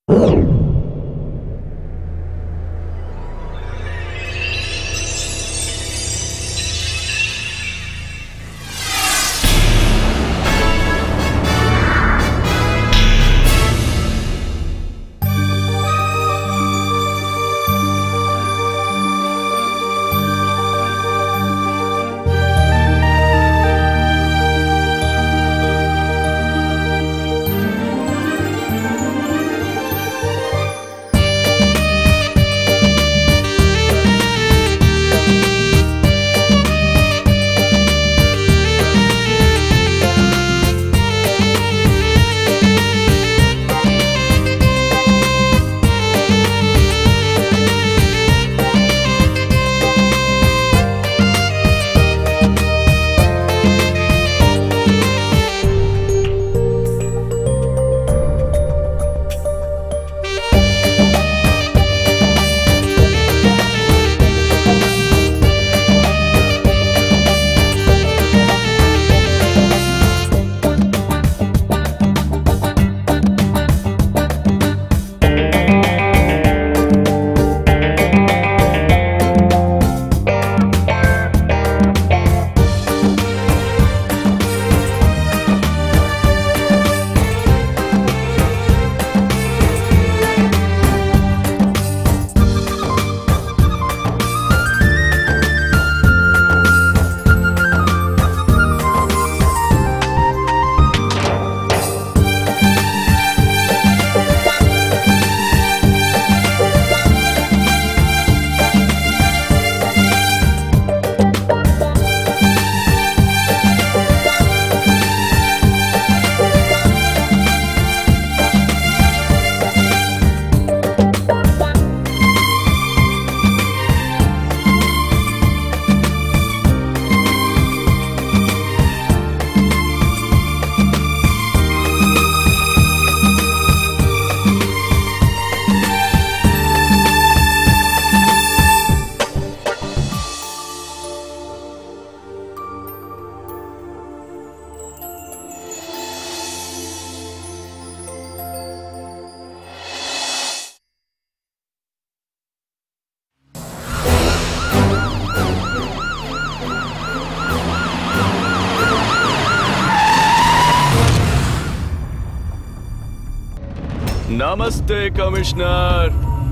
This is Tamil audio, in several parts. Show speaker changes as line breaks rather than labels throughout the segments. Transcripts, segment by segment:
நமஸ்தே கமிஷனர்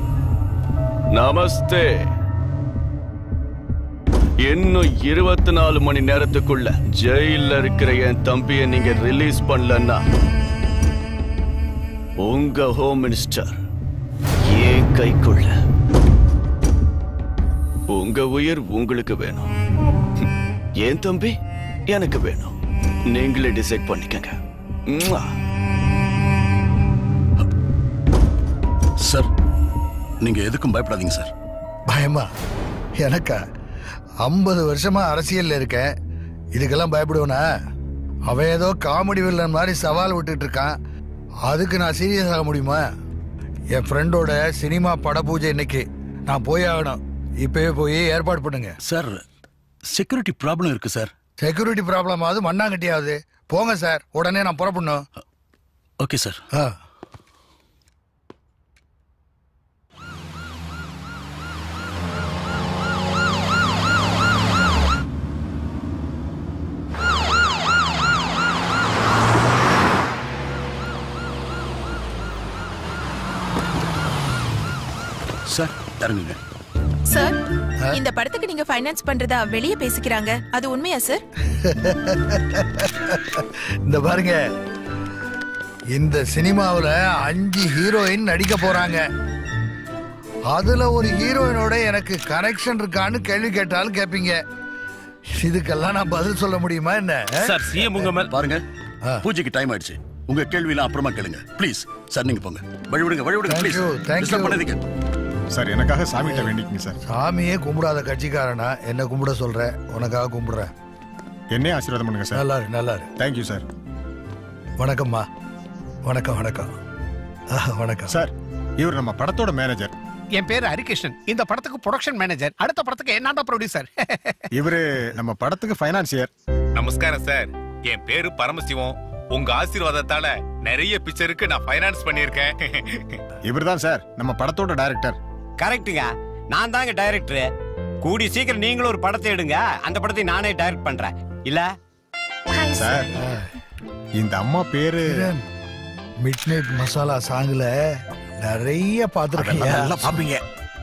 நமஸ்தே இன்னும் இருபத்தி நாலு மணி நேரத்துக்குள்ள ஜெயில இருக்கிற என் தம்பியை நீங்க ரிலீஸ் பண்ணலன்னா உங்க ஹோம் மினிஸ்டர் ஏன் கைக்குள்ள உங்க உயிர் உங்களுக்கு வேணும் என் தம்பி எனக்கு வேணும் நீங்களே டிசைட் பண்ணிக்கங்க ம்வா.
சார் நீங்க எதுக்கும் பயப்படாதீங்க சார்
பயமா எனக்கா ஐம்பது வருஷமா அரசியல்ல இருக்கேன் இதுக்கெல்லாம் பயப்படுவேனா அவன் ஏதோ காமெடி வில்லன் மாதிரி சவால் விட்டுட்டு இருக்கான் அதுக்கு நான் சீரியஸ் ஆக முடியுமா என் ஃப்ரெண்டோட சினிமா பட பூஜை இன்னைக்கு நான் போய் ஆகணும் இப்பவே போய் ஏற்பாடு பண்ணுங்க
சார் செக்யூரிட்டி ப்ராப்ளம் இருக்கு சார்
செக்யூரிட்டி ப்ராப்ளம் ஆகுது மண்ணாங்கட்டியாவது போங்க சார் உடனே நான் புறப்படணும்
ஓகே சார்
ஆ
சார் இறங்குங்க
சார் இந்த படத்துக்கு நீங்க ஃபைனான்ஸ் பண்றதா வெளியே பேசிக்கிறாங்க அது உண்மையா சார்
இந்த பாருங்க இந்த சினிமாவுல அஞ்சு ஹீரோயின் நடிக்க போறாங்க அதுல ஒரு ஹீரோயினோட எனக்கு கனெக்ஷன் இருக்கான்னு கேள்வி கேட்டாலும் கேட்பீங்க இதுக்கெல்லாம் நான் பதில் சொல்ல முடியுமா என்ன
சார் சிஎம் உங்க மேல
பாருங்க
ஆ.
பூஜைக்கு டைம் ஆயிடுச்சு உங்க கேள்வியெல்லாம் அப்புறமா கேளுங்க ப்ளீஸ் சார் நீங்க போங்க வழி விடுங்க வழி விடுங்க
Thank
please
you, thank you.
பண்ணாதீங்க
சார் எனக்காக சாமிகிட்ட வேண்டிக்கங்க சார்
சாமியே கும்பிடாத கட்சிக்காரனா என்ன கும்பிட சொல்ற உனக்காக கும்பிடுறேன்
என்னையே ஆசீர்வாதம் பண்ணுங்க சார்
நல்லா இரு நல்லா இரு
தேங்க்யூ சார்
வணக்கம்மா வணக்கம் வணக்கம் ஆ, வணக்கம்
சார் இவர் நம்ம படத்தோட மேனேஜர்
என் பேரு ஹரிகிருஷ்ணன் இந்த படத்துக்கு ப்ரொடக்ஷன் மேனேஜர் அடுத்த படத்துக்கு என்னடா ப்ரொடியூசர்
இவரு நம்ம படத்துக்கு ஃபைனான்சியர்
நமஸ்காரம் சார் என் பேரு பரமசிவம் உங்க ஆசீர்வாதத்தால நிறைய பிக்சருக்கு நான் ஃபைனான்ஸ் பண்ணிருக்கேன்
இவர்தான் சார் நம்ம படத்தோட டைரக்டர்
கரெக்ட்டுங்க நான் தாங்க டைரக்டர் கூடி சீக்கிரம் நீங்களும் ஒரு படத்தை எடுங்க அந்த படத்தை நானே டைரக்ட் பண்றேன் இல்ல
சார் இந்த அம்மா பேரு
மிட் நைட் மசாலா சாங்ல நிறைய
நல்லா
பார்த்துருக்கேன்
பாப்பீங்க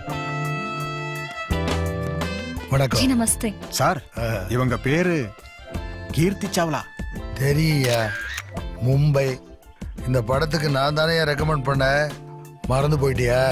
வணக்கம்
நமஸ்தே
சார் இவங்க பேரு கீர்த்தி சாவ்லா
தெரியா மும்பை இந்த படத்துக்கு நான் தானே ரெக்கமெண்ட் பண்ணேன் மறந்து போயிட்டியா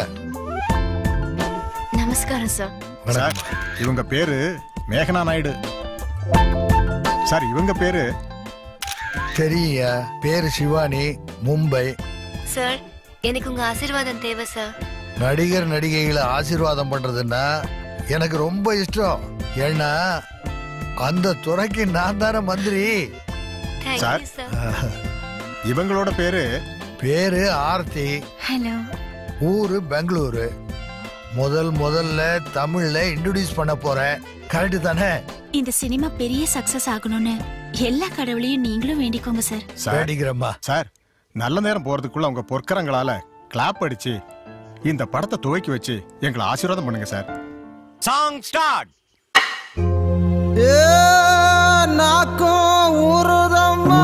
நமஸ்காரம் சார்
சார் இவங்க பேரு மேகனா நாயுடு சார் இவங்க பேரு
தெரியா பேரு சிவானி மும்பை
சார் எனக்கு உங்க ஆசீர்வாதம் தேவை சார்
நடிகர் நடிகைகளை ஆசீர்வாதம் பண்றதுன்னா எனக்கு ரொம்ப இஷ்டம் ஏன்னா அந்த துறைக்கு நான் தானே மந்திரி
சார் இவங்களோட பேரு
பேரு ஆர்த்தி
ஹலோ
ஊரு பெங்களூரு முதல் முதல்ல தமிழ்ல இன்ட்ரோடியூஸ் பண்ண போறேன் கரெக்ட் தானே
இந்த சினிமா பெரிய சக்சஸ் ஆகணும்னு எல்லா கடவுளையும் நீங்களும் வேண்டிக்கோங்க சார்
சார்
வேடிக்கிறம்மா
சார் நல்ல நேரம் போறதுக்குள்ள உங்க பொற்கரங்களால கிளாப் அடிச்சு இந்த படத்தை துவக்கி வச்சு எங்களை ஆசீர்வாதம் பண்ணுங்க சார்
சாங் ஸ்டார்ட்
நாக்கும் ஊறுதம்மா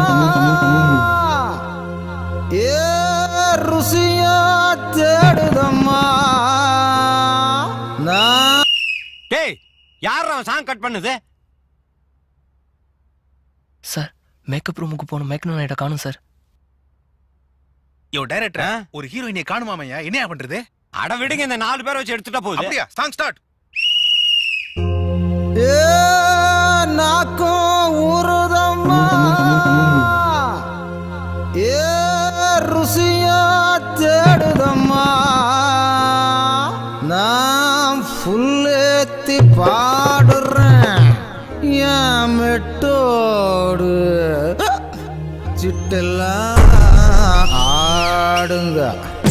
ஏ ருசியா தேடுதம்மா நான்
டேய் யார் அவன் சாங் கட் பண்ணுது
சார் மேக்கப் ரூமுக்கு போன மேக்னோ நைட்டை காணும் சார்
யோ டைரக்டர் ஒரு ஹீரோயினை காணுமாமையா என்னையா பண்றது
அட விடுங்க இந்த நாலு பேரை வச்சு எடுத்துட்டா போகுது
அப்படியா சாங் ஸ்டார்ட்
ஏ நாக்கும் ஊறுதம்மா ஏ ருசியா தேடுதம்மா நான் ஃபுல்லேத்தி பாடுறேன் என் மெட்டோடு சிட்டெல்லாம் ஆடுங்க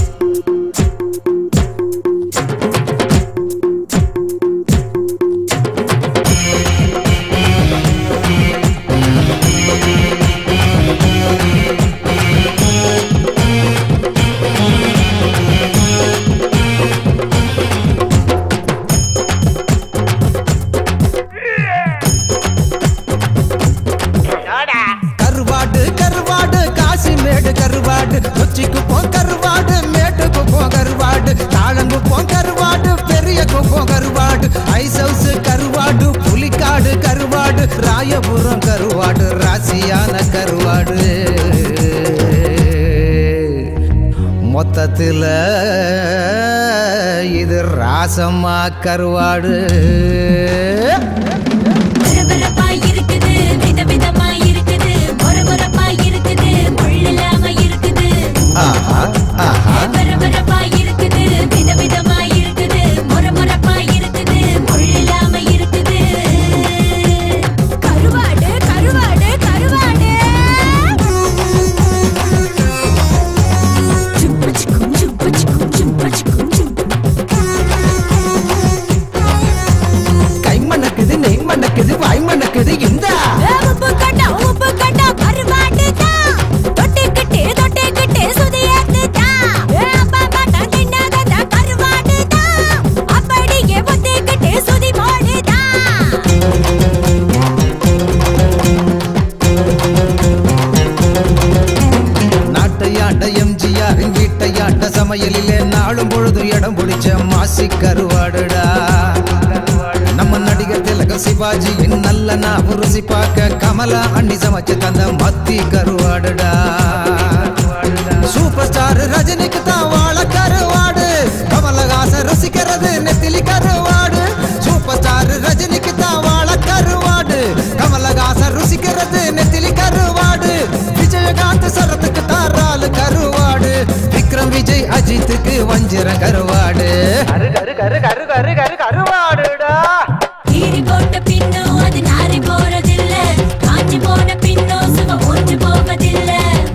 கருவாடு கருவாடு காசிமேடு கருவாடு கொச்சிக்கு போ கருவாடு மேட்டுக்கு போ கருவாடு தாளங்கு போ கருவாடு பெரிய குப்பம் கருவாடு ஐஸ் ஹவுஸ் கருவாடு புலிக்காடு கருவாடு ராயபுரம் கருவாடு ராசியான கருவாடு மொத்தத்தில் இது ராசமா கருவாடு
பரபரப்பா இருக்குது விதவிதமா இருக்குது மொரமொரப்பா இருக்குது முள்ளில்லாம இருக்குது
ஆஹா ஆஹா
பரபரப்பா இருக்குது விதவிதமா இருக்குது மொரமொரப்பா இருக்குது முள்ளில்லாம இருக்குது கருவாடு கருவாடு கருவாடு சுப்பச்சிக்கும் சுப்பச்சிக்கும் சுப்பச்சிக்கும்
கை மணக்குது நெய் மணக்குது வாய் மணக்குது இந்த
உப்பு கட்டா உப்பு கட்டா கருவாடு தான் தொட்டுக்கிட்டு தொட்டுக்கிட்டு சுதியாத்து தான் அப்பா மாட்டா தின்னாத கருவாடு தான் அப்படியே ஒத்திக்கிட்டு சுதி போடு
நாட்டையாண்ட எம்ஜிஆரின் வீட்டையாண்ட சமையலிலே நாளும் பொழுதும் இடம் பிடிச்ச மாசி கருவாடுடா நம்ம நடிகர் திலகம் சிவாஜியின் நல்ல நான் ருசி பார்க்க கமலா அண்ணி சமைச்சு தந்த மத்தி கருவாடுடா சூப்பர் ஸ்டார் ரஜினிக்கு தான் வாழ கருவாடு கமலஹாசன் ருசிக்கிறது நெத்திலி கருவாடு சூப்பர் ஸ்டார் ரஜினிக்கு தான் வாழ கருவாடு கமலஹாசன் ருசிக்கிறது நெத்திலி கருவாடு விஜயகாந்த் சரத்துக்கு தாராளு கருவாடு விக்ரம் விஜய் அஜித்துக்கு வஞ்சிர கருவாடு கரு கரு கரு கரு கரு கரு கருவாடுடா
கீறி போட்ட பின்னும் அது நாரி போறதில்ல காஞ்சி போன பின்னும் சும்மா ஊற்றி போவதில்ல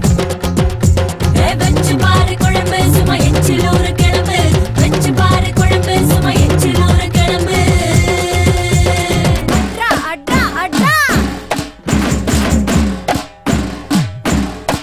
ஏ, வச்சு பாரு குழம்பு சும்மா எச்சில் ஒரு கிளம்பு வச்சு பாரு குழம்பு சும்மா எச்சில் ஒரு கிளம்பு அட்ரா அட்ரா அட்ரா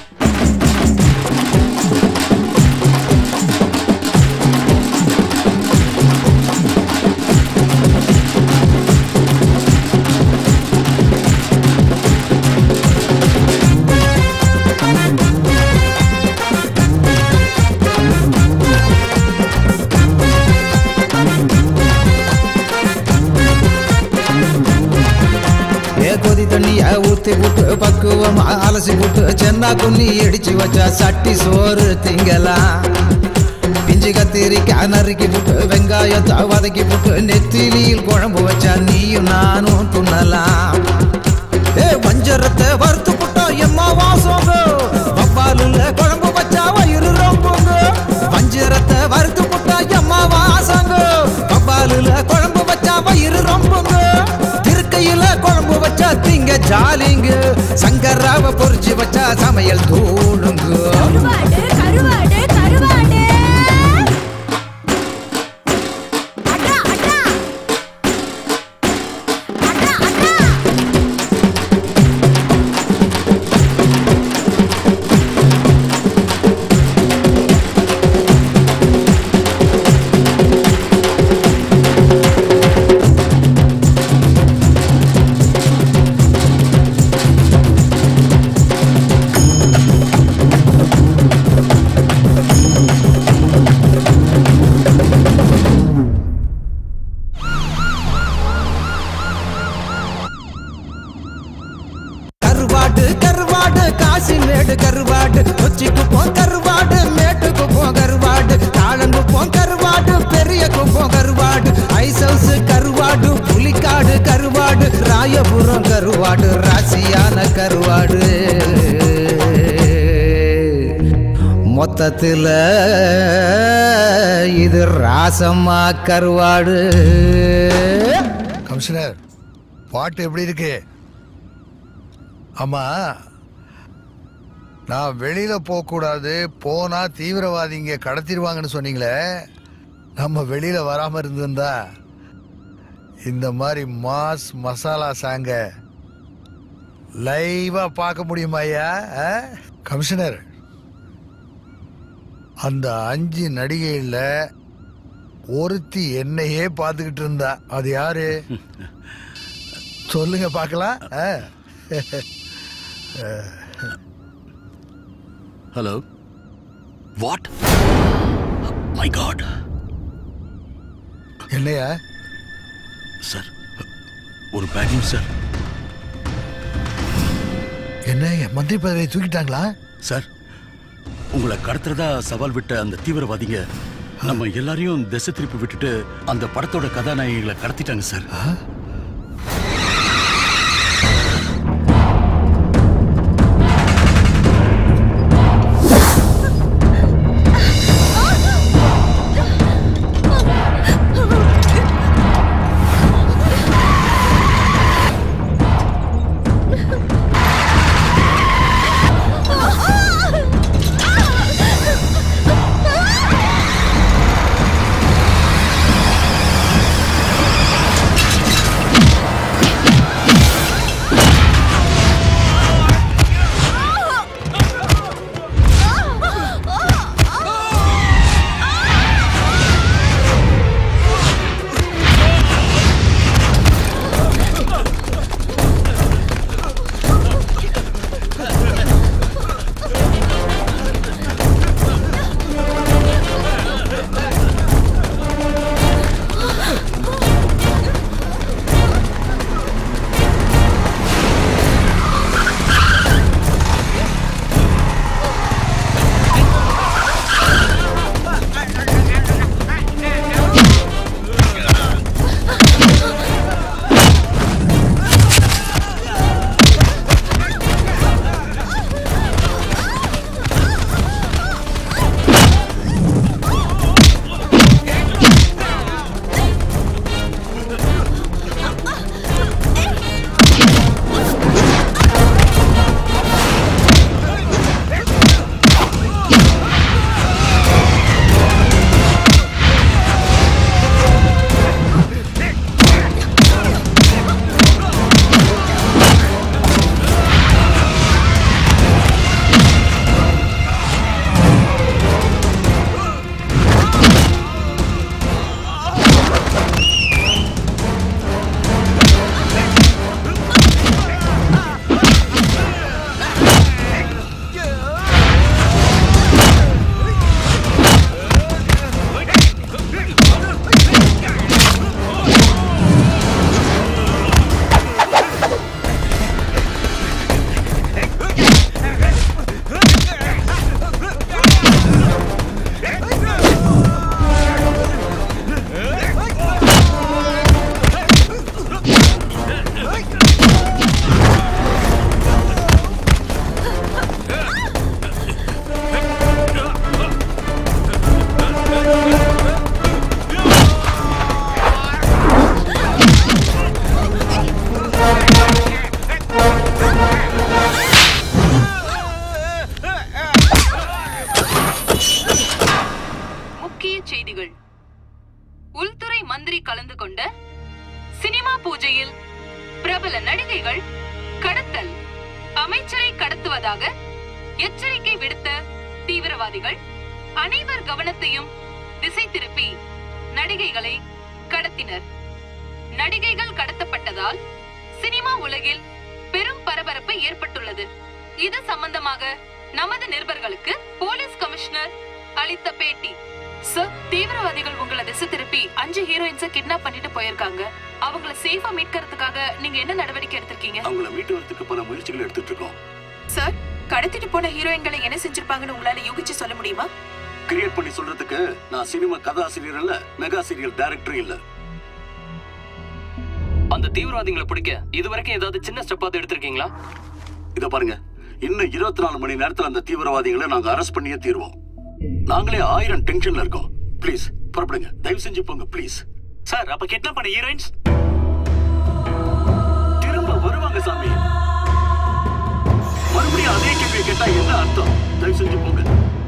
அலசி போட்டு சென்னா குன்னி இடிச்சு வச்சா சட்டி சோறு திங்கலாம் பிஞ்சு கத்திரிக்காய் நறுக்கி போட்டு வெங்காயத்தை வதக்கி போட்டு நெத்திலியில் குழம்பு வச்சா நீயும் நானும் துண்ணலாம் ஏ வஞ்சரத்தை வறுத்து போட்டா எம்மா வாசங்க பப்பாலுல குழம்பு வச்சா வயிறு ரொம்புங்க வஞ்சரத்தை வறுத்து போட்டா எம்மா வாசங்க பப்பாலுல குழம்பு வச்சா வயிறு ரொம்புங்க திருக்கையில குழம்பு வச்சா திங்க ஜாலிங்க சங்கராவ பொரிச்சு வச்சா சமையல் தூளுங்க
கருவாடு கருவாடு கருவாடு அடா அடா அடா அடா
கருவாடு கருவாடு காசி மேடு கருவாடு கொச்சிக்கு போ கருவாடு மேட்டுக்கு போ கருவாடு தாளங்கு போ கருவாடு பெரிய குப்பம் கருவாடு ஐஸ் ஹவுஸ் கருவாடு புலிக்காடு கருவாடு ராயபுரம் கருவாடு ராசியான கருவாடு மொத்தத்தில் இது ராசம்மா கருவாடு
கமிஷனர் பாட்டு எப்படி இருக்கு ஆமா நான் வெளியில போக கூடாது போனா தீவிரவாதிங்க கடத்திடுவாங்கன்னு சொன்னீங்களே நம்ம வெளியில வராம இருந்திருந்தா இந்த மாதிரி மாஸ் மசாலா சாங்க லைவா பார்க்க முடியுமா ஐயா ஆ? கமிஷனர் அந்த அஞ்சு நடிகையில் ஒருத்தி என்னையே பார்த்துக்கிட்டு இருந்தா அது யாரு சொல்லுங்க பார்க்கலாம் ஆ?
ஹலோ வாட் மை காட்
என்னையா
சார் ஒரு பேட் நியூஸ் சார்
என்ன என் மந்திரி பதவியை தூக்கிட்டாங்களா
சார் உங்களை கடத்துறதா சவால் விட்ட அந்த தீவிரவாதிங்க நம்ம எல்லாரையும் திசை திருப்பி விட்டுட்டு அந்த படத்தோட கதாநாயகிகளை கடத்திட்டாங்க சார்
ஆ
எச்சரிக்கை விடுத்த தீவிரவாதிகள் அனைவர் கவனத்தையும் திசை திருப்பி நடிகைகளை கடத்தினர் நடிகைகள் கடத்தப்பட்டதால் சினிமா உலகில் பெரும் பரபரப்பு ஏற்பட்டுள்ளது இது சம்பந்தமாக நமது நிருபர்களுக்கு போலீஸ் கமிஷனர் அளித்த பேட்டி சார் தீவிரவாதிகள் உங்களை திசை திருப்பி அஞ்சு ஹீரோயின்ஸ கிட்னாப் பண்ணிட்டு போயிருக்காங்க அவங்கள சேஃபா மீட்கிறதுக்காக நீங்க என்ன நடவடிக்கை எடுத்திருக்கீங்க
அவங்கள மீட்டு வரதுக்கு பல முயற்சிகள் எடுத்துட்டு இருக்கோம்
சார் கடத்திட்டு போன ஹீரோயின்களை என்ன செஞ்சிருப்பாங்கன்னு உங்களால யூகிச்சு சொல்ல முடியுமா
கிரியேட் பண்ணி சொல்றதுக்கு நான் சினிமா கதாசிரியர் இல்ல மெகா சீரியல் டைரக்டர் இல்ல
அந்த தீவிரவாதிகளை பிடிக்க இதுவரைக்கும் ஏதாவது சின்ன ஸ்டெப்பாவது எடுத்திருக்கீங்களா
இத பாருங்க இன்னும் இருபத்தி நாலு மணி நேரத்துல அந்த தீவிரவாதிகளை நாங்க அரெஸ்ட் பண்ணியே தீர்வோம் நாங்களே ஆயிரம் டென்ஷன்ல இருக்கோம் ப்ளீஸ் புறப்படுங்க தயவு செஞ்சு போங்க ப்ளீஸ்
சார் அப்ப கிட்னாப் பண்ண ஹீரோயின்ஸ்
திரும்ப வருவாங்க சாமி மறுபடியும் அதே கேள்வியை கேட்டா என்ன அர்த்தம் தயவு செஞ்சு போங்க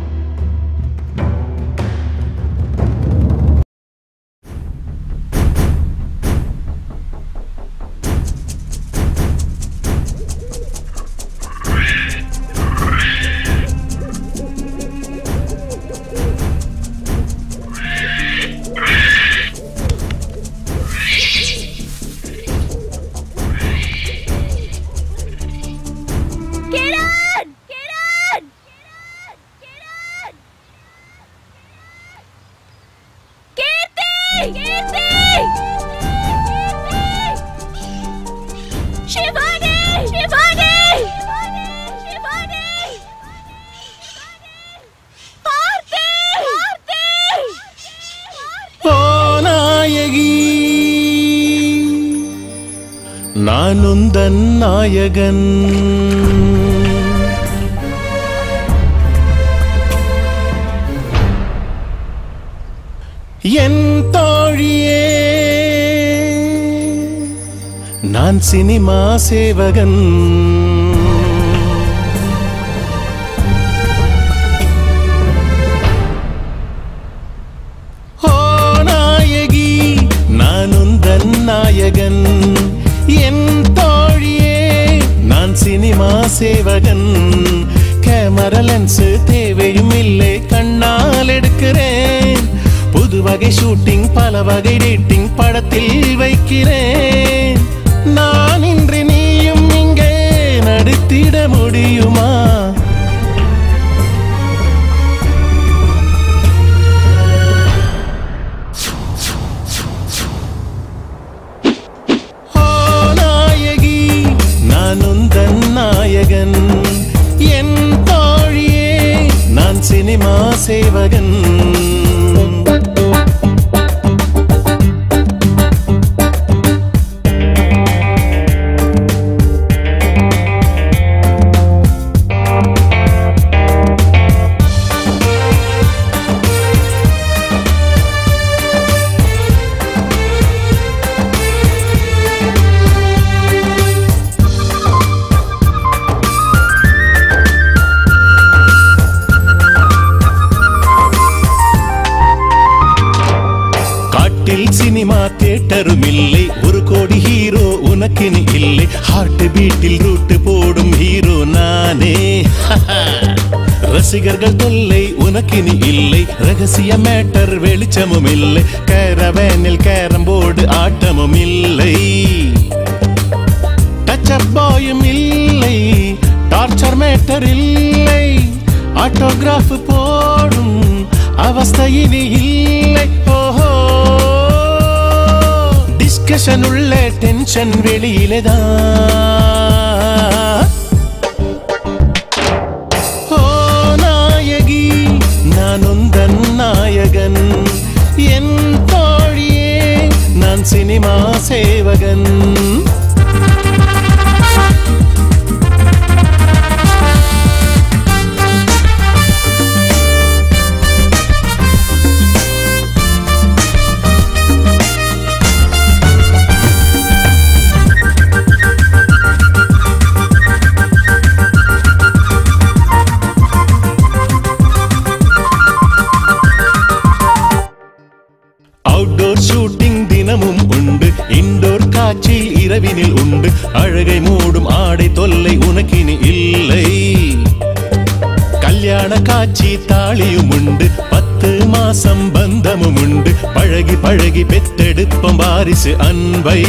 கிரண் கிரண் கீர்த்தி கீர்த்தி சிவானி சிவானி சிவானி ஆர்த்தி ஆர்த்தி
ஓ நாயகி நானுந்தன் நாயகன் என் தோழியே நான் சினிமா சேவகன் ஓ நாயகி நானுந்தன் நாயகன் என் தோழியே நான் சினிமா சேவகன் கேமரா லென்ஸ் தேவையும் இல்லை கண்ணால் எடுக்கிறேன் புது வகை ஷூட்டிங் பல வகை ரேட்டிங் படத்தில் வைக்கிறேன் நான் இன்று நீயும் இங்கே நடித்திட முடியுமா ஓ நாயகி நானுந்தன் நாயகன் என் தோழியே நான் சினிமா சேவகன் காட்டில் சினிமா தியேட்டரும் இல்லை ஒரு கோடி ஹீரோ உனக்கினு இல்லை ஹார்ட் பீட்டில் ரூட்டு போடும் ஹீரோ நானே ரசிகர்கள் தொல்லை உனக்கினி இல்லை ரகசிய மேட்டர் வெளிச்சமும் இல்லை கேரவேனில் கேரம் போர்டு ஆட்டமும் இல்லை டச்சப் பாயும் இல்லை டார்ச்சர் மேட்டர் இல்லை ஆட்டோகிராஃப் போடும் அவஸ்தையினி இல்லை ஓஹோ டிஸ்கஷன் உள்ள டென்ஷன் வெளியிலே தான் ஓ நாயகி நான் உந்தன் நாயகன் என் தோழியே நான் சினிமா சேவகன் அவுட்டோர் ஷூட்டிங் தினமும் உண்டு இன்டோர் காட்சி இரவினில் உண்டு அழகை மூடும் ஆடை தொல்லை உனக்கினி இல்லை காட்சி தாலியும் உண்டு பத்து மாசம் பந்தமும் உண்டு பழகி பழகி பெத்தெடுப்பம் வாரிசு அன்பை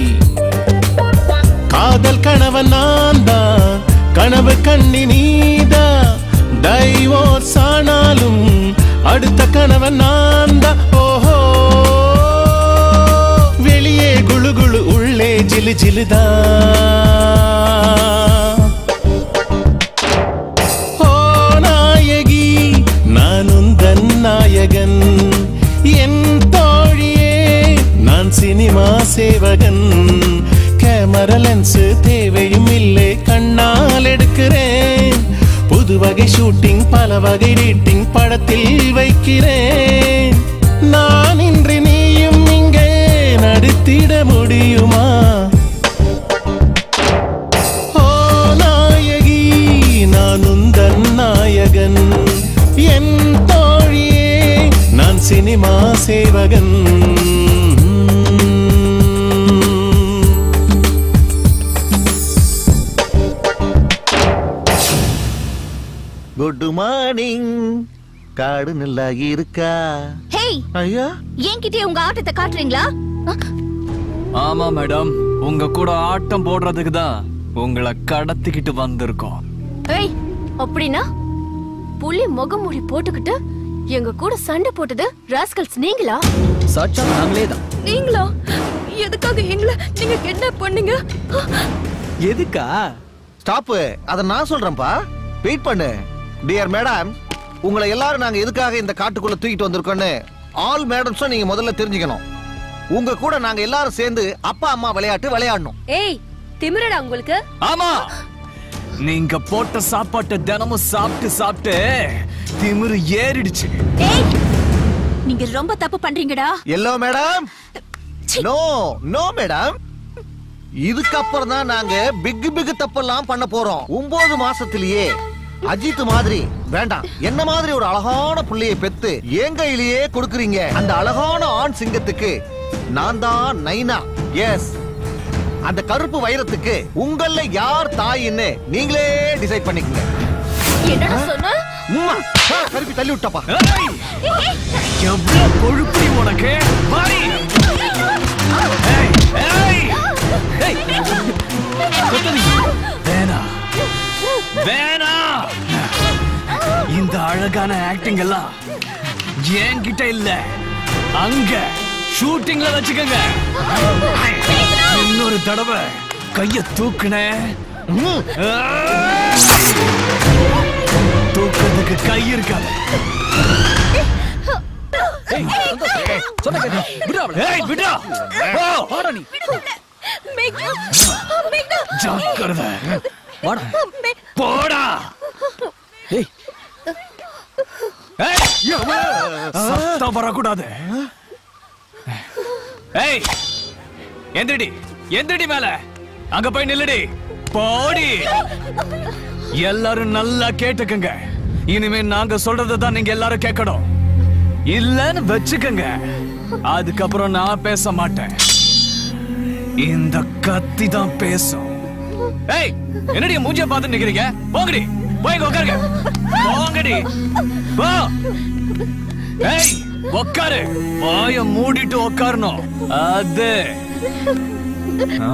காதல் கணவன் நான் தான் கனவு கண்ணி நீதான் டைவோர்ஸ் ஆனாலும் அடுத்த கணவன் நான் தான் ஓஹோ வெளியே குளு குளு உள்ளே ஜிலு ஜிலுதான் ஓ நாயகி நான் உந்தன் நாயகன் என் தோழியே நான் சினிமா சேவகன் கேமரா லென்ஸ் தேவையும் இல்லை கண்ணால் எடுக்கிறேன் புது வகை ஷூட்டிங் பல வகை ரேட்டிங் படத்தில் வைக்கிறேன் நான் இன்று நீயும் இங்கே நடித்திட முடியுமா ஓ நாயகி நான் உந்தன் நாயகன் என் தோழியே நான் சினிமா சேவகன்
குட் மார்னிங் காடு நல்லா இருக்கா
ஹேய்
ஐயா
என்கிட்டயே உங்க ஆட்டத்தை காட்டுறீங்களா
ஆமா மேடம் உங்க கூட ஆட்டம் போடுறதுக்கு தான் உங்களை கடத்திக்கிட்டு வந்திருக்கோம்
ஏய் அப்படின்னா புலி முகமூடி போட்டுக்கிட்டு எங்க கூட சண்டை போட்டது ராஸ்கல்ஸ் நீங்களா
சாட்சா நாங்களே தான்
நீங்களா எதுக்காக எங்களை நீங்க என்ன பண்ணீங்க
எதுக்கா ஸ்டாப்பு அத நான் சொல்றேன்ப்பா வெயிட் பண்ணு டியர் மேடம் உங்களை எல்லாரும் நாங்க எதுக்காக இந்த காட்டுக்குள்ள தூக்கிட்டு வந்திருக்கோம்னு ஆல் மேடம்ஸும் நீங்க முதல்ல தெரிஞ்சுக்கணும் உங்க கூட நாங்க எல்லாரும் சேர்ந்து அப்பா அம்மா விளையாட்டு விளையாடணும்
ஏய் திமிரடா உங்களுக்கு
ஆமா நீங்க போட்ட சாப்பாட்டை தினமும் சாப்பிட்டு சாப்பிட்டு திமிரு ஏறிடுச்சு
நீங்க ரொம்ப தப்பு பண்றீங்கடா
hello madam no no madam இதுக்கப்புறம் தான் நாங்க பிக் பிக் தப்பெல்லாம் பண்ண போறோம் ஒன்பது மாசத்திலேயே அஜித் மாதிரி வேண்டாம் என்ன மாதிரி ஒரு அழகான புள்ளைய பெத்து என் கையிலேயே கொடுக்குறீங்க அந்த அழகான ஆண் சிங்கத்துக்கு நான் தான் நைனா எஸ் அந்த கருப்பு வைரத்துக்கு உங்கள யார் தாயின்னு நீங்களே டிசைட் பண்ணிக்கங்க
என்னடா சொன்ன
உம்மா, ஆ, கருப்பி தள்ளி விட்டப்பா
எவ்வளவு கொழுப்பி உனக்கு வாடி ஏய், ஏய், ஏய். கொத்தாதீங்க. வேணா வேணா இந்த அழகான ஆக்டிங் எல்லாம் என்கிட்ட இல்ல அங்க ஷூட்டிங்ல வச்சுக்கோங்க இன்னொரு தடவை கைய தூக்குன தூக்குறதுக்கு கை இருக்காது ஏய், விடா. போ. ஜாக்கிரதை. போடா ஏய். ஏய், சத்தம் வரக்கூடாது ஏய் எந்திரிடி எந்திரிடி மேல அங்க போய் நில்லுடி போடி எல்லாரும் நல்லா கேட்டுக்கங்க இனிமே நாங்க சொல்றதை தான் நீங்க எல்லாரும் கேட்கணும் இல்லன்னு வச்சுக்கங்க அதுக்கப்புறம் நான் பேச மாட்டேன் இந்த கத்தி தான் பேசும் ஏய் என்னடி என் மூஞ்சிய பார்த்து நிக்கிறீங்க போங்கடி போய் இங்க உட்காருங்க போங்கடி போ ஏய் உட்காரு வாய மூடிட்டு உட்காரணும் அது ஆ.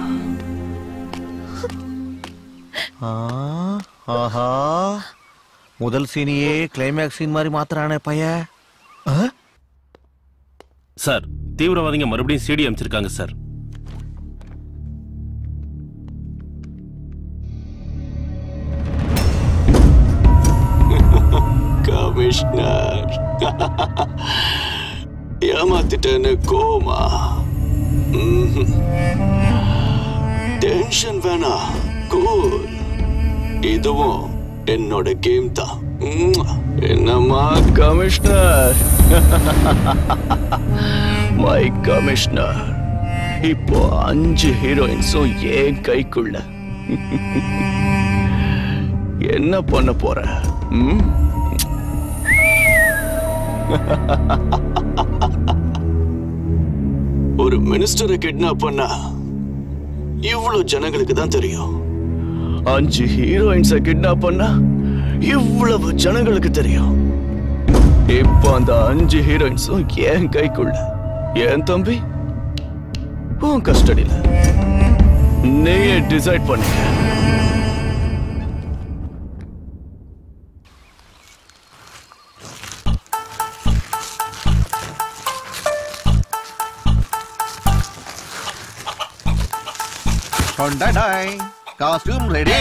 ஆ, ஆஹா முதல் சீனியே கிளைமேக்ஸ் சீன் மாதிரி மாத்துறானே பைய
சார் தீவிரவாதிங்க மறுபடியும் சிடி அமைச்சிருக்காங்க சார்
கமிஷனர் ஏமாத்திட்டேன்னு கோமா டென்ஷன் வேணாம் கூல் இதுவும் என்னோட கேம் தான் ம்ம். என்னம்மா கமிஷனர் மை கமிஷனர் இப்போ அஞ்சு ஹீரோயின்ஸும் ஏன் கைக்குள்ள என்ன பண்ண போற ம்? ஒரு மினிஸ்டரை கிட்னாப் பண்ணா இவ்வளவு ஜனங்களுக்கு தான் தெரியும் அஞ்சு ஹீரோயின்ஸை கிட்னாப் பண்ணா இவ்வளவு ஜனங்களுக்கு தெரியும் இப்போ அந்த அஞ்சு ஹீரோயின்ஸும் என் கைக்குள்ள என் தம்பி உன் கஸ்டடியில நீயே டிசைட் பண்ணிக்க
கொண்டாடாய் காஸ்டியூம் ரெடி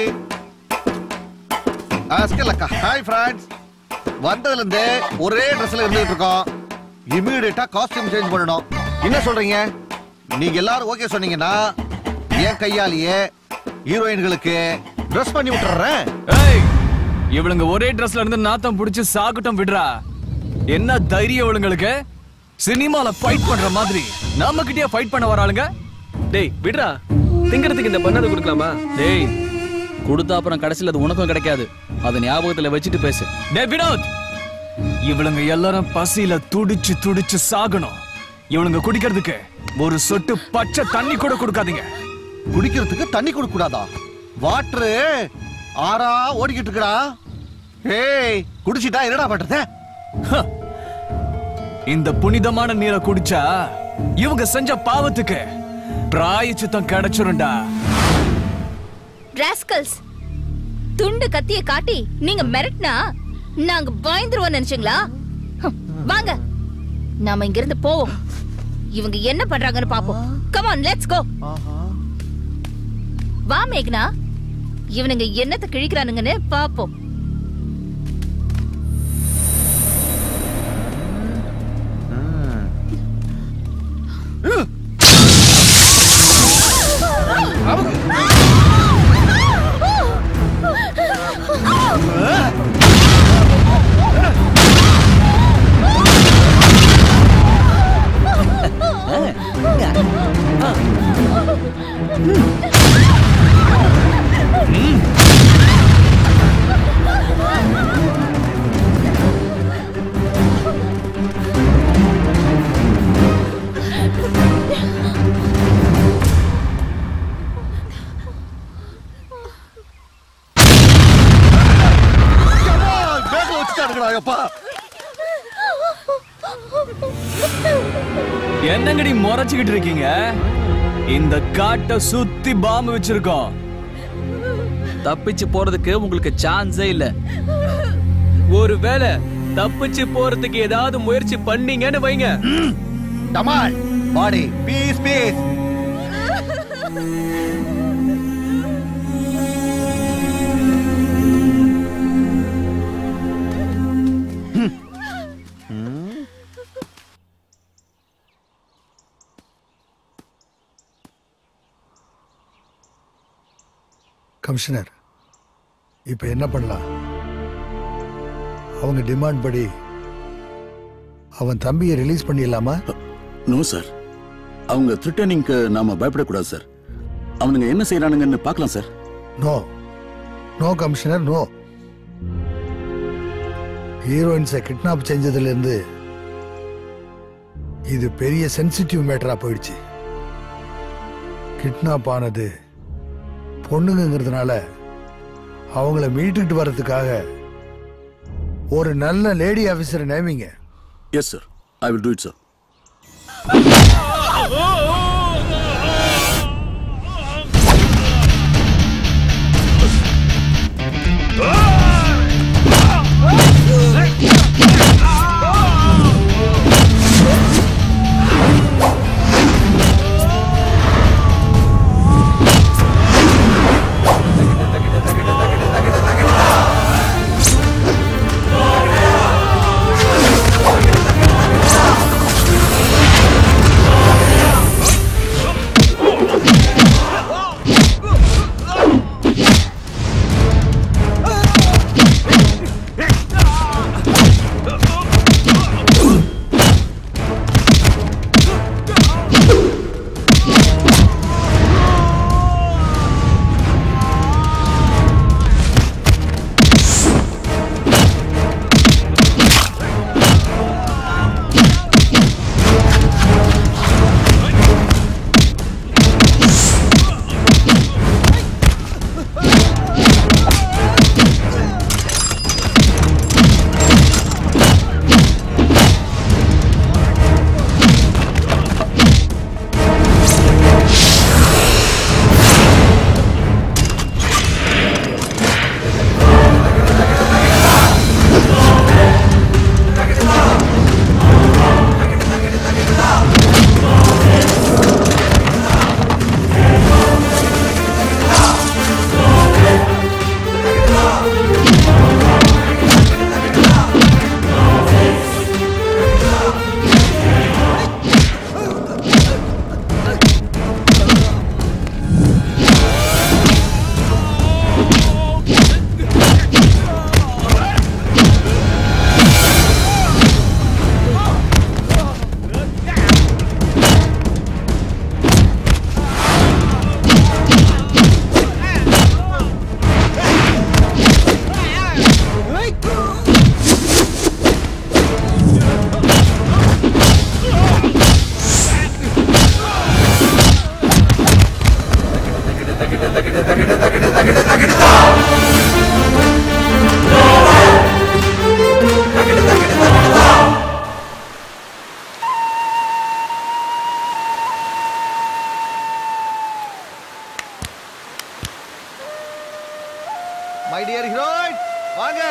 அஸ்கலக்கா ஹாய் ஃப்ரெண்ட்ஸ் வந்ததுல இருந்து ஒரே ட்ரெஸ்ல இருந்துட்டு இருக்கோம் இமீடியட்டா காஸ்டியூம் சேஞ்ச் பண்ணணும் என்ன சொல்றீங்க நீங்க எல்லாரும் ஓகே சொன்னீங்கன்னா என் கையாலேயே ஹீரோயின்களுக்கு ட்ரெஸ் பண்ணி விட்டுறேன்
ஏய் இவளுங்க ஒரே ட்ரெஸ்ல இருந்து நாத்தம் புடிச்சு சாகட்டும் விடுறா என்ன தைரியம் இவளுங்களுக்கு சினிமால ஃபைட் பண்ற மாதிரி நாம கிட்டயே ஃபைட் பண்ண வராளுங்க
டேய் விடுறா திங்கிறதுக்கு இந்த பண்ணாத கொடுக்கலாமா
டேய் கொடுத்தா அப்புறம் கடைசில அது உனக்கும் கிடைக்காது அதை ஞாபகத்துல வச்சுட்டு பேசு டேய் வினோத் இவளுங்க எல்லாரும் பசியில துடிச்சு துடிச்சு சாகணும் இவளுங்க குடிக்கிறதுக்கு ஒரு சொட்டு பச்சை தண்ணி கூட கொடுக்காதீங்க
குடிக்கிறதுக்கு தண்ணி கொடுக்க கூடாதா வாட்டரு ஆறா ஓடிக்கிட்டு இருக்கடா ஏய் குடிச்சிட்டா என்னடா பண்றது
இந்த புனிதமான நீரை குடிச்சா இவங்க செஞ்ச பாவத்துக்கு பிராயச்சித்தம் கிடைச்சிரும்டா
ராஸ்கல்ஸ் துண்டு கத்திய காட்டி நீங்க மிரட்டினா நாங்க பயந்துருவோம் நினைச்சீங்களா ஹம், வாங்க நாம இங்க இருந்து போவோம் இவங்க என்ன பண்றாங்கன்னு பாப்போம் கம் ஆன் லெட்ஸ் கோ வா மேக்னா இவனுங்க என்னத்தை கிழிக்கிறானுங்கன்னு பாப்போம்
பேக்ல வச்சுட்டானுங்கடா அப்பா
என்னங்கடி முறைச்சுக்கிட்டு இருக்கீங்க இந்த காட்டை சுத்தி பாம்பு வச்சிருக்கோம்
தப்பிச்சு போறதுக்கு உங்களுக்கு சான்ஸே இல்ல ஒருவேளை தப்பிச்சு போறதுக்கு ஏதாவது முயற்சி பண்ணீங்கன்னு வைங்க
டமால் பாடி பீஸ் பீஸ்
கமிஷனர் இப்போ என்ன பண்ணலாம் அவங்க டிமாண்ட் படி அவன் தம்பியை ரிலீஸ் பண்ணிடலாமா
நோ சார் அவங்க த்ரிட்டனிங்க்கு நாம பயப்படக்கூடாது சார் அவனுங்க என்ன செய்யறானுங்கன்னு பார்க்கலாம் sir
no no commissioner no ஹீரோயின்ஸை கிட்னாப் செஞ்சதுல இருந்து இது பெரிய சென்சிட்டிவ் மேட்டரா போயிடுச்சு கிட்னாப் ஆனது பொண்ணுங்கிறதுனால அவங்கள மீட்டுக்கிட்டு வர்றதுக்காக ஒரு நல்ல லேடி ஆபீசர் நேமிங்க
yes sir I will do it sir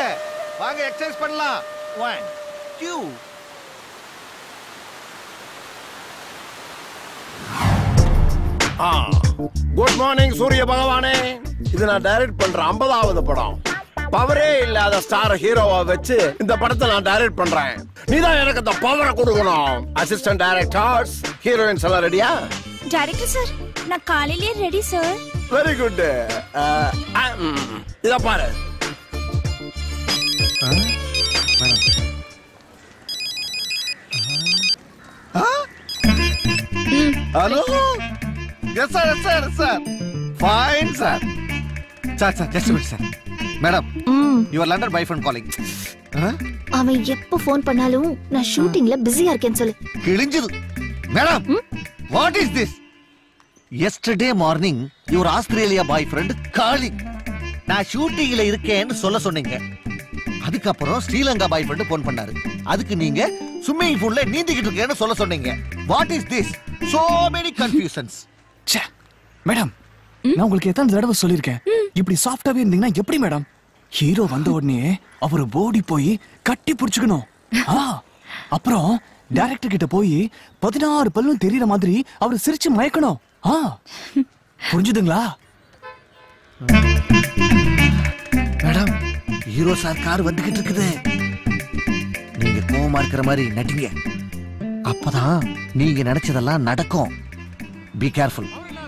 வாங்க எக்ஸசைஸ் பண்ணலாம் ஒன் டூ
குட் மார்னிங் சூரிய பகவானே இது நான் டைரக்ட் பண்ற ஐம்பதாவது படம் பவரே இல்லாத ஸ்டார் ஹீரோவா வச்சு இந்த படத்தை நான் டைரக்ட் பண்றேன் நீதான் எனக்கு அந்த பவரை கொடுக்கணும் அசிஸ்டன்ட் டைரக்டர்ஸ் ஹீரோயின்ஸ் எல்லாம் ரெடியா
டைரக்டர் சார் நான் காலையிலேயே ரெடி சார்
வெரி குட் இத பாரு
hello yes sir yes sir yes sir fine sir sir sir just minute sir madam your London boyfriend calling
அவன் எப்ப ஃபோன் பண்ணாலும் நான் ஷூட்டிங்ல பிஸியா இருக்கேன்னு சொல்லு
கிழிஞ்சது madam what is this yesterday morning your Australia boyfriend calling நான் ஷூட்டிங்ல இருக்கேன்னு சொல்ல சொன்னீங்க அதுக்கப்புறம் ஸ்ரீலங்கா பாய் ஃப்ரெண்ட் போன் பண்ணாரு அதுக்கு நீங்க ஸ்விம்மிங் பூல்ல நீந்திக்கிட்டு இருக்கேன்னு சொல்ல சொன்னீங்க what is this so many confusions
madam நான் உங்களுக்கு எத்தனை தடவை சொல்லியிருக்கேன் இப்படி சாஃப்டாவே இருந்தீங்கன்னா எப்படி மேடம் ஹீரோ வந்த உடனே அவர் ஓடி போய் கட்டி பிடிச்சுக்கணும் ஆ, அப்புறம் டைரக்டர் கிட்ட போய் பதினாறு பல்லும் தெரியற மாதிரி அவர் சிரிச்சு மயக்கணும் ஆ புரிஞ்சுதுங்களா
மேடம் ஹீரோ சார் கார் வந்துகிட்டு இருக்குது நீங்க கோவமா இருக்கிற மாதிரி நடிங்க அப்பதான் நீங்க நினைச்சதெல்லாம் நடக்கும் பி கேர்ஃபுல்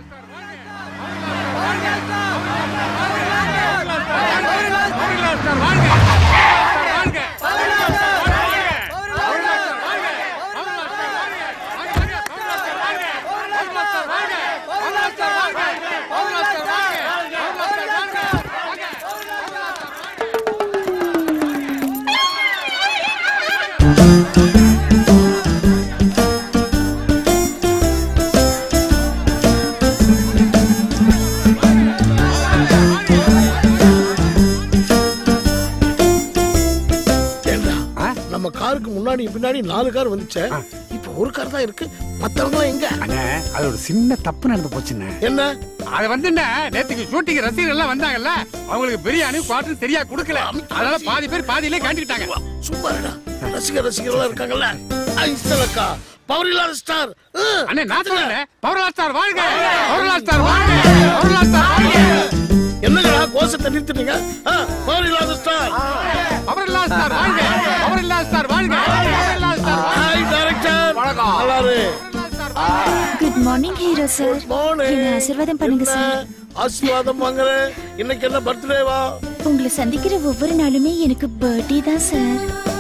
ஏண்டா நம்ம காருக்கு முன்னாடி பின்னாடி நாலு கார் வந்துச்சே இப்ப ஒரு கார் தான் இருக்கு மத்தவங்க எங்க
அது ஒரு சின்ன தப்பு நடந்து போச்சுண்ணே
என்ன
அது வந்து நேத்துக்கு ஷூட்டிங் ரசிகர்கள் எல்லாம் வந்தாங்கல்ல அவங்களுக்கு பிரியாணி குவாட்டர் சரியா கொடுக்கல அதனால பாதி பேர் பாதியிலே காட்டிட்டாங்க
சும்மா இருடா. ரசிகர் ரசிகர்களா இருக்காங்கல்ல ஐசலக்கா பவர் இல்லாத ஸ்டார்
அண்ணே நான் சொல்றேன் பவர்லா ஸ்டார் வாழ்க பவர்லா ஸ்டார் வாழ்க பவர்லா ஸ்டார் வாழ்க
என்னங்கடா கோஷத்தை நிறுத்துனீங்க பவர் இல்லாத ஸ்டார்
பவர்லா ஸ்டார் வாழ்க பவர்லா ஸ்டார் வாழ்க பவர்லா ஸ்டார்
ஹாய் டைரக்டர் நல்லா இரு
குட் மார்னிங் ஹீரோ சார் என்ன ஆசீர்வாதம் பண்ணுங்க சார்
ஆசீர்வாதம் வாங்குறேன் இன்னைக்கு என்ன பர்த்டேவா
உங்களை சந்திக்கிற ஒவ்வொரு நாளுமே எனக்கு பர்த்டே தான் சார்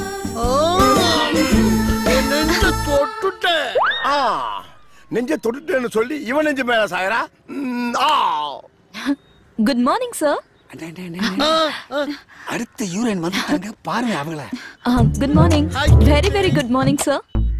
நெஞ்ச தொட்டுட்டேன்
ஆ நெஞ்ச தொட்டுட்டேன்னு சொல்லி இவன் நெஞ்சு மேல சாயரா ம், ஆ
குட் மார்னிங் சார்
அடுத்த யூரன் வந்துட்டாங்க பாருங்க அவங்கள
good morning very very good morning sir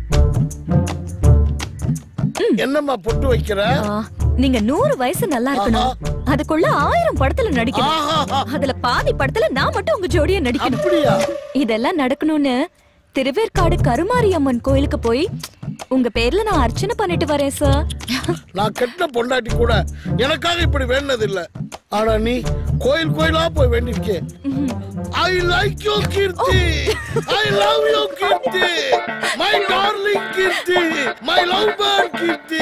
என்னம்மா பொட்டு வைக்கிற
நீங்க நூறு வயசு நல்லா இருக்கணும் அதுக்குள்ள ஆயிரம் படத்துல நடிக்கணும் அதுல பாதி படத்துல நான் மட்டும் உங்க ஜோடியா நடிக்கணும் இதெல்லாம் நடக்கணும்னு திருவேற்காடு கருமாரியம்மன் கோயிலுக்கு போய் உங்க பேர்ல நான் அர்ச்சனை பண்ணிட்டு வரேன் சார்
நான் கெட்ட பொண்டாட்டி கூட எனக்காக இப்படி வேண்டது இல்ல ஆனா நீ கோயில் கோயிலா போய் வேண்டிருக்கே I like you Keerthi I love you Keerthi my darling Keerthi my lovebird Keerthi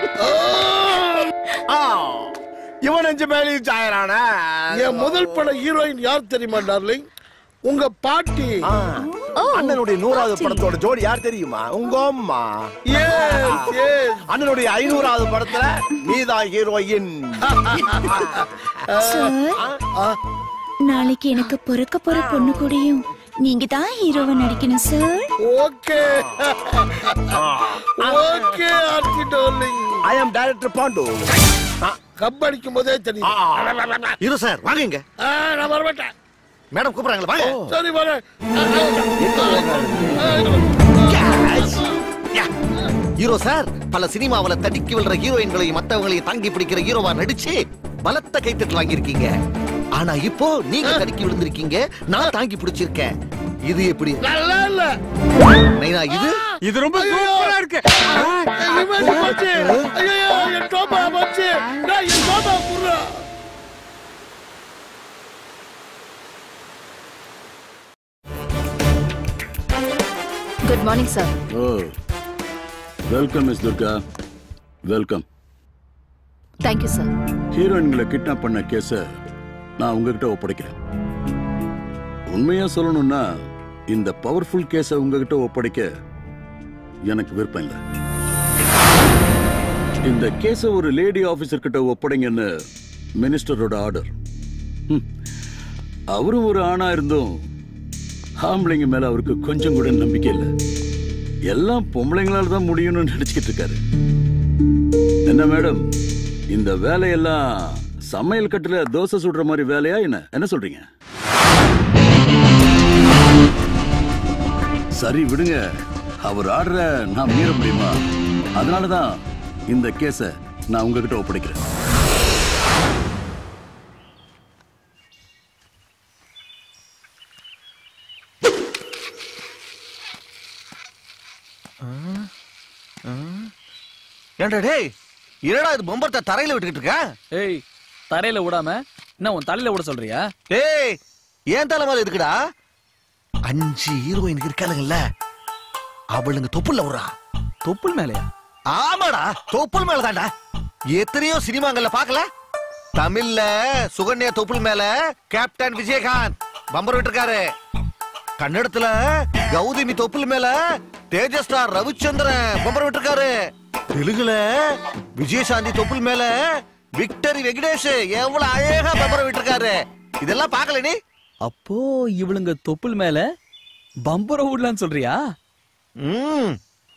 ஆ இவன் நெஞ்சு மேலேயும் சாயரானா
என் முதல் பட ஹீரோயின் யார் தெரியுமா டார்லிங் உங்க பாட்டி
அண்ணனுடைய நூறாவது படத்தோட ஜோடி யார் தெரியுமா உங்க அம்மா அண்ணனுடைய ஐநூறாவது படத்துல நீதான் ஹீரோயின்
சார் நாளைக்கு எனக்கு பிறக்க போற பொண்ணு கூடயும் நீங்க தான் ஹீரோவா நடிக்கணும் sir
okay okay Aarthi darling
I am director Pandu
cup அடிக்கும் போதே தெரியும்
இரு சார் வாங்க இங்க
ஆ, நான் வரமாட்டேன்
மேடம் கூப்பிடுறாங்களா வாங்க
சரி வரேன்
ஹீரோ சார் பல சினிமாவுல தடிக்கி விழுற ஹீரோயின்களையும் மத்தவங்களையும் தாங்கி பிடிக்கிற ஹீரோவா நடிச்சு பலத்த கைத்தட்டல் வாங்கியிருக்கீங்க ஆனா இப்போ நீங்க தடுக்கி விழுந்திருக்கீங்க நான் தாங்கி பிடிச்சிருக்கேன் இது எப்படி
நல்லா இல்ல
நைனா இது
இது ரொம்ப சூப்பரா இருக்கு
இவன் போச்சு ஐயோ என் டோபா போச்சு டேய், என் டோபா புர்றா
good morning sir
oh welcome miss Durga welcome
thank you sir
ஹீரோயின்களை கிட்னாப் பண்ண கேஸ நான் உங்ககிட்ட ஒப்படைக்கிறேன் உண்மையா சொல்லணும்னா இந்த பவர்ஃபுல் கேஸை உங்ககிட்ட ஒப்படைக்க எனக்கு விருப்பம் இல்லை இந்த கேஸை ஒரு லேடி ஆபீசர் கிட்ட ஒப்படைங்கன்னு மினிஸ்டரோட ஆர்டர் அவரும் ஒரு ஆணா இருந்தும் ஆம்பளைங்க மேல அவருக்கு கொஞ்சம் கூட நம்பிக்கை இல்லை எல்லாம் பொம்பளைங்களால தான் முடியும்னு நினைச்சுக்கிட்டு இருக்காரு என்ன மேடம் இந்த வேலையெல்லாம் சமையல் கட்டுல தோசை சுடுற மாதிரி வேலையா என்ன என்ன சொல்றீங்க சரி விடுங்க அவர் ஆர்டர நான் மீற முடியுமா அதனாலதான் இந்த கேஸ நான் உங்ககிட்ட ஒப்படைக்கிறேன்
ஏன்டா டேய் என்னடா இது பொம்பரத்தை தரையில விட்டுக்கிட்டு இருக்க
ஏய் தரையில விடாம என்ன உன் தலையில விட சொல்றியா
டேய் ஏன் தலை மேல இருக்குடா அஞ்சு ஹீரோயின் இருக்கானுங்கல்ல அவளுங்க தொப்புல விடுறா
தொப்புள் மேலயா
ஆமாடா தொப்புள் மேல தான்டா எத்தனையோ சினிமாங்கள்ல பாக்கல தமிழ்ல சுகன்யா தொப்புள் மேல கேப்டன் விஜயகாந்த் பம்பர் விட்டுருக்காரு கன்னடத்துல கௌதமி தொப்புள் மேல தேஜஸ் ஸ்டார் ரவிச்சந்திரன் பம்பர் விட்டுருக்காரு தெலுங்குல விஜயசாந்தி தொப்புள் மேல விக்டரி வெங்கடேஷ் எவ்வளவு அழகா பம்பர் விட்டுருக்காரு இதெல்லாம் பாக்கல நீ
அப்போ இவளுங்க தொப்புள் மேல பம்பர விடலான்னு சொல்றியா
ம்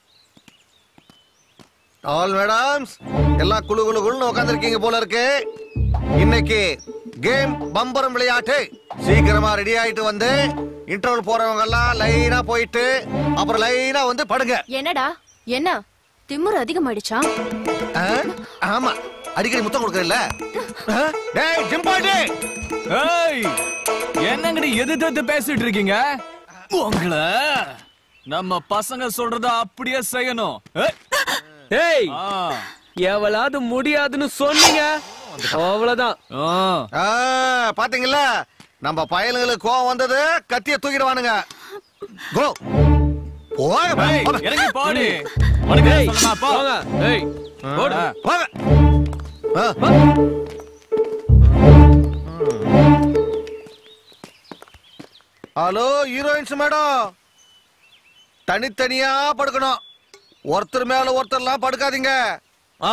ஆல் மேடம்ஸ் எல்லாம் குழு குழு குழுன்னு உட்காந்துருக்கீங்க போல இருக்கு இன்னைக்கு கேம் பம்பரம் விளையாட்டு சீக்கிரமா ரெடி ஆயிட்டு வந்து இன்டர்வல் போறவங்க எல்லாம் லைனா போயிட்டு அப்புறம் லைனா வந்து படுங்க
என்னடா என்ன திமிரு அதிகமாயிடுச்சா
ஆ? ஆமா அடிக்கடி முத்தம் கொடுக்கறல்ல டேய் ஜிம்பாடி
ஏய் என்னங்கடி எதிர்த்து எதிர்த்து பேசிட்டு இருக்கீங்க உங்களை நம்ம பசங்க சொல்றத அப்படியே செய்யணும் ஏய்.
ஏய்
ஆ.
எவளாவது முடியாதுன்னு சொன்னீங்க அவ்வளவுதான்
ஆ, பாத்தீங்களா நம்ம பயலுங்களுக்கு கோவம் வந்தது கத்திய தூக்கிடுவானுங்க கோ போங்க
ஏய்,
போங்க.
இறங்கி பாடு உனக்கு
ஏய்,
என்ன சொல்லணுமா, போ.
போங்க. ஏய், போடு.
ஆ.
போங்க ஆ. ஹலோ ஹீரோயின்ஸ் மேடம் தனித்தனியா படுக்கணும் ஒருத்தர் மேல ஒருத்தர்லாம் படுக்காதீங்க ஆ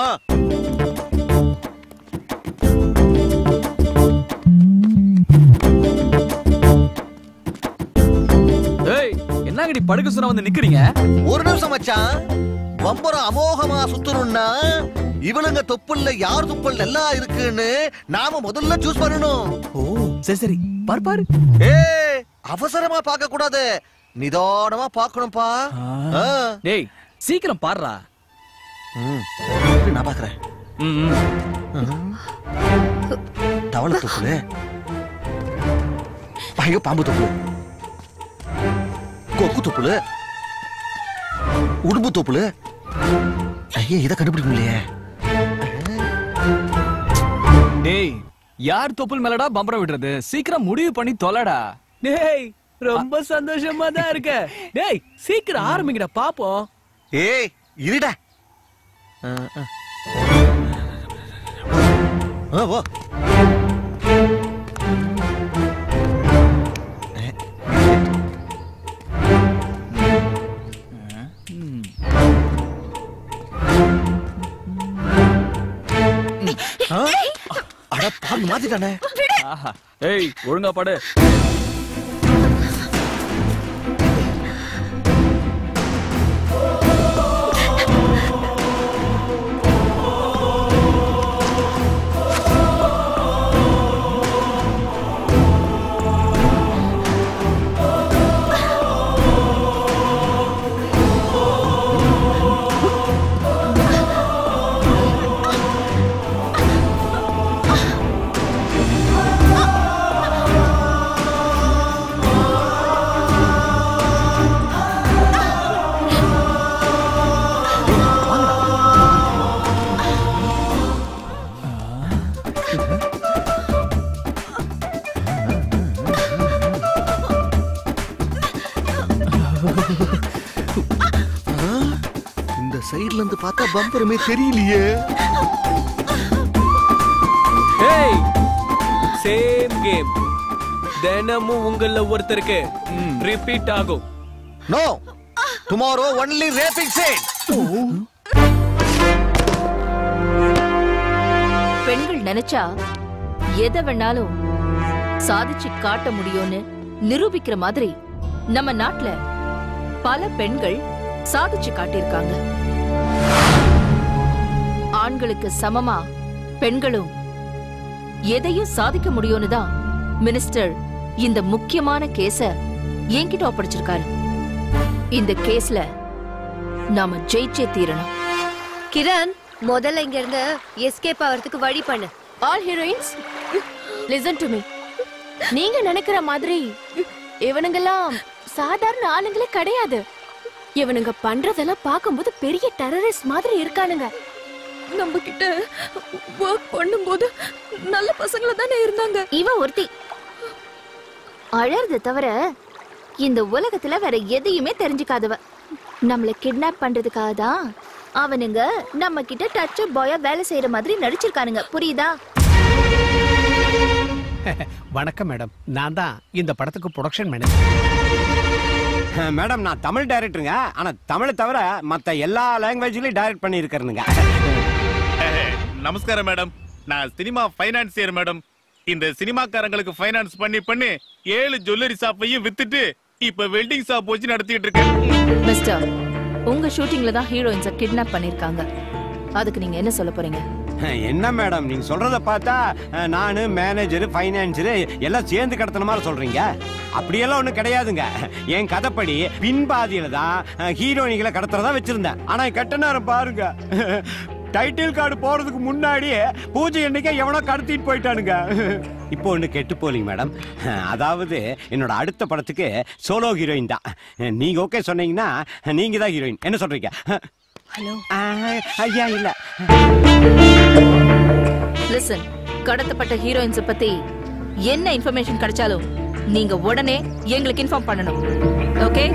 ஏய் என்னங்கடி படுக்க சொன்னா வந்து நிக்கிறீங்க
ஒரு நிமிஷம் மச்சான் பம்பரம் அமோகமா சுத்தணும்னா இவளுங்க தொப்புள்ள யார் தொப்புள் நல்லா இருக்குன்னு நாம முதல்ல சூஸ் பண்ணணும்
ஓ சரி சரி பாரு பாரு
ஏய் அவசரமா பார்க்க கூடாது நிதானமா பார்க்கணும்பா ஆ.
டேய் சீக்கிரம் பாடுறா
ம். நான் பாக்குறேன்
ம்
தவளை தொப்புளு ஐயோ பாம்பு தொப்புளு கொக்கு தொப்புளு உடும்பு தொப்புளு ஐயோ இதை கண்டுபிடிக்க முடியலையே
டேய் யார் தொப்புள் மேலடா பம்பரம் விடுறது சீக்கிரம் முடிவு பண்ணி தொலைடா
டேய் ரொம்ப சந்தோஷமா தான் இருக்க டேய் சீக்கிரம் ஆரம்பிங்கடா பாப்போம்
ஏய் இருடா ஆ, ஆ. ஆ, ஓ ஆ? அட பாம்பு மாத்திட்டானே
ஆஹா ஏய் ஒழுங்கா பாடு
சைடுல இருந்து பார்த்தா பம்பரமே தெரியலையே
ஏய் சேம் கேம் தினமும் உங்கள ஒருத்தருக்கு ரிப்பீட் ஆகும்
நோ டுமாரோ ஒன்லி ரேப்பிங் சேட்
பெண்கள் நினைச்சா எதை வேணாலும் சாதிச்சு காட்ட முடியும்னு நிரூபிக்கிற மாதிரி நம்ம நாட்டுல பல பெண்கள் சாதிச்சு காட்டியிருக்காங்க ஆண்களுக்கு சமமா பெண்களும் எதையும் சாதிக்க முடியும்னு தான் மினிஸ்டர் இந்த முக்கியமான கேஸ என்கிட்ட ஒப்படைச்சிருக்காரு இந்த கேஸ்ல நாம ஜெயிச்சே தீரணும்
கிரண் முதல்ல இங்க இருந்து எஸ்கேப் ஆகிறதுக்கு வழி பண்ணு
all heroines listen to me நீங்க நினைக்கிற மாதிரி இவனுங்கெல்லாம் சாதாரண ஆளுங்களே கிடையாது இவனுங்க பண்றதெல்லாம் பார்க்கும்போது பெரிய டெரரிஸ்ட் மாதிரி இருக்கானுங்க நம்ம கிட்ட ஒர்க் பண்ணும்போது நல்ல பசங்கள தானே இருந்தாங்க
இவ ஒருத்தி அழறத தவிர இந்த உலகத்துல வேற எதையுமே தெரிஞ்சுக்காதவ நம்மள கிட்னாப் பண்றதுக்காக தான் அவனுங்க நம்ம கிட்ட டச் பாயா வேலை செய்யற மாதிரி நடிச்சிருக்கானுங்க புரியுதா
வணக்கம் மேடம் நான் தான் இந்த படத்துக்கு ப்ரொடக்ஷன் மேனேஜர்
மேடம் நான் தமிழ் டைரக்டருங்க ஆனா தமிழை தவிர மத்த எல்லா லாங்குவேஜ்லயும் டைரக்ட் பண்ணி இருக்கிறேனுங்க
நமஸ்காரம் மேடம் நான் சினிமா ஃபைனான்சியர் மேடம் இந்த சினிமாக்காரங்களுக்கு ஃபைனான்ஸ் பண்ணி பண்ணி ஏழு ஜுவல்லரி ஷாப்பையும் வித்துட்டு இப்ப வெல்டிங் ஷாப் வச்சு நடத்திட்டு இருக்கேன்
மிஸ்டர் உங்க ஷூட்டிங்ல தான் ஹீரோயின்ஸ கிட்னாப் பண்ணிருக்காங்க அதுக்கு நீங்க என்ன சொல்ல போறீங்க
என்ன மேடம் நீங்க சொல்றத பார்த்தா அஹ், நானு மேனேஜர் ஃபைனான்சர் எல்லாம் சேர்ந்து கடத்தின மாதிரி சொல்றீங்க அப்படியெல்லாம் ஒண்ணும் கிடையாதுங்க என் கதைப்படி பின்பாதியில தான் அஹ், ஹீரோயினிகளை கடத்துறதா வச்சிருந்தேன் ஆனா கெட்ட நேரம் பாருங்க டைட்டில் கார்டு போறதுக்கு முன்னாடியே பூஜை எண்ணிக்கை எவனோ கடத்திட்டு போயிட்டானுங்க இப்போ ஒண்ணு கெட்டு போலீங்க மேடம் அதாவது என்னோட அடுத்த படத்துக்கு சோலோ ஹீரோயின் தான் நீங்க ஓகே சொன்னீங்கன்னா நீங்க தான் ஹீரோயின் என்ன சொல்றீங்க
ஹலோ
ஐயா இல்ல
லிசன் கடத்தப்பட்ட ஹீரோயின்ஸ் பத்தி என்ன இன்ஃபர்மேஷன் கிடைச்சாலும் நீங்க உடனே எங்களுக்கு இன்ஃபார்ம் பண்ணணும் ஓகே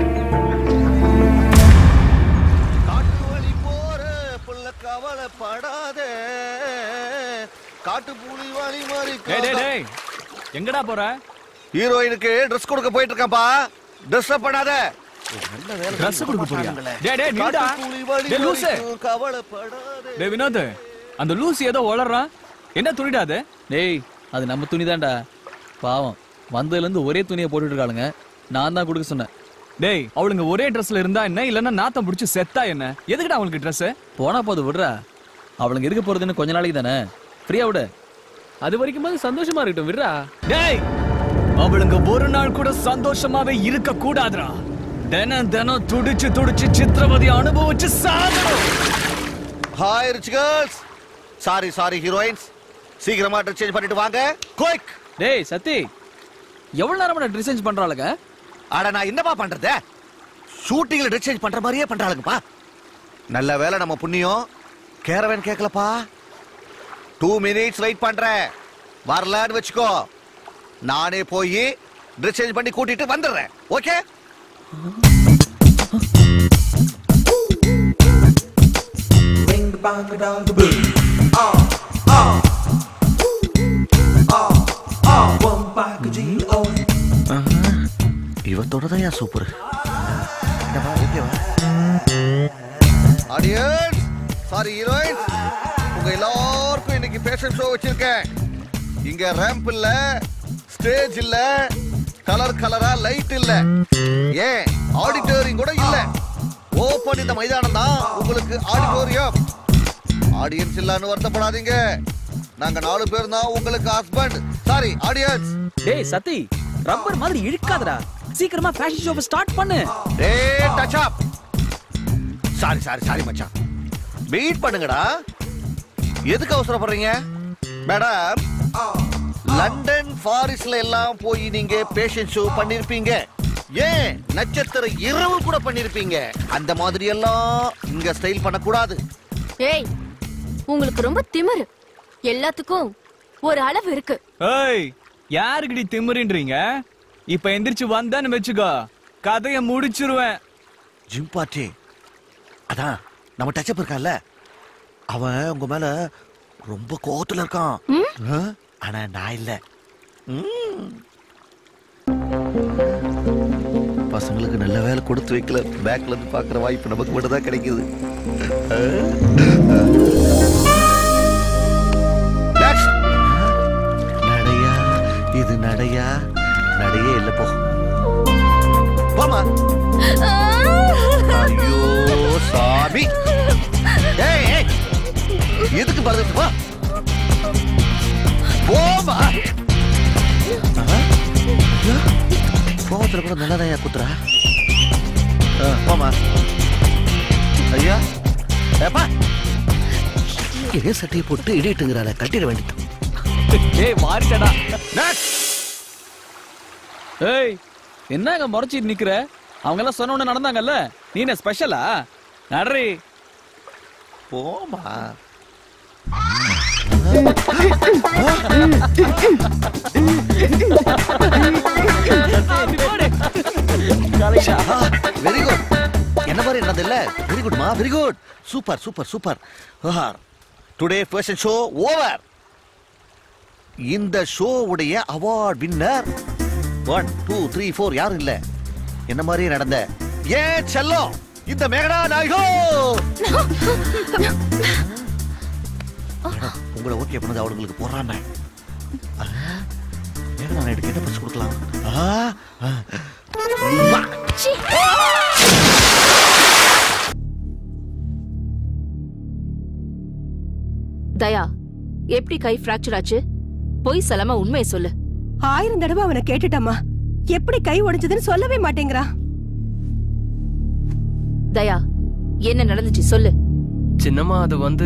கவலைப்படாத காட்டு புலி வழி மாறி
டேய் டேய் டேய் எங்கடா போற
ஹீரோயினுக்கு ட்ரெஸ் கொடுக்க போயிட்டு இருக்கான்ப்பா டிஸ்டர்ப் பண்ணாத
Dress கொடுக்க போறியா? டேய், டேய், நில்லுடா. டேய், லூசு. டேய் வினோத் அந்த லூசி ஏதோ வளர்றான் என்ன துணிடா அது
டேய் அது நம்ம துணி தான்டா பாவம் வந்ததுல இருந்து ஒரே துணியை போட்டுட்டு இருக்காளுங்க நான் தான் கொடுக்க சொன்னேன்
டேய் அவளுங்க ஒரே ட்ரெஸ்ல இருந்தா என்ன இல்லன்னா நாத்தம் பிடிச்சு செத்தா என்ன எதுக்குடா அவளுக்கு ட்ரெஸ்
போனா போது விடுறா அவளுங்க இருக்க போறதுன்னு கொஞ்ச நாளைக்கு தானே ஃப்ரீயா விடு
அது வரைக்கும் சந்தோஷமா இருக்கட்டும் விடுறா
டேய் அவளுங்க ஒரு நாள் கூட சந்தோஷமாவே இருக்க கூடாதுடா தினம் தினம் துடிச்சு துடிச்சு சித்திரவதை அனுபவிச்சு சாகணும்
hi rich girls sorry sorry heroines சீக்கிரமா ட்ரெஸ் சேஞ்ச் பண்ணிட்டு வாங்க குயிக்
டேய் சத்தி எவ்வளவு நேரமா ட்ரெஸ் சேஞ்ச் பண்றாளுங்க
அட நான் என்னப்பா பண்றது ஷூட்டிங்ல ட்ரெஸ் சேஞ்ச் பண்ற மாதிரியே பண்றாளுங்கப்பா நல்ல வேலை நம்ம புண்ணியம் கேரவன் கேட்கலப்பா டூ மினிட்ஸ் வெயிட் பண்றேன் வரலான்னு வச்சுக்கோ நானே போய் ட்ரெஸ் சேஞ்ச் பண்ணி கூட்டிட்டு வந்துடுறேன் ஓகே இவத்தோட தான் சூப்பர் ஆடியன்ஸ் சாரி ஹீரோயின்ஸ் உங்க எல்லாருக்கும் இன்னைக்கு பேஷன் ஷோ வச்சிருக்கேன் இங்க ரேம்ப் இல்ல ஸ்டேஜ் இல்ல கலர் கலரா லைட் இல்ல ஏன் ஆடிட்டோரியம் கூட இல்ல ஓபன் இந்த மைதானம் தான் உங்களுக்கு ஆடிட்டோரியம் ஆடியன்ஸ் இல்லன்னு வருத்தப்படாதீங்க நாங்க நாலு பேர் தான் உங்களுக்கு ஹஸ்பண்ட் சாரி ஆடியன்ஸ்
டேய் சத்தி ரப்பர் மாதிரி இழுக்காதடா சீக்கிரமா ஃபேஷன் ஷோவை ஸ்டார்ட் பண்ணு
டேய் touch up sorry sorry sorry மச்சான் வெயிட் பண்ணுங்கடா எதுக்கு அவசரப்படுறீங்க மேடம் லண்டன் பாரிஸ்ல எல்லாம் போய் நீங்க பேஷன் ஷோ பண்ணிருப்பீங்க ஏன் நட்சத்திர இரவு கூட பண்ணிருப்பீங்க அந்த மாதிரி எல்லாம் இங்க ஸ்டைல் பண்ணக்கூடாது
ஏய் உங்களுக்கு ரொம்ப திமிரு எல்லாத்துக்கும் ஒரு அளவு இருக்கு
ஏய் யாருக்குடி திமிரின்றீங்க இப்ப எந்திரிச்சு வந்தான்னு வச்சுக்கோ கதைய முடிச்சிருவேன்
ஜிம் பார்ட்டி அதான் நம்ம டச்சப் இருக்கான்ல அவன் உங்க மேல ரொம்ப கோவத்துல இருக்கான் ஆ? ஆனா நான் இல்ல ம். பசங்களுக்கு நல்ல வேலை கொடுத்து வைக்கல பேக்ல இருந்து பாக்குற வாய்ப்பு நமக்கு மட்டும் தான் கிடைக்குது ஆ? Next. நடையா இது நடையா நடையே இல்ல போ போமா ஐயோ சாமி ஏய் ஏய் எதுக்கு பறந்துட்டு வா போமா கோவத்துல கூட நல்லதையா குத்துறா ஆ, போமா ஐயா ஏப்பா இதே சட்டையை போட்டு இடிட்டுங்கிறாள கட்டிட வேண்டியது
ஏய் மாறிட்டடா ஏய் என்னங்க முறைச்சிட்டு நிக்கிற அவங்க எல்லாம் சொன்ன உடனே நடந்தாங்கல்ல நீ என்ன ஸ்பெஷலா நடரி
போமா வெரி குட் என்ன மாதிரி நடந்தது இல்ல வெரி குட்மா very good super super super today fashion show over இந்த ஷோ உடைய award winner one two three four யாரும் இல்ல என்ன மாதிரியே நடந்த ஏ செல்லம் இந்த மேகனா நாயகோ மேடம், உங்களை ஓகே பண்ணது அவளுங்களுக்கு போடுறாம மேகனா நாயுடுக்கு என்ன பரிசு கொடுக்கலாம் ஆ, ஆ. உம்மா.
தயா எப்படி கை ஃப்ராக்சர் ஆச்சு பொய் சொல்லாம உண்மையை சொல்லு
ஆயிரம் தடவை அவனை கேட்டுட்டம்மா எப்படி கை உடைஞ்சதுன்னு சொல்லவே மாட்டேங்கிறான்
தயா என்ன நடந்துச்சு சொல்லு
சின்னம்மா அது வந்து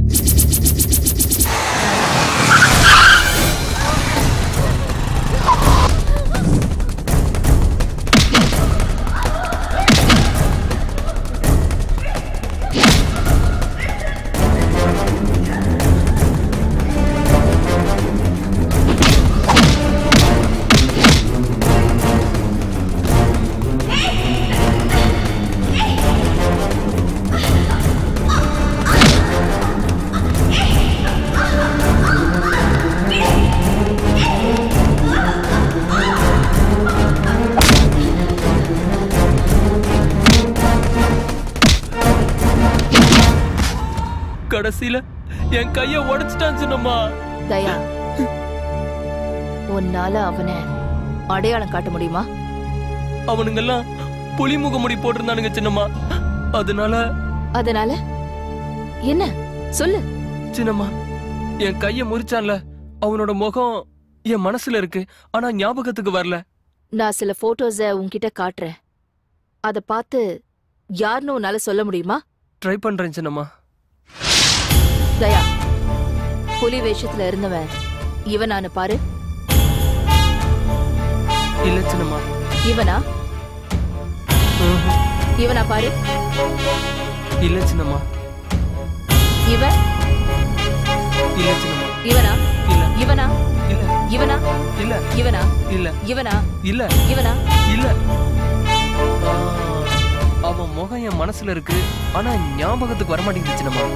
கடைசியில என் கைய உடைச்சிட்டான் சின்னம்மா
தயா உன்னால அவனை அடையாளம் காட்ட முடியுமா
அவனுங்கெல்லாம் புலி முகமுடி போட்டிருந்தானுங்க சின்னம்மா அதனால
அதனால என்ன சொல்லு
சின்னம்மா என் கைய முறிச்சான்ல அவனோட முகம் என் மனசுல இருக்கு ஆனா ஞாபகத்துக்கு வரல
நான் சில போட்டோஸ உன்கிட்ட காட்டுறேன் அத பார்த்து யாருன்னு உன்னால சொல்ல முடியுமா
ட்ரை பண்றேன் சின்னம்மா
தயா புலி வேஷத்துல இருந்தவன் இவனானு பாரு
இல்ல சின்னம்மா
இவனா இவனா பாரு
இல்ல சின்னம்மா
இவன்
இல்ல சின்னம்மா
இவனா
இல்ல
இவனா
இல்ல
இவனா
இல்ல
இவனா
இல்ல
இவனா
இல்ல
இவனா
இல்ல ஆ, அவன் முகம் என் மனசுல இருக்கு ஆனா ஞாபகத்துக்கு வர மாட்டேங்குது சின்னம்மா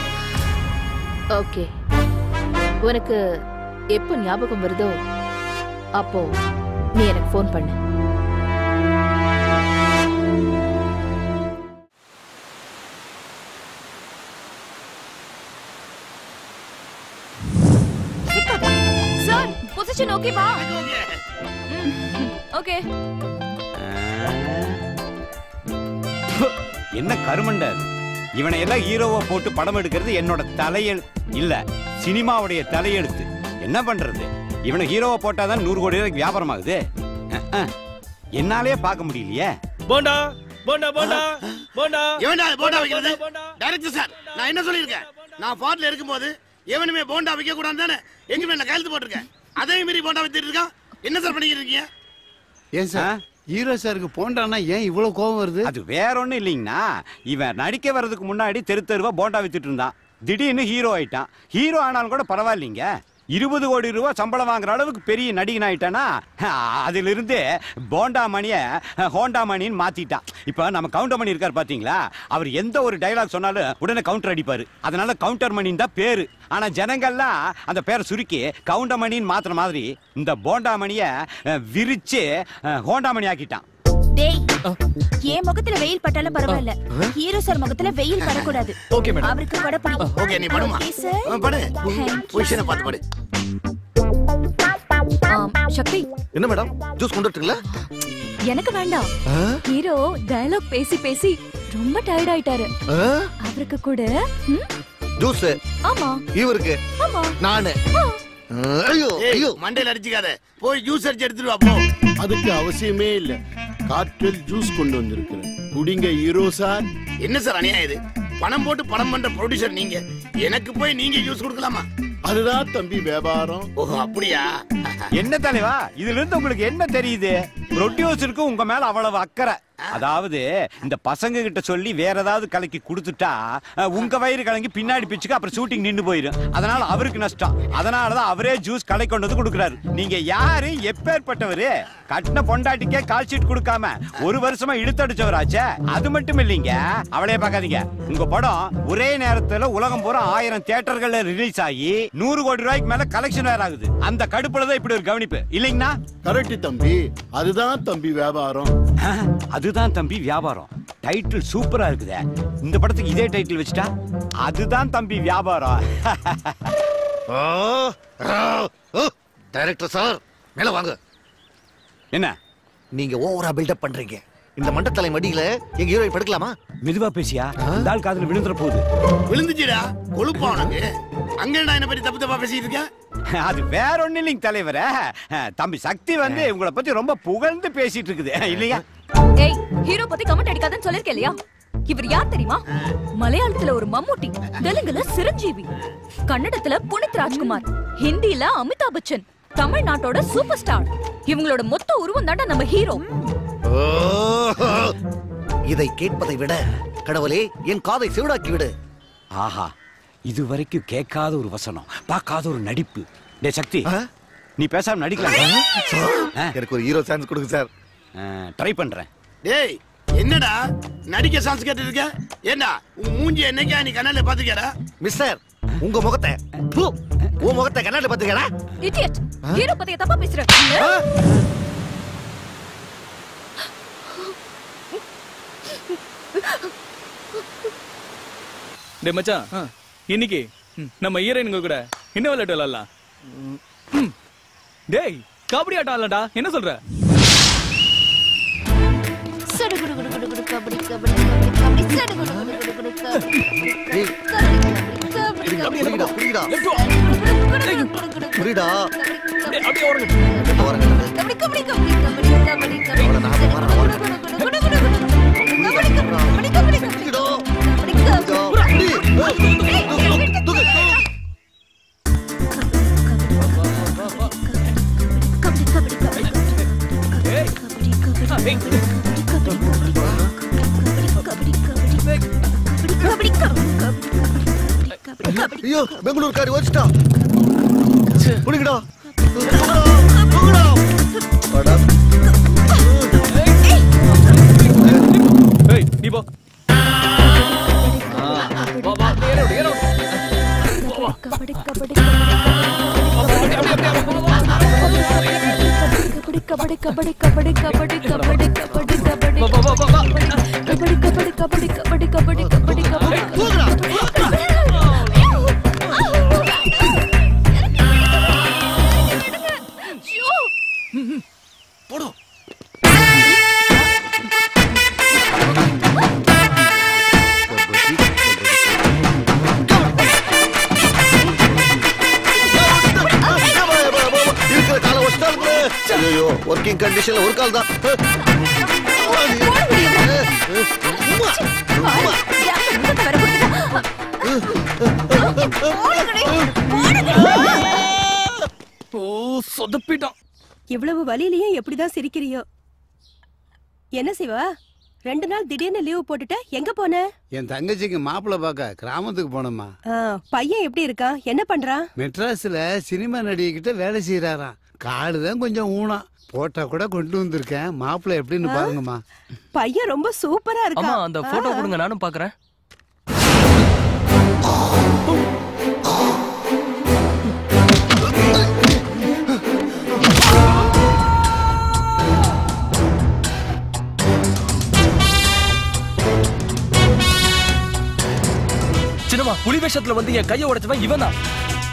ஓகே உனக்கு எப்போ ஞாபகம் வருதோ அப்போ நீ எனக்கு ஃபோன் பண்ணு
சார் பொசிஷன் ஓகேவா ஓகே
என்ன கருமண்ட அது? இவனை எல்லாம் ஹீரோவா போட்டு படம் எடுக்கிறது என்னோட தலையெழு இல்ல சினிமாவுடைய தலையெழுத்து என்ன பண்றது இவனை ஹீரோவா போட்டாதான் நூறு கோடி ரூபாய்க்கு வியாபாரம் ஆகுது அஹ், அஹ். என்னாலே பார்க்க முடியலையே
போண்டா போண்டா போண்டா போண்டா
எவன்டா அது போண்டா வைக்கிறது டைரக்டர் சார் நான் என்ன சொல்லியிருக்கேன் நான் ஃபார்ட்ல இருக்கும்போது எவனுமே போண்டா வைக்க கூடாது தானே எங்க நான் கையெழுத்து போட்டிருக்கேன் அதே மாதிரி போண்டா வச்சுட்டு இருக்கான் என்ன சார் பண்ணிக்கிட்டு இருக்கீங்க
ஏன் சார் ஹீரோ சாருக்கு போண்டானா ஏன் இவ்வளவு கோவம் வருது
அது வேற ஒண்ணும் இல்லைங்கண்ணா இவன் நடிக்க வர்றதுக்கு முன்னாடி தெரு தெருவா போண்டா வித்துட்டு இருந்தான் திடீர்னு ஹீரோ ஆயிட்டான் ஹீரோ ஆனாலும் கூட பரவாயில்லைங்க இருபது கோடி ரூபாய் சம்பளம் வாங்குற அளவுக்கு பெரிய நடிகன் ஆயிட்டானா அதிலிருந்து போண்டா மணிய ஹோண்டா மணின்னு மாத்திட்டான் இப்ப நம்ம கவுண்டர் மணி இருக்கார் பாத்தீங்களா அவர் எந்த ஒரு டைலாக் சொன்னாலும் உடனே கவுண்டர் அடிப்பாரு அதனால கவுண்டர் மணின்னு தான் பேரு ஆனா ஜனங்கள்லாம் அந்த பேரை சுருக்கி கவுண்டர் மணின்னு மாத்துற மாதிரி இந்த போண்டா மணிய அஹ், விரிச்சு அஹ், ஹோண்டா மணி ஆக்கிட்டான்
டேய் என் முகத்துல வெயில் பட்டாலும் பரவாயில்ல ஹீரோ சார் முகத்துல வெயில் படக்கூடாது
ஓகே மேடம்
அவருக்கு பட பிடிக்கும்
ஓகே நீ படுமா
Okay, sir.
ஆ, படு பொசிஷனை பார்த்து படு
ஆம், சக்தி
என்ன மேடம் ஜூஸ் கொண்டு வரட்டுங்களா
எனக்கு வேண்டாம் ஹீரோ டயலாக் பேசி பேசி ரொம்ப டயர்ட் ஆயிட்டாரு அவருக்கு கூட ம்,
ஜூஸ்
ஆமா
இவருக்கு
ஆமா
நானு ஐயோ
ஐயோ மண்டையில அடிச்சுக்காத போய் ஜூஸ் அடிச்சு எடுத்துட்டு வா போ அதுக்கு அவசியமே இல்ல காற்றில் ஜூஸ் கொண்டு வந்திருக்கிறேன் குடிங்க ஹீரோ சார் என்ன சார் அநியாயம் இது பணம் போட்டு படம் பண்ற ப்ரொடியூசர் நீங்க எனக்கு போய் நீங்க ஜூஸ் கொடுக்கலாமா அதுதான் தம்பி வியாபாரம் ஓஹோ அப்படியா
என்ன தலைவா இதுல இருந்து உங்களுக்கு என்ன தெரியுது ப்ரொடியூசருக்கு உங்க மேல அவ்வளவு அக்கறை அதாவது இந்த பசங்க கிட்ட சொல்லி வேற ஏதாவது கலக்கி கொடுத்துட்டா அஹ், உங்க வயிறு கலங்கி பின்னாடி பிச்சுக்கு அப்புறம் ஷூட்டிங் நின்னு போயிடும் அதனால அவருக்கு நஷ்டம் அதனாலதான் அவரே ஜூஸ் கலை கொண்டு வந்து கொடுக்குறாரு நீங்க யாரு எப்பேற்பட்டவரு கட்டின பொண்டாட்டிக்கே கால் ஷீட் கொடுக்காம ஒரு வருஷமா இழுத்தடிச்சவராச்சே அது மட்டும் இல்லைங்க அவளையே பார்க்காதீங்க உங்க படம் ஒரே நேரத்துல உலகம் பூரா ஆயிரம் தியேட்டர்கள்ல ரிலீஸ் ஆகி நூறு கோடி ரூபாய்க்கு மேல கலெக்ஷன் வேற ஆகுது அந்த கடுப்புல தான் இப்படி ஒரு கவனிப்பு இல்லைங்கண்ணா
கரெக்ட் தம்பி அதுதான் தம்பி வியாபாரம்
அதுதான் தம்பி வியாபாரம் டைட்டில் சூப்பரா இருக்குதே இந்த படத்துக்கு இதே டைட்டில் வச்சுட்டா அதுதான் தம்பி வியாபாரம்
டைரக்டர் சார் மேல வாங்க
என்ன
நீங்க ஓவரா பில்டப் பண்றீங்க இந்த மண்டத்தலை மடியில எங்க ஹீரோயின் படுக்கலாமா
மெதுவா பேசியா இந்த ஆள் காதுல விழுந்துற போகுது
விழுந்துச்சுடா கொழுப்பா உனக்கு அங்க என்ன என்ன பத்தி தப்பு தப்பா பேசிட்டு இருக்க
அது வேற ஒண்ணு இல்லைங்க தலைவரே தம்பி சக்தி வந்து உங்களை பத்தி ரொம்ப புகழ்ந்து பேசிட்டு இருக்குது இல்லையா
ஏய் ஹீரோ பத்தி கமெண்ட் அடிக்காதன்னு சொல்லிருக்கேன் இல்லையா இவர் யார் தெரியுமா மலையாளத்துல ஒரு மம்மூட்டி தெலுங்குல சிரஞ்சீவி கன்னடத்துல புனித் ராஜ்குமார் ஹிந்தில அமிதாப் பச்சன் தமிழ்நாட்டோட சூப்பர் ஸ்டார் இவங்களோட மொத்த உருவம் தாண்டா நம்ம ஹீரோ
இதை கேட்பதை விட கடவுளே என் காதை செவிடாக்கி விடு
ஆஹா இது வரைக்கும் கேட்காத ஒரு வசனம் பார்க்காத ஒரு நடிப்பு டே சக்தி நீ பேசாம நடிக்கலாம்
எனக்கு ஒரு ஹீரோ சான்ஸ் கொடுங்க சார்
ட்ரை பண்றேன்
டேய் என்னடா நடிக்க சான்ஸ் கேட்டு இருக்க ஏண்டா உன் மூஞ்சி என்னைக்கா நீ கண்ணால பாத்துக்கடா
மிஸ்டர் உங்க முகத்தை ப்பு, உன் முகத்தை கண்ணாடி பாத்துக்கடா
இடியட் ஹீரோ பத்தி தப்பா பேசுற
டே மச்சான் இன்னைக்கு ம், நம்ம ஹீரோயினுங்க கூட என்ன விளையாட்டு விளையாடலாம் ம். டேய் கபடி ஆட்டம் ஆடலாம்டா என்ன சொல்ற
சடுகுடு குடு குடு குடு கபடி கபடி கபடி கபடி சடுகுடு குடு குடு குடு கபடி
ஏய், புரியுதா, புரியுதா, புரியுதா? புரியுதா?
கபடி கபடி கபடி கபடி கபடி கபடி
ஐயோ பெங்களூர் காரி வச்சுட்டா புடிக்கடா
ஏய் நீ போ வா வா ஏறு விடு, ஏறு விடு. வா, வா.
கபடி கபடி கபடி கபடி கபடி கபடி கபடி கபடி கபடி கபடி கபடி கபடி கபடி கபடி கபடி
போடும் இருக்கிற காலை வச்சுட்டாங்க ஐயோ ஒர்க்கிங் கண்டிஷன்ல ஒரு கால் தான்
ஓ சொதப்பிட்டான் இவ்வளவு வலியிலையும் எப்படிதான் சிரிக்கிறியோ என்ன சிவா ரெண்டு நாள் திடீர்னு லீவு போட்டுட்ட எங்க போன
என் தங்கச்சிக்கு மாப்பிள்ளை பார்க்க கிராமத்துக்கு போனோம்மா
ஆ, பையன் எப்படி இருக்கான் என்ன பண்றான்
மெட்ராஸ்ல சினிமா நடிகைக்கிட்ட வேலை செய்யறாராம் காடு தான் கொஞ்சம் ஊனம் போட்டா கூட கொண்டு வந்திருக்கேன் மாப்பிள்ளை எப்படின்னு
ஆ?
பாருங்கம்மா
பையன் ரொம்ப சூப்பரா
அம்மா
இருக்கான்
அந்த போட்டோ
ஆ.
கொடுங்க நானும் பாக்குறேன் சின்னம்மா புலி வேஷத்துல வந்து என் கையை உடைச்சவன் இவன் தான்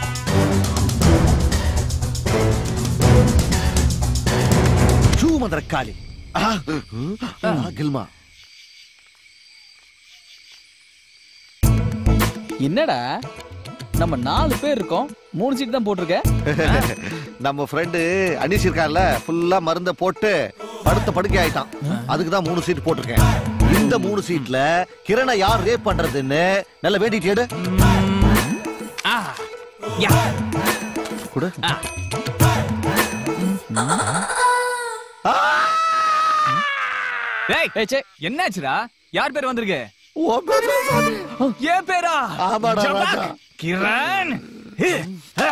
சூமந்திரக்காளி கில்மா
என்னடா நம்ம நாலு பேர் இருக்கோம் மூணு சீட் தான் போட்டிருக்க
நம்ம ஃப்ரெண்டு அனீஸ் இருக்கார்ல ஃபுல்லா மருந்த போட்டு படுத்த படுக்கை ஆயிட்டான் அதுக்கு தான் மூணு சீட் போட்டிருக்கேன் இந்த மூணு சீட்ல கிரணை யார் ரேப் பண்றதுன்னு நல்ல வேண்டிட்டு எடு கொடு
ஏய் ஏய், சே, என்னாச்சுடா யார் பேர் வந்திருக்கு ஏன் பேரா
ஆமாடா,
ஜபாக்.
ராஜா.
கிரண் ஹே, ஆ.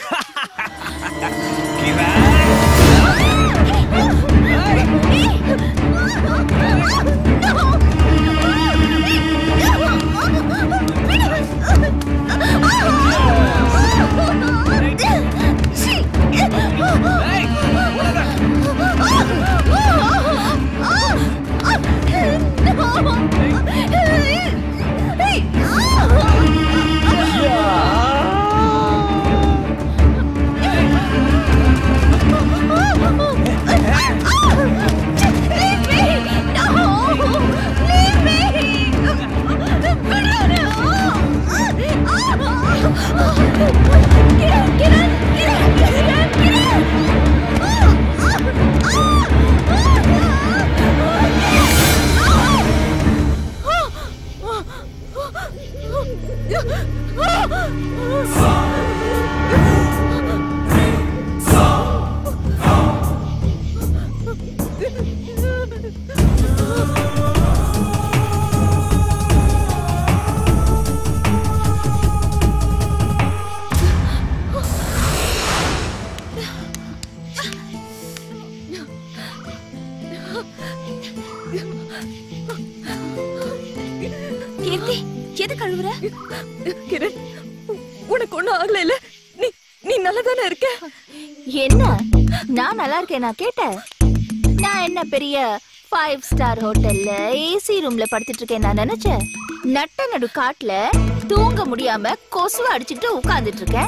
கீர்த்தி எது கழுவுற
கிரண் உனக்கு ஒண்ணும் ஆகல இல்ல நீ நீ நல்லதானே இருக்க
என்ன நான் நல்லா இருக்கேன் நான் கேட்டேன் நான் என்ன பெரிய ஃபைவ் ஸ்டார் ஹோட்டல்ல ஏசி ரூம்ல படுத்துட்டு இருக்கேன் நான் நினைச்சேன் நட்ட நடு காட்டுல தூங்க முடியாம கொசுவை அடிச்சுட்டு உட்கார்ந்துட்டு இருக்கேன்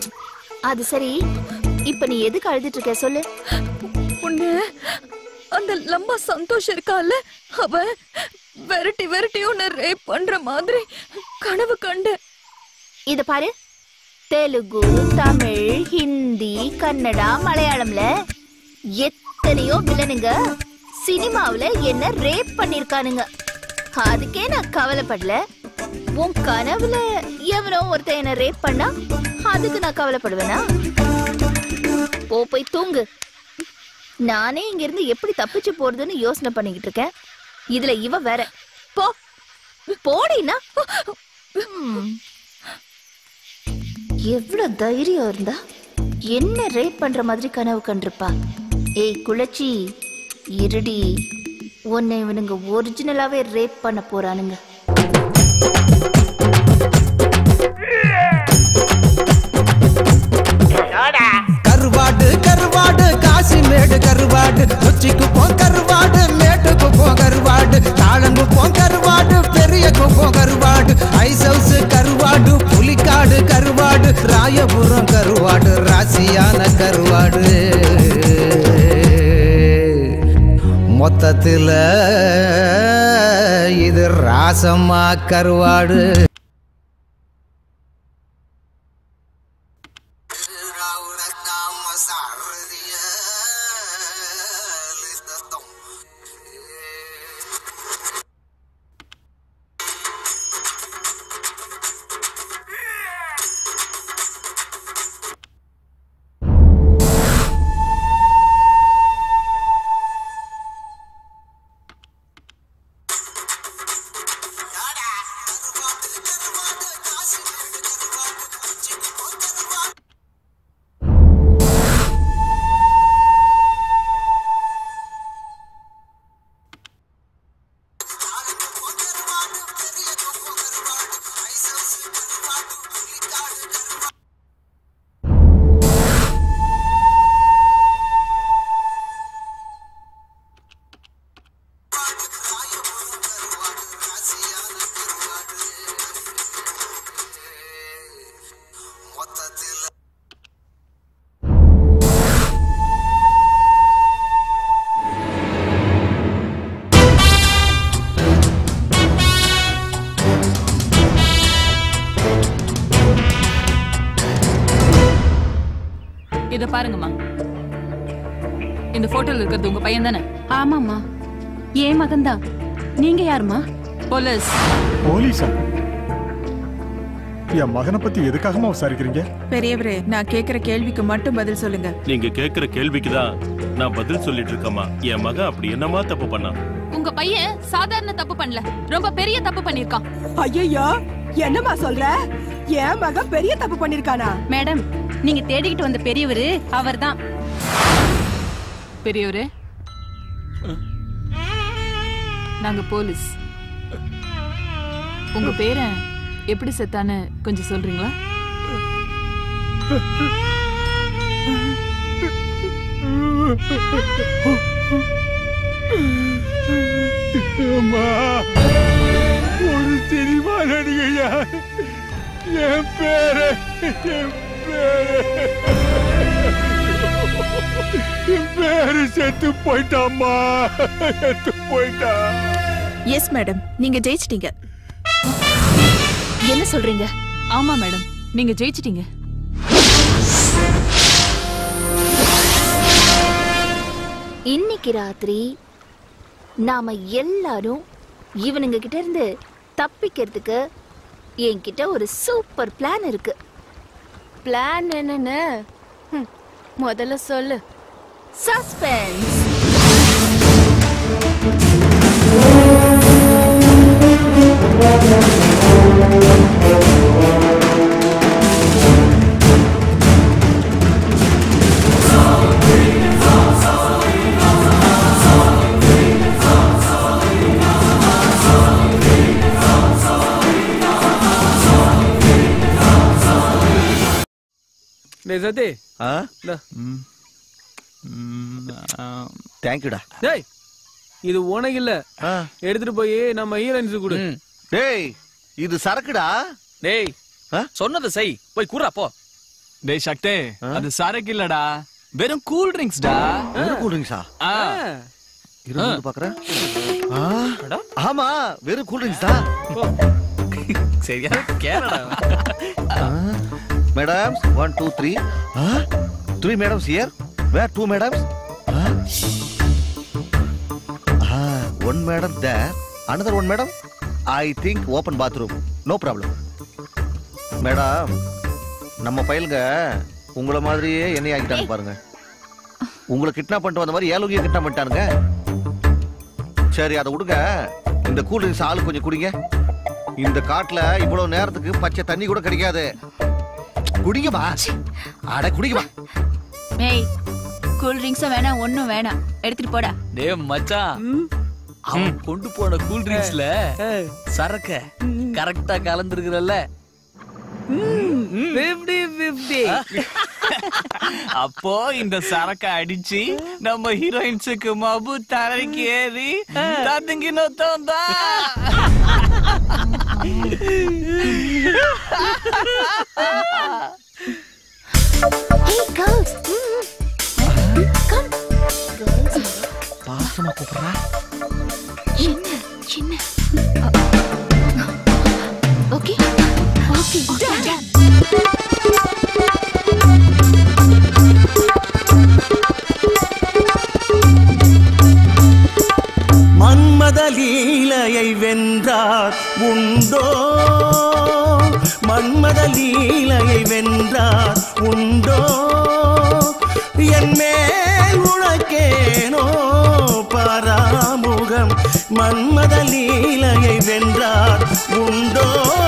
அது சரி இப்ப நீ எதுக்கு அழுதுட்டு இருக்க சொல்லு
உன்ன அந்த லம்பா சந்தோஷ் இருக்கால அவ விரட்டி விரட்டி உன்னை ரேப் பண்ற மாதிரி கனவு கண்டு
இத பாரு தெலுங்கு தமிழ் ஹிந்தி கன்னடா மலையாளம்ல எத்தனையோ வில்லனுங்க சினிமாவுல என்ன ரேப் பண்ணிருக்கானுங்க அதுக்கே நான் கவலைப்படல உன் கனவுல எவனோ ஒருத்தன் என்ன ரேப் பண்ணா அதுக்கு நான் கவலைப்படுவேனா போ போய் தூங்கு நானே இங்க இருந்து எப்படி தப்பிச்சு போறதுன்னு யோசனை பண்ணிக்கிட்டு இருக்கேன் இதுல இவ வேற போ போடினா ம். எவ்வளவு தைரியம் இருந்தா என்ன ரேப் பண்ற மாதிரி கனவு கண்டிருப்பா ஏய் குளச்சி இருடி உன்னை இவனுங்க ஒரிஜினலாவே ரேப் பண்ண போறானுங்க
கருவாடு கருவாடு காசிமேடு கருவாடு கொச்சிக்கு போம் கருவாடு மேட்டுக்கு போம் கருவாடு தாளங்கு போம் கருவாடு பெரிய குப்பம் கருவாடு ஐஸ் ஹவுஸ் கருவாடு புலிக்காடு கருவாடு ராயபுரம் கருவாடு ராசியான கருவாடு மொத்தத்துல இது ராசமா கருவாடு
பாருங்கம்மா இந்த போட்டோல இருக்கிறது உங்க பையன் தானே
ஆமாம்மா ஏன் மகன்தான் நீங்க யாருமா
போலீஸ்
போலீஸா என் மகனை பத்தி எதுக்காகமா விசாரிக்கிறீங்க
பெரியவரே நான் கேக்குற கேள்விக்கு மட்டும் பதில் சொல்லுங்க
நீங்க கேக்குற கேள்விக்கு தான் நான் பதில் சொல்லிட்டு இருக்கேம்மா என் மகன் அப்படி என்னமா தப்பு பண்ணா
உங்க பையன் சாதாரண தப்பு பண்ணல ரொம்ப பெரிய தப்பு பண்ணிருக்கான்
ஐயோ என்னம்மா சொல்ற என் மகன் பெரிய தப்பு பண்ணிருக்கானா
மேடம் நீங்க தேடிக்கிட்டு வந்த பெரியவரு அவர்தான்
பெரியவரே நாங்க போலீஸ் உங்க பேரன் எப்படி செத்தான்னு கொஞ்சம் சொல்றீங்களா
அம்மா ஒரு சினிமா நடிகையா என் பேரு என் பேரு என் பேரு செத்து போயிட்டாம்மா செத்து போயிட்டா
எஸ் மேடம் நீங்க ஜெயிச்சிட்டீங்க
என்ன சொல்றீங்க ஆமா மேடம் நீங்க ஜெயிச்சிட்டீங்க
இன்னைக்கு ராத்திரி நாம எல்லாரும் இவனுங்க கிட்ட இருந்து தப்பிக்கிறதுக்கு என்கிட்ட ஒரு சூப்பர் பிளான் இருக்கு
பிளான் என்னன்னு ஹம், முதல்ல சொல்லு
சஸ்பென்ஸ்
டேய் சத்தி
ஆ
இந்தா.
தேங்க்யூடா
டேய் இது உனக்கு இல்ல எடுத்துட்டு போய் நம்ம ஹீரோயின்ஸ் கொடு
டேய் இது சரக்குடா
டேய் சொன்னதை செய் போய் கூறா போ டேய் சக்தே அது சரக்கு இல்லடா வெறும் கூல் ட்ரிங்க்ஸ்டா
வெறும் கூல் ட்ரிங்க்ஸா
ஆ
இருந்து பாக்குறேன் ஆமா வெறும் கூல் ட்ரிங்க்ஸ் தான்
சரியா கேரடா
madams one two three three madams here where two madams one madam there another one madam I think open bathroom no problem madam நம்ம பையலுங்க உங்களை மாதிரியே என்னை ஆக்கிட்டாங்க பாருங்க உங்களை கிட்னாப் பண்ணிட்டு வந்த மாதிரி ஏழுகிய கிட்னாப் பண்ணிட்டானுங்க சரி அதை விடுங்க இந்த கூல் ட்ரிங்க்ஸ் ஆளு கொஞ்சம் குடிங்க இந்த காட்டுல இவ்வளவு நேரத்துக்கு பச்சை தண்ணி கூட கிடைக்காது குடிங்கப்பா அட குடிங்கப்பா
மேய் கூல் ட்ரிங்க்ஸும் வேணாம் ஒண்ணும் வேணாம் எடுத்துட்டு போடா
டேய் மச்சான் அவன் கொண்டு போன கூல் ட்ரிங்க்ஸ்ல சரக்க கரெக்டா கலந்துருக்குறல்ல
பிப்டி பிப்டி
அப்போ இந்த சரக்க அடிச்சு நம்ம ஹீரோயின்ஸுக்கு மபு தலைக்கு ஏறி தத்துங்கி நொத்தம்
Hey girls.
பாசமா கூப்பிடுறா
என்ன என்ன ஓகே ஓகே
மன்மத லீலையை வென்றார் உண்டோ மன்மத லீலையை வென்றார் உண்டோ என் மேல் உனக்கேனோ பராமுகம் மன்மத லீலையை வென்றார் உண்டோ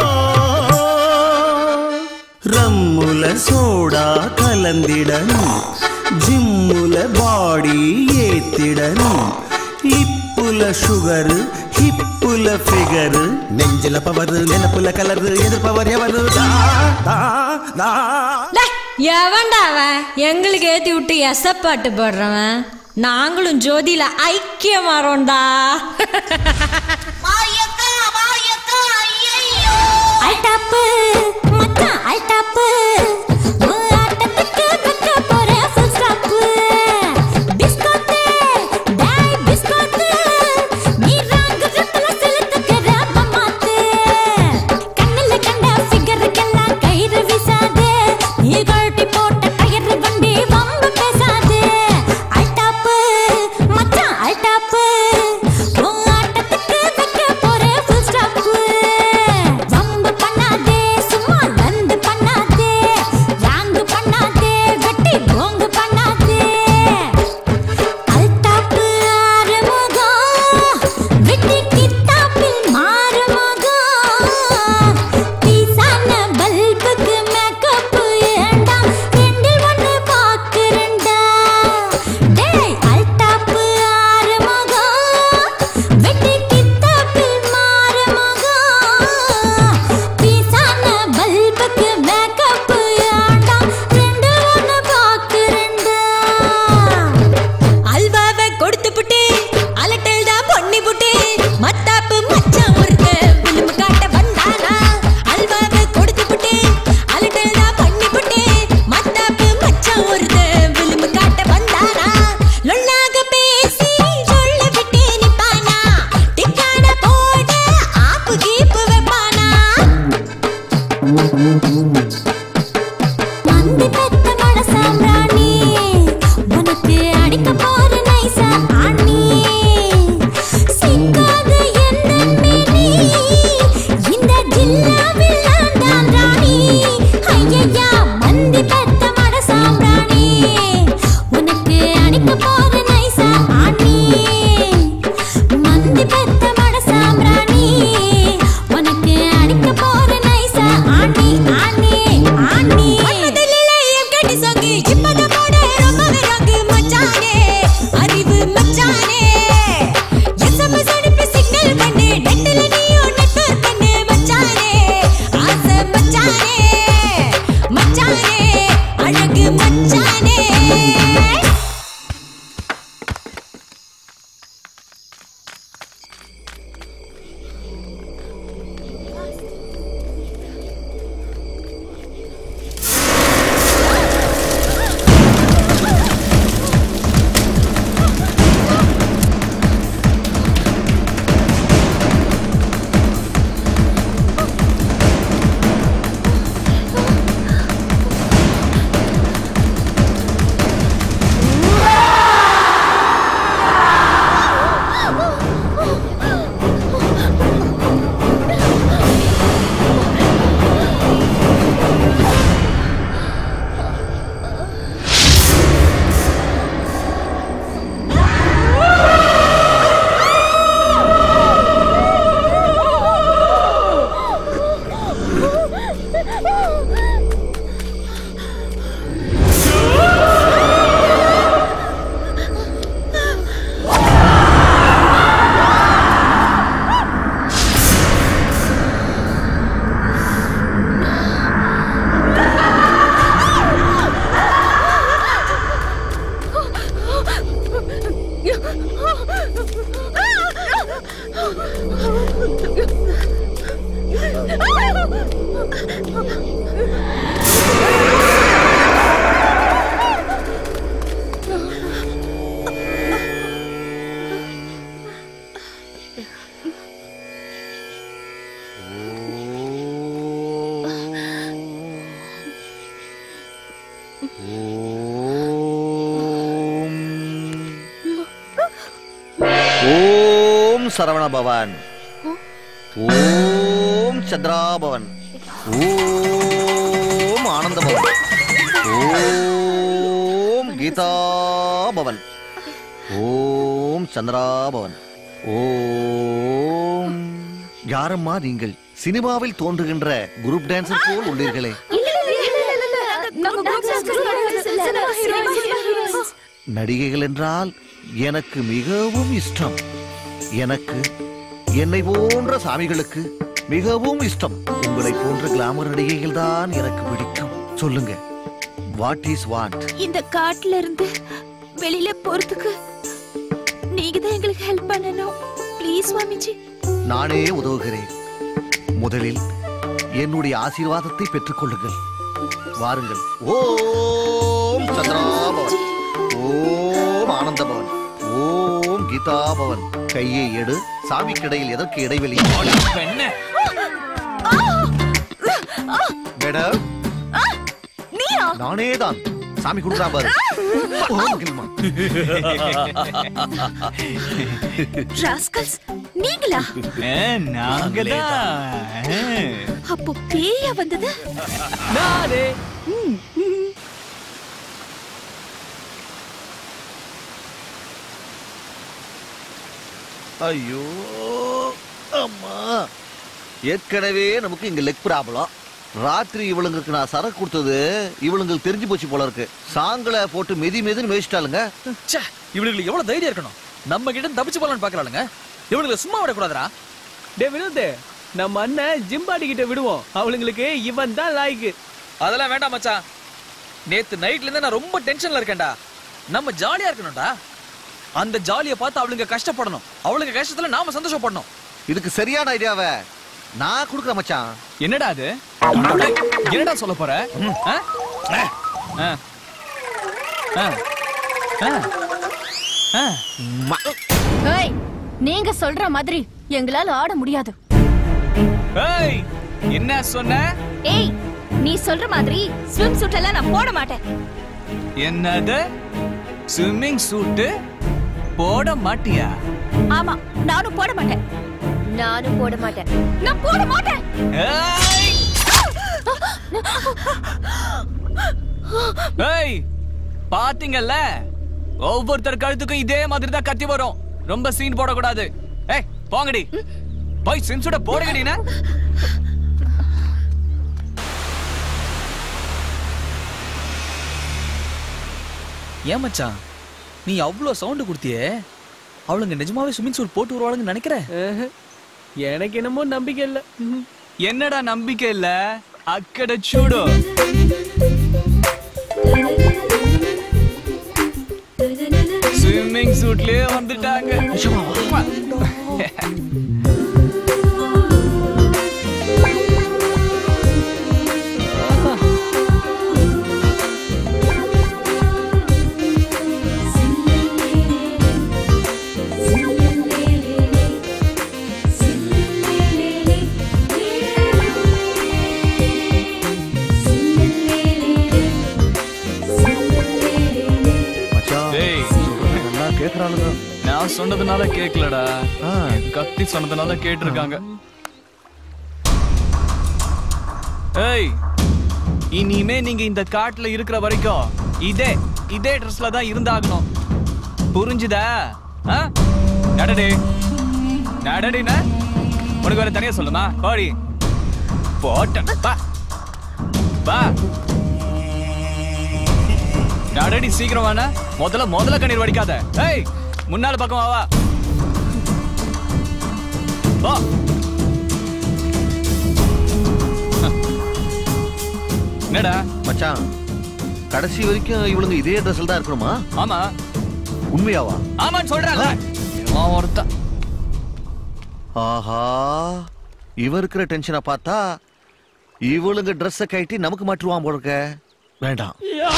ரம்முல சோடா கலந்திடணும் ஜிம்முல பாடி ஏத்திடணும் லிப்புல சுகரு ஹிப்புல ஃபிகரு நெஞ்சில பவரு நினப்புல கலரு எதிர்ப்பவர் எவரு தா, தா, தா.
எவன்டா அவன் எங்களுக்கு ஏத்தி விட்டு எசப்பாட்டு போடுறவன் நாங்களும் ஜோதியில ஐக்கியமாறோம்டா அல்டாப்பு மச்சான் அல்டாப்பு உன் ஆட்டத்துக்கு வைக்க போறேன் full stop. பிஸ்கோத்து, டேய் பிஸ்கோத்து, நீ ராங்கு ரத்துல செலுத்துக்கிற பம்மாத்து. கண்ணுல கண்ட figure க்கெல்லாம் கயிறு வீசாதே. நீ கழட்டி போட்ட டயரு வண்டி வம்பு
ஓம் சரவண பவன் ஓம் சந்திரா பவன் ஓம் ஆனந்த பவன் ஓம் கீதா பவன் ஓம் சந்திரா பவன் ஓம் யாரம்மா நீங்கள் சினிமாவில் தோன்றுகின்ற குரூப் டான்சர் போல் உள்ளீர்களே நடிகைகள் என்றால் எனக்கு மிகவும் இஷ்டம் எனக்கு என்னை போன்ற சாமிகளுக்கு மிகவும் இஷ்டம் உங்களை போன்ற கிளாமர் நடிகைகள் தான் எனக்கு பிடிக்கும் சொல்லுங்க வாட் இஸ் வாண்ட்
இந்த காட்டுல இருந்து வெளியில போறதுக்கு நீங்க தான் எங்களுக்கு ஹெல்ப் பண்ணணும் ப்ளீஸ் சுவாமிஜி
நானே உதவுகிறேன் முதலில் என்னுடைய ஆசீர்வாதத்தை பெற்றுக் கொள்ளுங்கள் வாருங்கள் ஓம் சந்திராபவன் ஓம் ஆனந்தபவன் ஓம் கீதாபவன் கையை எடு சாமிக்கிடையில் எதற்கு இடைவெளி மேடம்
நீயா
நானே தான் சாமி கொடுக்குறா பாரு ஓம் கில்மா.
ராஸ்கல்ஸ் நீங்களா
நாங்கதான்
அப்போ பேயா வந்தது
நானே
ம், ம்.
ஐயோ அம்மா ஏற்கனவே நமக்கு இங்க லெக் ப்ராப்ளம் ராத்திரி இவளுங்களுக்கு நான் சரக்கு கொடுத்தது இவளுங்களுக்கு தெரிஞ்சு போச்சு போல இருக்கு சாங்கல போட்டு மெதி மெதின்னு மேய்ச்சிட்டாளுங்க
ச்சே இவளுக்கு எவ்வளவு தைரியம் இருக்கணும் நம்ம கிட்ட தப்பிச்சு போலான்னு பாக்குறாளுங்க இவளுக்கு சும்மா விடக்கூடாதுடா
டே வினோத் நம்ம அண்ணன் ஜிம்பாடி கிட்ட விடுவோம் அவளுங்களுக்கு இவன் தான் லாய்க்கு
அதெல்லாம் வேண்டாம் மச்சான் நேத்து நைட்ல இருந்து நான் ரொம்ப டென்ஷன்ல இருக்கேன்டா நம்ம ஜாலியா இருக்கணும்டா அந்த ஜாலியை பார்த்து அவளுங்க கஷ்டப்படணும் அவளுங்க கஷ்டத்துல நாம சந்தோஷப்படணும்
இதுக்கு சரியான ஐடியாவை நான் கொடுக்குறேன் மச்சான்
என்னடா அது என்னடா சொல்ல போற ஆ? ஆ. ஆ. ஆ. ஆ.
ஏய் நீங்க சொல்ற மாதிரி எங்களால ஆட முடியாது
ஏய் என்ன சொன்ன
ஏய் நீ சொல்ற மாதிரி ஸ்விம் சூட் எல்லாம் நான் போட மாட்டேன்
என்னது ஸ்விம்மிங் சூட்டு போட மாட்டியா
ஆமா நானும் போட மாட்டேன்
நானும் போட மாட்டேன்
நான் போட மாட்டேன்
ஏய் ஏய் பாத்தீங்கல்ல ஒவ்வொருத்தர் கழுத்துக்கும் இதே மாதிரி தான் கத்தி வரும் ரொம்ப சீன் போடக்கூடாது ஏய் போங்கடி போய் சென்சுட போடுங்கடினா
ஏன் மச்சான் நீ அவ்வளவு சவுண்ட் கொடுத்தியே அவளுங்க நிஜமாவே ஸ்விம்மிங் சூட் போட்டு வருவாளுங்கன்னு நினைக்கிறேன்
எனக்கு என்னமோ நம்பிக்கை இல்ல
என்னடா நம்பிக்கை இல்ல அக்கட சூடு ஸ்விம்மிங் சூட்லயே வந்துட்டாங்க டேய்,
நல்லா கேக்குறாளுங்க
நான் சொன்னதுனால கேக்கலடா கத்தி சொன்னதுனால கேட்டிருக்காங்க ஏய் இனிமே நீங்க இந்த காட்டுல இருக்கிற வரைக்கும் இதே இதே ட்ரெஸ்ல தான் இருந்தாகணும் புரிஞ்சுதா ஆ? நடடி நடடினா உனக்கு வேற தனியா சொல்லுமா பாடி போட்டேன் பா பா நடடி சீக்கிரம் வாண்ணா முதல்ல முதல்ல கண்ணீர் வடிக்காத ஏய் முன்னால பக்கம் வா வா வா என்னடா
மச்சான் கடைசி வரைக்கும் இவளுங்க இதே ட்ரெஸ்ல தான் இருக்கணுமா
ஆமா
உண்மையாவா
ஆமான்னு சொல்றல இவன் ஒருத்தன்
ஆஹா இவ இருக்கிற டென்ஷனை பார்த்தா இவளுங்க ட்ரெஸ்ஸை கட்டி நமக்கு மாட்டுருவான் போல இருக்க வேண்டாம்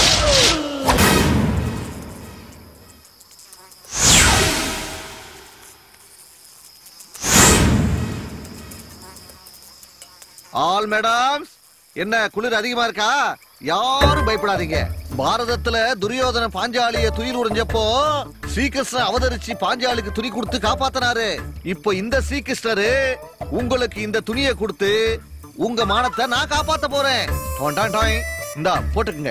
ஆல் மேடம்ஸ் என்ன குளிர் அதிகமா இருக்கா யாரும் பயப்படாதீங்க பாரதத்துல துரியோதன பாஞ்சாலிய துயில் உறிஞ்சப்போ ஸ்ரீகிருஷ்ணர் அவதரிச்சு பாஞ்சாலிக்கு துணி கொடுத்து காப்பாத்தினாரு இப்போ இந்த ஸ்ரீகிருஷ்ணரு உங்களுக்கு இந்த துணியை கொடுத்து உங்க மானத்தை நான் காப்பாத்த போறேன் டொண்டான் டாய். இந்தா போட்டுக்குங்க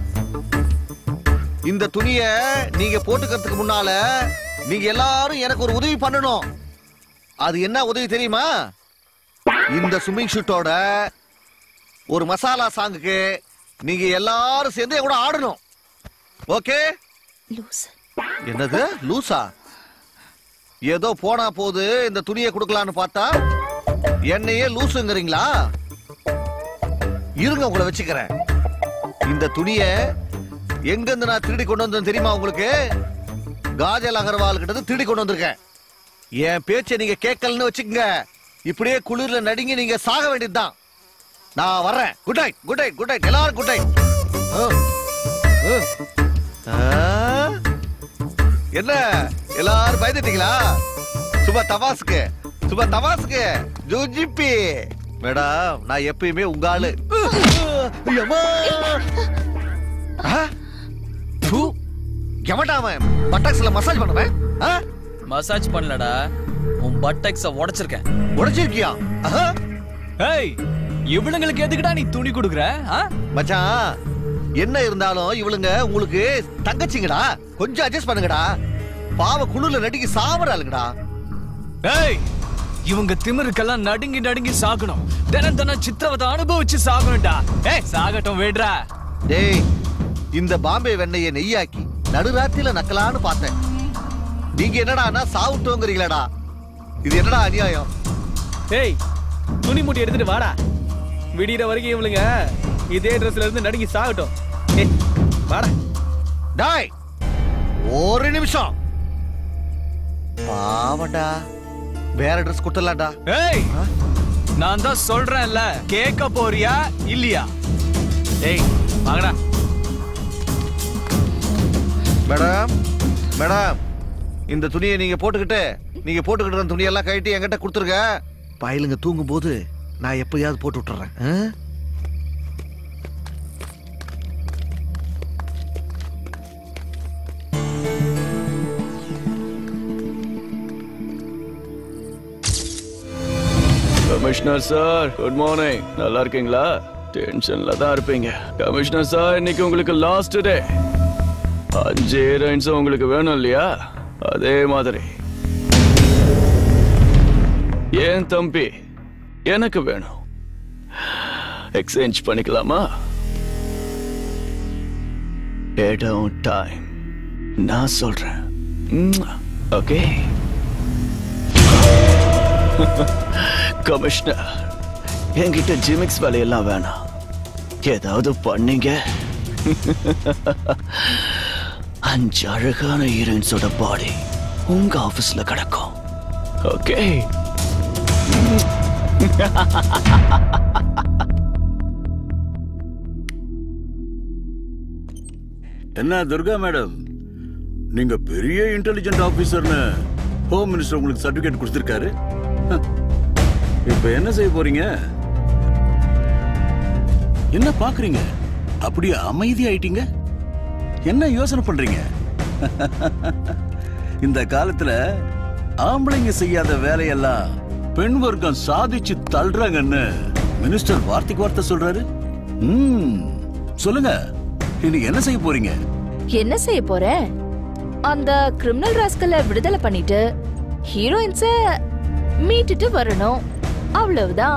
இந்த துணிய நீங்க போட்டுக்கிறதுக்கு முன்னால நீங்க எல்லாரும் எனக்கு ஒரு உதவி பண்ணணும் அது என்ன உதவி தெரியுமா இந்த ஸ்விம்மிங் ஷூட்டோட ஒரு மசாலா சாங்குக்கு நீங்க எல்லாரும் சேர்ந்து என் கூட ஆடணும் ஓகே என்னது லூசா ஏதோ போனா போது இந்த துணியை கொடுக்கலான்னு பார்த்தா என்னையே லூசுங்கிறீங்களா இருங்க உங்களை வச்சுக்கிறேன் இந்த துணிய எங்க இருந்து நான் திருடி கொண்டு வந்தேன் தெரியுமா உங்களுக்கு காஜல் அகர்வால் கிட்ட இருந்து திருடி கொண்டு வந்திருக்கேன் என் பேச்சை நீங்க கேட்கலன்னு வச்சுக்கங்க இப்படியே குளிர்ல நடுங்கி நீங்க சாக வேண்டியதுதான் நான் வர்றேன் good night good night good night எல்லாரும் குட் நைட் என்ன எல்லாரும் பயந்துட்டீங்களா சுபா தவாஸ்க்கு சுபா தவாஸ்க்கு ஜூஜிப்பி மேடம் நான் எப்பயுமே உங்க ஆளு ஐயம்மா. ஆ? தூ. எவன்டா அவன் பட்டாக்ஸ்ல மசாஜ் பண்ணுவேன் ஆ?
மசாஜ் பண்ணலடா உன் பட்டெக்ஸ உடைச்சிருக்கேன்
உடைச்சிருக்கியா
ஏய் இவளுங்களுக்கு எதுக்குடா நீ துணி கொடுக்குற ஆ?
மச்சான் என்ன இருந்தாலும் இவளுங்க உங்களுக்கு தங்கச்சிங்கடா கொஞ்சம் அட்ஜஸ்ட் பண்ணுங்கடா பாவ குளிர்ல நடிக்க சாவறாளுங்கடா
ஏய் இவங்க திமிருக்கெல்லாம் நடுங்கி நடுங்கி சாகணும் தினம் தினம் சித்திரவதை அனுபவிச்சு சாகணும்டா ஏய் சாகட்டும் விடுறா
டேய் இந்த பாம்பே வெண்ணெயை நெய்யாக்கி நடுராத்திரில நக்கலான்னு பார்த்தேன் நீங்க என்னடான்னா சாவுட்டோங்கிறீங்களடா இது என்னடா அநியாயம்
ஏய் துணி மூட்டி எடுத்துட்டு வாடா விடிகிற வரைக்கும் இவளுங்க இதே ட்ரெஸ்ல இருந்து நடுங்கி சாகட்டும் ஏய் வாடா
டாய் ஒரு நிமிஷம் பாவண்டா வேற ட்ரெஸ் கொடுத்துடலாம்டா
ஏய் நான் தான் சொல்றேன்ல கேட்க போறியா இல்லையா ஏய் வாங்கடா
மேடம் மேடம் இந்த துணியை நீங்க போட்டுக்கிட்டு நீங்க போட்டுக்கிட்டு இருந்த துணியெல்லாம் கழட்டி என்கிட்ட கொடுத்துருங்க பயலுங்க தூங்கும் போது நான் எப்பயாவது போட்டு விட்டுறேன் ஆ?
கமிஷனர் சார் குட் மார்னிங் நல்லா இருக்கீங்களா டென்ஷன்ல தான் இருப்பீங்க கமிஷனர் சார் இன்னைக்கு உங்களுக்கு லாஸ்ட் டே அஞ்சு ஹீரோயின்ஸும் உங்களுக்கு வேணும் இல்லையா அதே மாதிரி ஏன் தம்பி எனக்கு வேணும் எக்ஸ்சேஞ்ச் பண்ணிக்கலாமா இடம் டைம் நான் சொல்றேன் ஓகே கமிஷனர் என்கிட்ட ஜிமிக்ஸ் வேலையெல்லாம் வேணாம் ஏதாவது பண்ணீங்க அஞ்சு அழகான ஹீரோயின்ஸோட பாடி உங்க ஆபீஸ்ல கிடக்கும் ஓகே
என்ன துர்கா மேடம் நீங்க பெரிய இன்டெலிஜென்ட் ஆபீசர்னு ஹோம் மினிஸ்டர் உங்களுக்கு சர்டிபிகேட் கொடுத்திருக்காரு ஹ. இப்ப என்ன செய்ய போறீங்க என்ன பாக்குறீங்க அப்படியே அமைதி ஆயிட்டீங்க என்ன யோசனை பண்றீங்க இந்த காலத்துல ஆம்பளைங்க செய்யாத வேலையெல்லாம் பெண் வர்க்கம் சாதிச்சு தள்ளுறாங்கன்னு மினிஸ்டர் வார்த்தைக்கு வார்த்தை சொல்றாரு ம் சொல்லுங்க இன்னைக்கு என்ன செய்ய போறீங்க
என்ன செய்ய போற அந்த கிரிமினல் ராஸ்கல விடுதலை பண்ணிட்டு ஹீரோயின்ஸ மீட்டுட்டு வரணும் அவ்வளவுதான்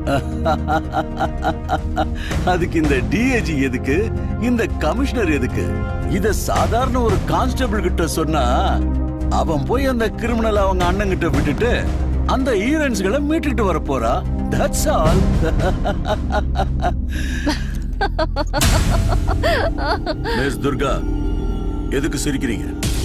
அதுக்கு இந்த டிஏஜி எதுக்கு இந்த கமிஷனர் எதுக்கு இத சாதாரண ஒரு கான்ஸ்டபிள் கிட்ட சொன்னா அவன் போய் அந்த கிரிமினல் அவங்க அண்ணன் கிட்ட விட்டுட்டு அந்த ஹீரோயின்ஸ்களை மீட்டுட்டு வர போறா தட்ஸ் ஆல் மிஸ் துர்கா எதுக்கு சிரிக்கிறீங்க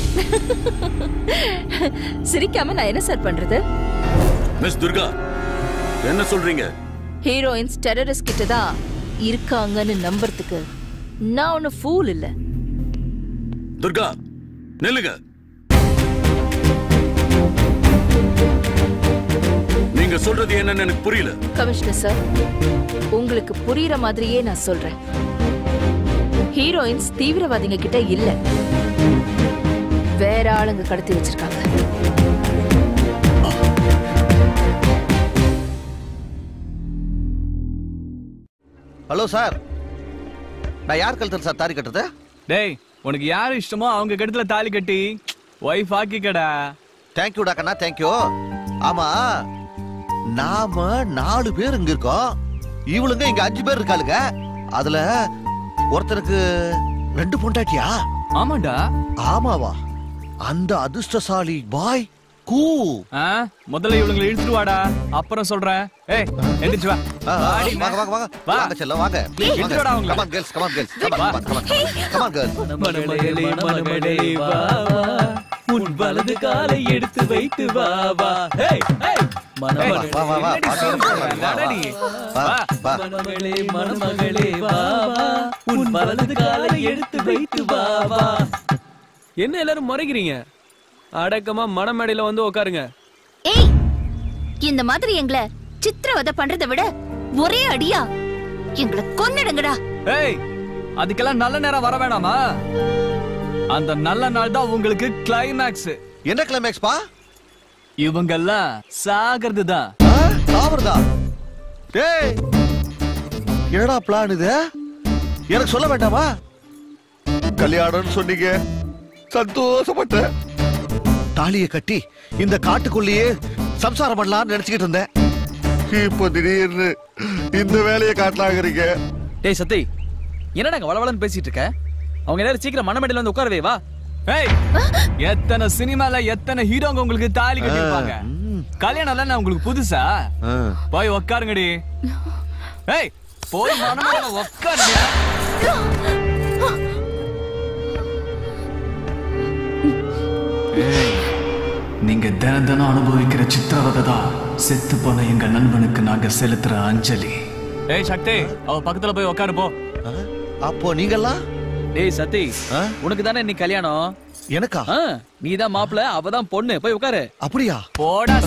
சிரிக்காம நான் என்ன சார் பண்றது
மிஸ் துர்கா என்ன சொல்றீங்க
ஹீரோயின்ஸ் டெரரிஸ்ட் கிட்ட தான் இருக்காங்கன்னு நம்புறதுக்கு நான் ஒண்ணு ஃபூல் இல்ல
துர்கா நில்லுங்க நீங்க சொல்றது என்னன்னு எனக்கு புரியல
கமிஷனர் சார் உங்களுக்கு புரியுற மாதிரியே நான் சொல்றேன் ஹீரோயின்ஸ் தீவிரவாதிங்க கிட்ட இல்ல வேற ஆளுங்க கடத்தி வச்சிருக்காங்க
ஹலோ சார் நான் யார் கழுத்தில் சார் தாரி கட்டுறது
டேய் உனக்கு யார் இஷ்டமோ அவங்க கழுத்துல தாலி கட்டி ஒய்ஃப் ஆக்கிக்கடா
தேங்க்யூடா கண்ணா தேங்க்யூ ஆமா நாம நாலு பேர் இங்க இருக்கோம் இவளுங்க இங்க அஞ்சு பேர் இருக்காளுங்க அதுல ஒருத்தருக்கு ரெண்டு பொண்டாட்டியா
ஆமாடா
ஆமாவா அந்த அதிர்ஷ்டசாலி பாய் கூ
ஆ, முதல்ல இவளுங்களை இழுத்துட்டு வாடா அப்புறம் சொல்றேன் ஏய் எந்திரிச்சு வா
ஆ, ஆ,
வாடி,
வாங்க வாங்க வாங்க
வா.
வாங்க செல்லம் வாங்க ப்ளீஸ்
இழுத்துட்டு வாடா அவங்கள.
Come on girls come on girls come on come on come on girls
மணமகளே மணமகளே வா வா உன் வலது காலை எடுத்து வைத்து வா வா ஹேய் ஹேய் மணமகளே
வா, வா, வா,
என்னடி
வா,
சொல்ற?
வா, வா.
மணமகளே மணமகளே வா வா உன் வலது காலை எடுத்து வைத்து வா வா
என்ன எல்லாரும் முறைக்கிறீங்க அடக்கமா மணமேடையில வந்து உட்காருங்க
ஏய் இந்த மாதிரி எங்களை சித்திரவதை பண்றதை விட ஒரே அடியா எங்களை கொன்னிடுங்கடா
ஏய் அதுக்கெல்லாம் நல்ல நேரம் வர வேணாமா அந்த நல்ல நாள் தான் உங்களுக்கு கிளைமேக்ஸ்
என்ன கிளைமேக்ஸ் பா
இவங்கெல்லாம் சாகிறது தான்
சாவறதா டேய் என்னடா பிளான் இது எனக்கு சொல்ல வேண்டாமா கல்யாணம்னு சொன்னீங்க சந்தோஷப்பட்டேன் தாலியை கட்டி இந்த காட்டுக்குள்ளேயே சம்சாரம் பண்ணலாம்னு நினைச்சுக்கிட்டு இருந்தேன் இப்போ திடீர்னு இந்த வேலையை காட்டலாங்கிறீங்க
டேய் சத்தி என்னடா அங்க வளவளன்னு பேசிட்டு இருக்க அவங்க எல்லாரும் சீக்கிரம் மணமேடையில வந்து உட்காரவே வா
ஏய் எத்தனை சினிமால எத்தனை ஹீரோங்க உங்களுக்கு தாலி கட்டிருப்பாங்க கல்யாணம் எல்லாம் உங்களுக்கு புதுசா போய் உக்காருங்கடி ஏய் போய் மனமேல உக்காருங்க நீங்க தினம் தினம் அனுபவிக்கிற சித்திரவதை தான் செத்து போன எங்க நண்பனுக்கு நாங்க செலுத்துற அஞ்சலி ஏய் சக்தி அவ பக்கத்துல போய் உட்காரு போ
அப்போ நீங்கெல்லாம்
டேய் சத்தி உனக்கு தானே இன்னைக்கு கல்யாணம்
எனக்கா
நீ தான் மாப்பிள்ள அவ தான் பொண்ணு போய் உட்காரு
அப்படியா
போடா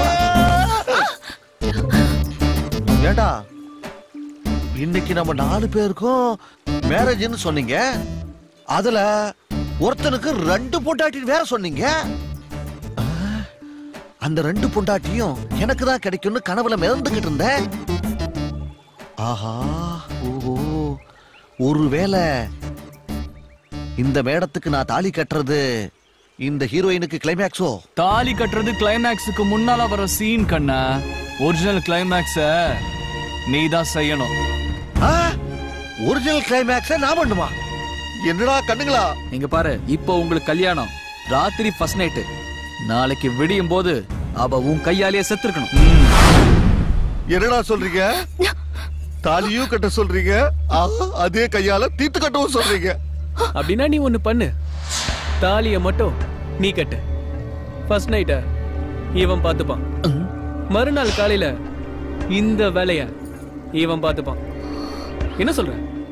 ஏண்டா இன்னைக்கு நம்ம நாலு பேருக்கும் மேரேஜ்னு சொன்னீங்க அதுல ஒருத்தனுக்கு ரெண்டு பொண்டாட்டின்னு வேற சொன்னீங்க ஆ, அந்த ரெண்டு பொண்டாட்டியும் எனக்கு தான் கிடைக்கும்னு கனவுல மிதந்துகிட்டு இருந்தேன் ஆஹா ஓஹோ ஒருவேளை இந்த மேடத்துக்கு நான் தாலி கட்டுறது இந்த ஹீரோயினுக்கு கிளைமேக்ஸோ
தாலி கட்டுறது கிளைமேக்ஸுக்கு முன்னால வர சீன் கண்ணா ஒரிஜினல் கிளைமேக்ஸ நீ தான் செய்யணும்
ஒரிஜினல் கிளைமேக்ஸ நான் பண்ணுமா என்னடா கண்ணுங்களா
இங்க பாரு இப்போ உங்களுக்கு கல்யாணம் ராத்திரி ஃபர்ஸ்ட் நைட்டு நாளைக்கு விடியும் போது அவ உன் கையாலேயே செத்துருக்கணும்
என்னடா சொல்றீங்க தாலியும் கட்ட சொல்றீங்க ஆஹா, அதே கையால தீத்து கட்டவும் சொல்றீங்க
அப்படின்னா நீ ஒண்ணு பண்ணு தாலிய மட்டும் நீ கட்டு ஃபர்ஸ்ட் நைட்ட இவன் பார்த்துப்பான் மறுநாள் காலையில இந்த வேலைய இவன் பார்த்துப்பான் என்ன சொல்ற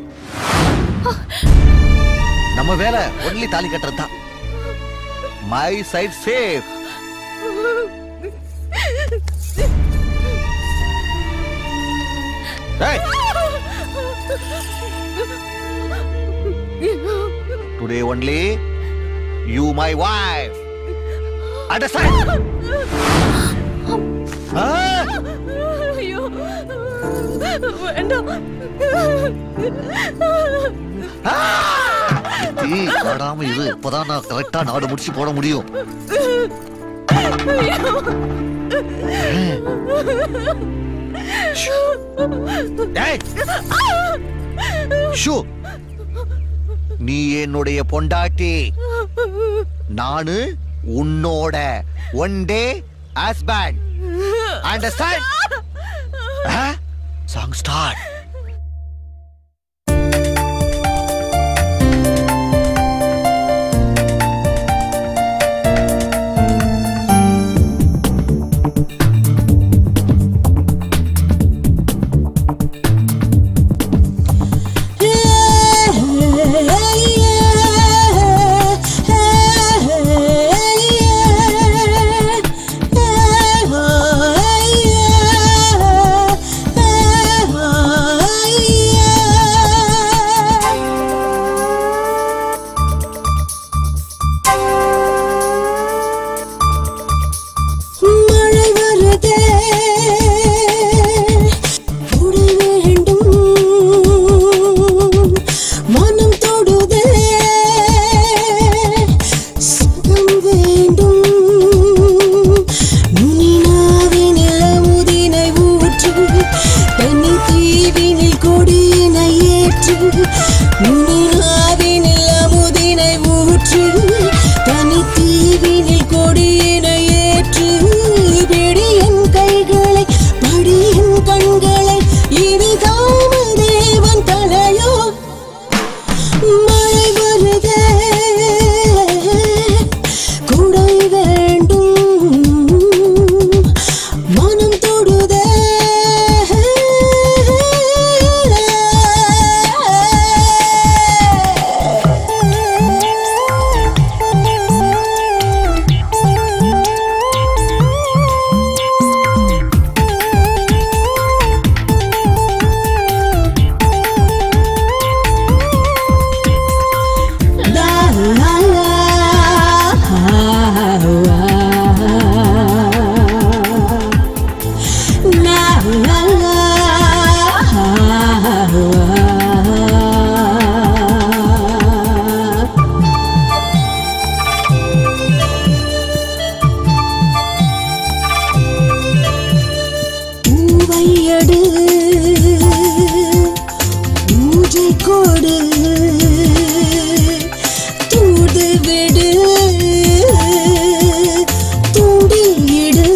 நம்ம வேலை ஒன்லி தாலி கட்டுறது தான் my side safe today only you my wife understand
ஐயோ வேண்டாம்
தீ காடாம இது இப்பதான் நான் கரெக்டா நாடு முடிச்சு போட முடியும் டேய் ஷூ நீ என்னுடைய பொண்டாட்டி நானு உன்னோட one day husband understand song start
Yeah.
கண்களை இனி காமதேவன் தலையோ மழை வருதே குடை வேண்டும் மனம் தொடுதே La la la La la la பூவையடு பூஜை கொடு தூது விடு தூண்டியிடு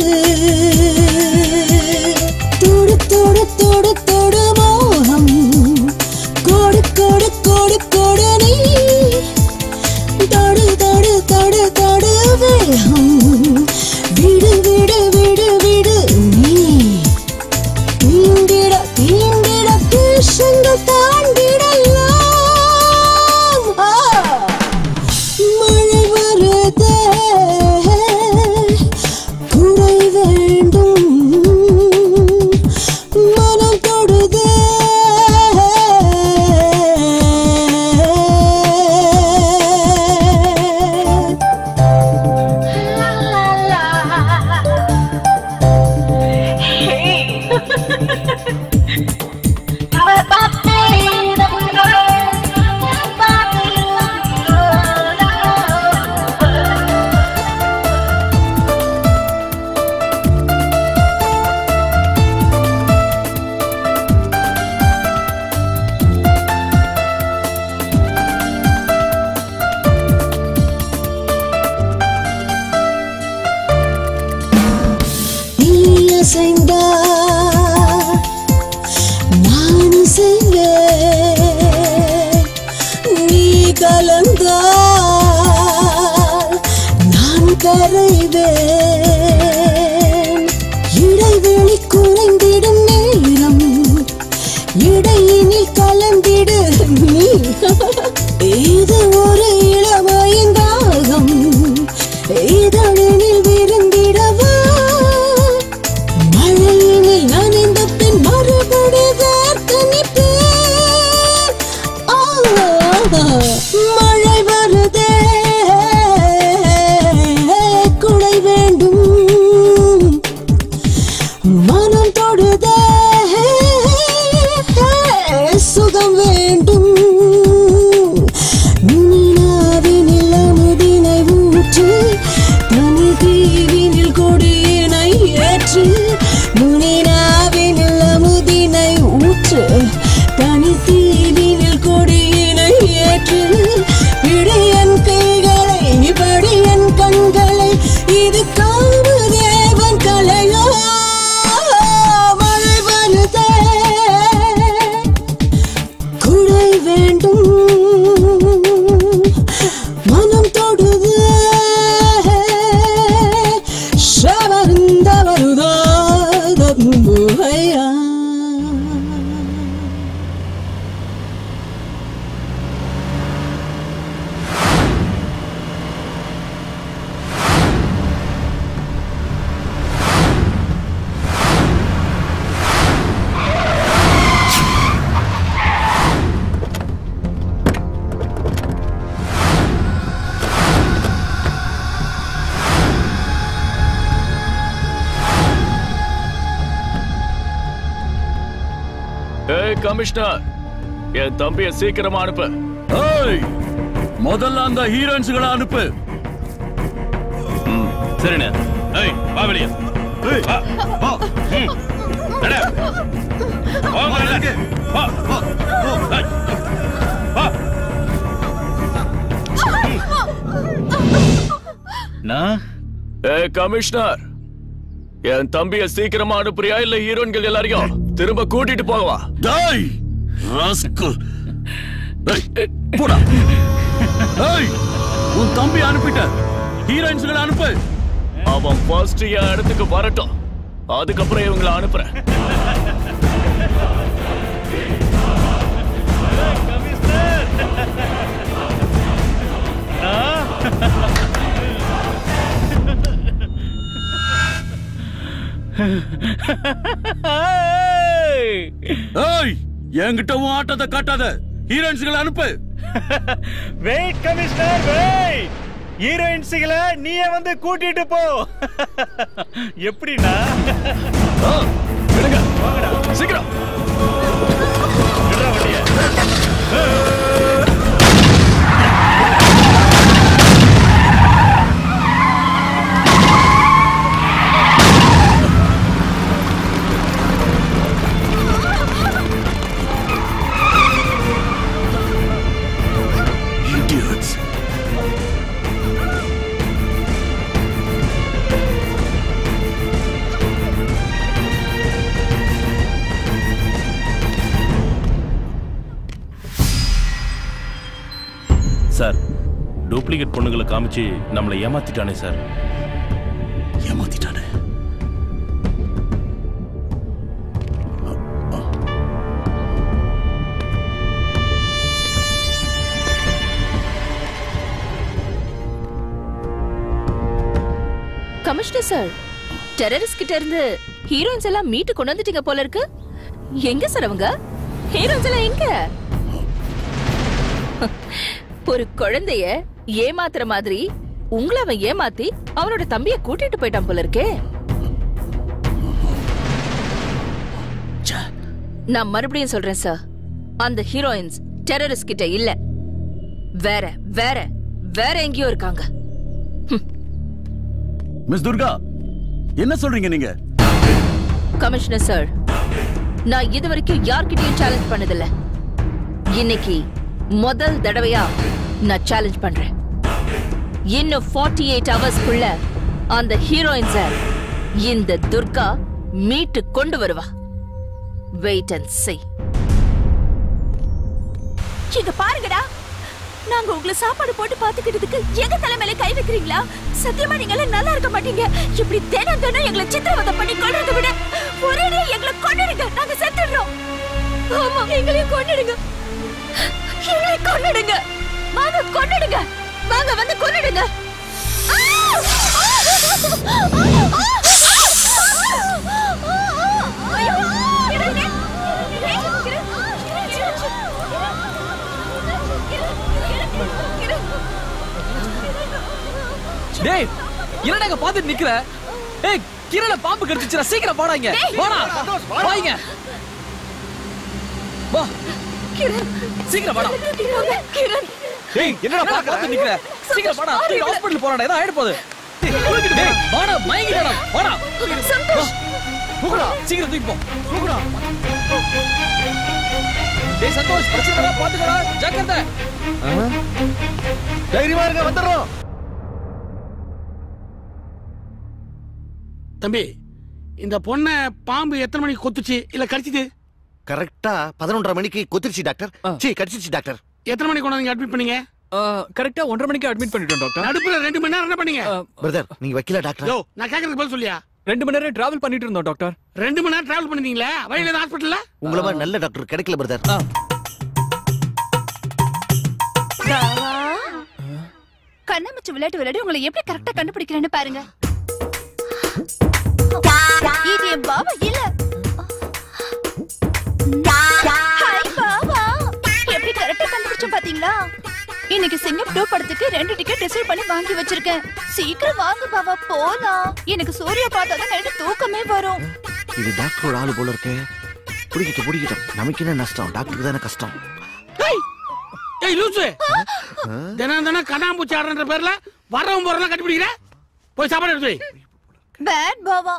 தொடு தொடு தொடு தொடு மோகம் கொடு கொடு கொடு கொடு நீ தொடு தொடு தொடு தொடு வேகம் விடு விடு விடு விடு நீ தீண்டிட தீண்டிட தேசங்கள் தாண்டிடலாம் ஆ! மழை வருதே குறை வேண்டும் மனம் தொடுதே நீ அசைந்தா நான் செய்வேன் நீ கலந்தால் நான் கரைவேன் இடைவெளி குறைந்திடும் நேரம் இடையினில் கலந்திடு நீ இது ஒரு இளமையின் தாகம் இதழினில் விருந்திடவா மழையினில் நனைந்த பின் மறுபடி வேர்த்து நிற்பேன். ஆ, மழை வருதே குடை வேண்டும் மனம் தொடுதே சுகம் வேண்டும் நிலாவினில் அமுதினை ஊற்று தனி தீவினில் கொடியினை ஏற்று முனினாவினில் அமுதினை ஊற்று தனி தீவினில் கொடியினை ஏற்று இடையன் கைகளை படியன் கண்களை இது காமதேவன் கலையோ மழை வருதே குடை வேண்டும் மனம் தொடுது ஷவந்த வருதோ தம்புவையா
ஏய் கமிஷனர் என் தம்பிய சீக்கிரமா அனுப்பு
ஏய் முதல்ல அந்த ஹீரோயின்ஸ்களை அனுப்பு
சரிண்ணே ஏய் வா வெளியே
ஏய்
வா வா ம் நட வாங்க வெளியே. வா வா ஏய், வா
நான் ஏய் கமிஷனர் என் தம்பிய சீக்கிரமா அனுப்புறியா இல்ல ஹீரோயின்கள் எல்லாரையும் திரும்ப கூட்டிட்டு போகவா
டாய் ராஸ்கல் டேய் போடா ஏய் உன் தம்பி அனுப்பிட்ட ஹீரோயின்ஸ்களை அனுப்பு
அவன் ஃபர்ஸ்ட் என் இடத்துக்கு வரட்டும் அதுக்கப்புறம் இவங்களை அனுப்புறேன்
ஏய் என்கிட்ட உன் ஆட்டத்தை காட்டாத ஹீரோயின்ஸ்களை அனுப்பு
வெயிட் கமிஷனர் வெயிட் ஹீரோயின்ஸுகளை நீயே வந்து கூட்டிட்டு போ எப்படின்னா
சீக்கிரம்
Idiots.
சார் டூப்ளிகேட் பொண்ணுங்களை காமிச்சு நம்மளை ஏமாத்திட்டானே சார்
ஏமாத்திட்டானே
கமிஷனர் சார் டெரரிஸ்ட் கிட்ட இருந்து ஹீரோயின்ஸ் எல்லாம் மீட்டு கொண்டு வந்துட்டீங்க போல இருக்கு எங்க சார் அவங்க ஹீரோயின்ஸ் எல்லாம் எங்க ஒரு குழந்தைய ஏமாத்துற மாதிரி உங்களை அவன் ஏமாத்தி அவனோட தம்பிய கூட்டிட்டு போயிட்டான் போல இருக்கே நான் மறுபடியும் சொல்றேன் சார் அந்த ஹீரோயின்ஸ் டெரரிஸ்ட் கிட்ட இல்ல வேற வேற வேற எங்கேயோ இருக்காங்க
மிஸ் துர்கா என்ன சொல்றீங்க நீங்க
கமிஷனர் சார் நான் இது வரைக்கும் யார்கிட்டயும் சேலஞ்ச் பண்ணதில்ல இன்னைக்கு முதல் தடவையா நான் சேலஞ்ச் பண்றேன் இன்னும் 48 எயிட் ஹவர்ஸ்க்குள்ள அந்த ஹீரோயின்ஸ இந்த துர்கா மீட்டு கொண்டு வருவா வெயிட் அண்ட் see
இங்க பாருங்கடா நாங்க உங்களை சாப்பாடு போட்டு பாத்துக்கிட்டதுக்கு எங்க தலைமையில கை வைக்கிறீங்களா சத்தியமா நீங்க எல்லாம் நல்லா இருக்க மாட்டீங்க இப்படி தினம் தினம் எங்களை சித்திரவதை பண்ணி கொள்றதை விட ஒரேடியா எங்களை கொன்னுடுங்க நாங்க செத்துடுறோம் ஆமா எங்களையும் கொன்னுடுங்க எங்களை கொன்னுடுங்க வாங்க கொன்னுடுங்க வாங்க வந்து கொன்னுடுங்க ஐயோ
டேய் என்னடா இங்க பாத்துட்டு நிக்கிற ஏய் கிரண பாம்பு கடிச்சிச்சுடா சீக்கிரம் போடா இங்க
டேய்.
போடா வாங்க வா சீக்கிரம் வாடா
கிரண்
டேய் என்னடா பாத்து நிக்கிற சீக்கிரம் வாடா தூக்கி ஹாஸ்பிடல் போறாடா ஏதோ ஆயிட போகுது டேய் வாடா மயங்கிடா வாடா
சந்தோஷ்
போடா சீக்கிரம் தூக்கி போ போடா டேய் சந்தோஷ் பிரச்சனை பாத்துக்கடா ஜாக்கிரதை
தைரியமா இருங்க வந்துடுறோம்
தம்பி இந்த பொண்ணை பாம்பு எத்தனை மணிக்கு கொத்துச்சு இல்ல கடிச்சிது
கரெக்டா பதினொன்றரை மணிக்கு கொத்திருச்சு டாக்டர் சீ கடிச்சிருச்சு டாக்டர்
எத்தனை மணிக்கு கொண்டு வந்து அட்மிட் பண்ணீங்க
கரெக்டா ஒன்றரை மணிக்கு அட்மிட் பண்ணிட்டோம் டாக்டர்
நடுப்புல ரெண்டு மணி நேரம் என்ன பண்ணீங்க
பிரதர் நீங்க வைக்கல டாக்டர்
யோ நான் கேக்குறதுக்கு பதில் சொல்லியா
ரெண்டு மணி நேரம் டிராவல் பண்ணிட்டு இருந்தோம் டாக்டர்
ரெண்டு மணி நேரம் டிராவல் பண்ணிருந்தீங்களா வழியில ஹாஸ்பிட்டல்ல
உங்களை மாதிரி நல்ல டாக்டர் கிடைக்கல பிரதர்
கண்ணாமூச்சி விளையாட்டு விளையாடி உங்களை எப்படி கரெக்டா கண்டுபிடிக்கிறேன்னு பாருங்க இது என் பாபா இல்ல ஹாய் பாபா எப்படி கரெக்டா கண்டுபிடிச்சோம் பாத்தீங்களா இன்னைக்கு சிங்கம் டூ படத்துக்கு ரெண்டு டிக்கெட் ரிசர்வ் பண்ணி வாங்கி வச்சிருக்கேன் சீக்கிரம் வாங்க பாபா போலாம் எனக்கு சூர்யா பார்த்தாதான் நைட்டு தூக்கமே வரும்
இது டாக்டரோட ஆளு போல இருக்கு பிடிக்கிட்டு பிடிக்கிட்டோம் நமக்கு என்ன நஷ்டம் டாக்டருக்கு தானே கஷ்டம்
ஏய் ஏய் லூசு தினம் தினம் கண்ணாம்பூச்சி ஆடுற பேர்ல வரவன் போறலாம் கண்டுபிடிக்கிற போய் சாப்பாடு எடுத்து வை
பேட் பாபா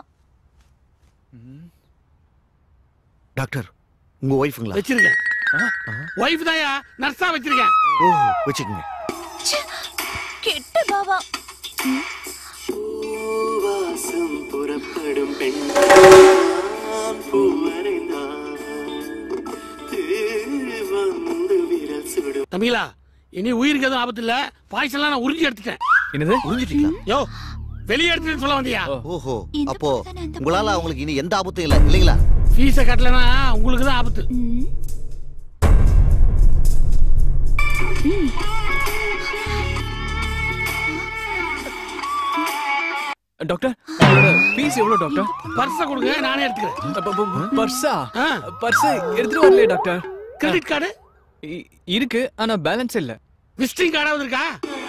டாக்டர் உங்க ஒய்ஃபுங்களா
வச்சிருக்கேன் ஒய்ஃப் தாயா நர்ஸா வச்சிருக்கேன்
ஓ வச்சுக்கோங்க
கெட்ட பாபா
வாசம் புறப்பட ஆடும் பெண் வந்து விரல் சுடும்
தம்பிகளா இனி உயிருக்கு எதுவும் ஆபத்து இல்ல பாய்ச்சலாம் நான் உறிஞ்சி எடுத்துட்டேன்
என்னது
உறிஞ்சிட்டீங்களா
யோ வெளியே எடுத்துட்டு சொல்ல வந்தியா
ஓஹோ அப்போ உங்களால அவங்களுக்கு இனி எந்த ஆபத்தும் இல்ல இல்லைங்களா
ஃபீஸ கட்டலனா உங்களுக்கு தான் ஆபத்து
டாக்டர் உங்களோட ஃபீஸ் எவ்வளவு டாக்டர்
பர்ஸ கொடுங்க நானே எடுத்துக்கிறேன்
பர்ஸா பர்ஸ் எடுத்துட்டு வரலையே டாக்டர்
கிரெடிட் கார்டு
இருக்கு ஆனா பேலன்ஸ் இல்ல
விசிட்டிங் கார்டாவது இருக்கா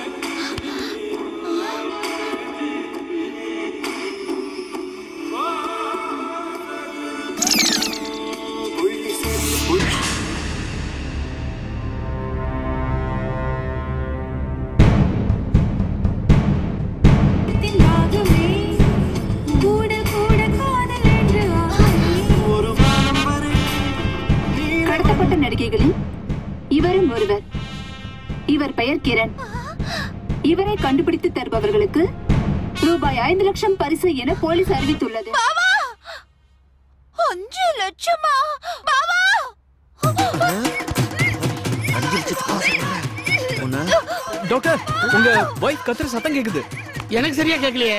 கடத்தப்பட்ட நடிகைகளில் இவரும் ஒருவர் இவர் பெயர் கிரண் இவரை கண்டுபிடித்து தருபவர்களுக்கு ரூபாய் ஐந்து லட்சம் பரிசு என போலீஸ் அறிவித்துள்ளது
அஞ்சு லட்சமா பாவா
டாக்டர் உங்க வைஃப் கத்துற சத்தம் கேக்குது
எனக்கு சரியா கேட்கலையே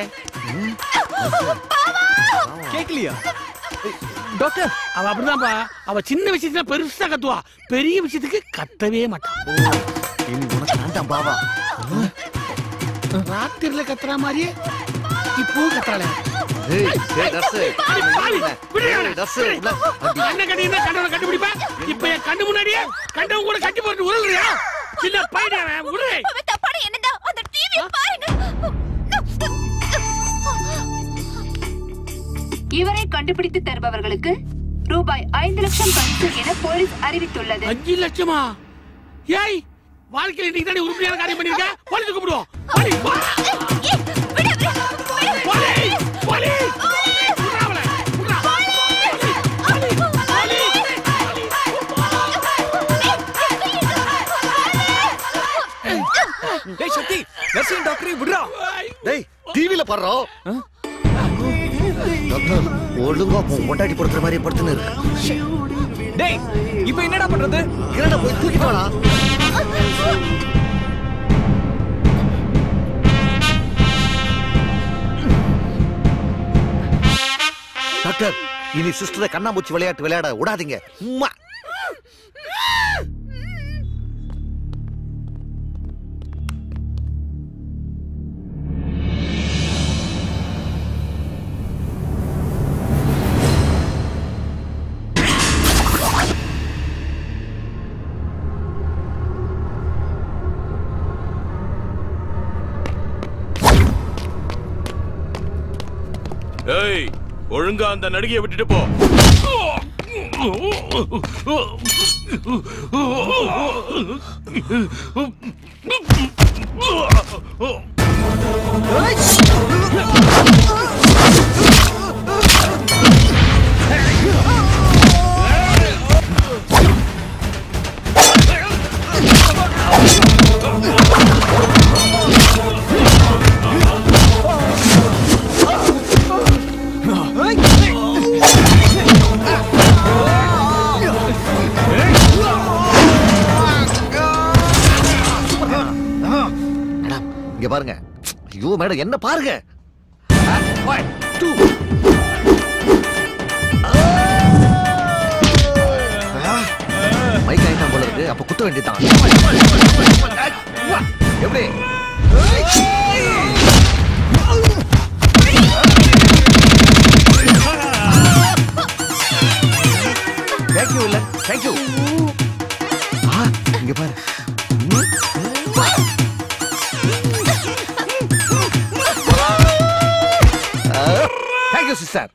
கேக்கலையா டாக்டர்
அவ அப்படிதான்ப்பா அவ சின்ன விஷயத்துல பெருசா கத்துவா பெரிய விஷயத்துக்கு கத்தவே மாட்டான்
இனி உனக்கு வேண்டாம் பாவா
ராத்திரில கத்துற மாதிரியே இப்பவும் கத்துறாளே
ஏய், ஏய், நர்ஸு.
அடி பாவி, விடுடா.
ஏய், நர்ஸு, உள்ள.
கண்ணை கட்டியிருந்தா கண்டவனை கண்டுபிடிப்பேன் இப்ப என் கண்ணு முன்னாடியே கண்டவன் கூட கட்டி போட்டு உருளுறியா சின்ன பையன் அவன், விடு
தப்பான என்னடா அந்த டிவி பாருங்க
இவரை கண்டுபிடித்து தருபவர்களுக்கு ரூபாய் ஐந்து லட்சம் பரிசு என போலீஸ் அறிவித்துள்ளது
அஞ்சு லட்சமா ஏய் வாழ்க்கையில இன்னைக்கு தானே உருப்படியான காரியம் பண்ணிருக்க போலீஸ் கூப்பிடுவோம் போலீஸ், வா. Police, police. விட்றா அவளை, விட்றா.
டேய் சக்தி நர்சிங் டாக்டர் விடுறா
டேய் டிவில பாடுறோம் டாக்டர் ஒழுங்கா உன் பொண்டாட்டி படுத்துற மாதிரி படுத்துன்னு இருக்கு
டேய் இப்போ என்னடா பண்றது
கிரண போய் தூக்கிட்டு வாடா டாக்டர் இனி சிஸ்டரை கண்ணாமூச்சி விளையாட்டு விளையாட விடாதீங்க உம்மா
ஏய் ஒழுங்கா அந்த நடிகையை விட்டுட்டு போ
மேடம் இங்க பாருங்க ஐயோ மேடம் என்ன பாருங்க One, two. ஆ, மைக் ஆயிட்டான் போல இருக்கு அப்ப குத்த வேண்டியதான் எப்படி தேங்க்யூ இல்ல தேங்க்யூ இங்க பாரு தேங்க்யூ சிஸ்டர்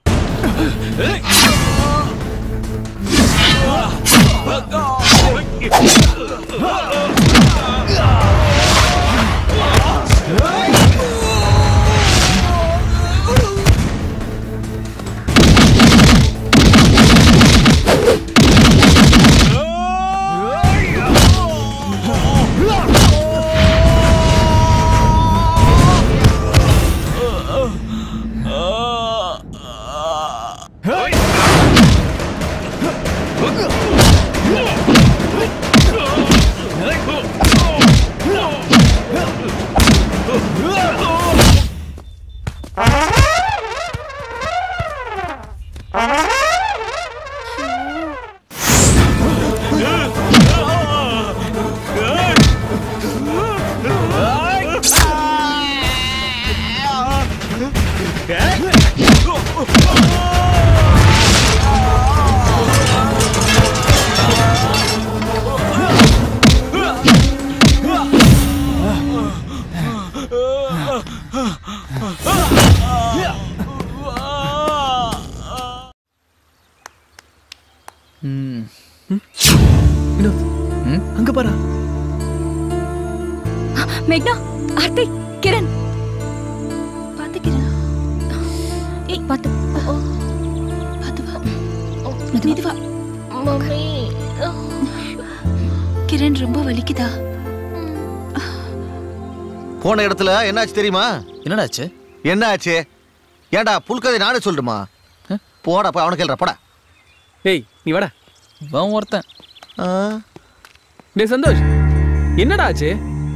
வினோத் அங்க பாரா
மேக்னா ஆர்த்தி கிரண் பாத்து கிரண் ஏய் பாத்து ஓ பாத்து வா மெதுவா
மம்மி
கிரண் ரொம்ப வலிக்குதா
போன இடத்துல என்னாச்சு தெரியுமா
என்னடாச்சு
என்ன ஆச்சு ஏன்டா புல்கதை நானே சொல்லட்டுமா போடா போய் அவனுக்கு கேள்ற போடா
ஏய் நீ வாடா
அவன் ஒருத்தன்
டேய் சந்தோஷ் என்னடா ஆச்சு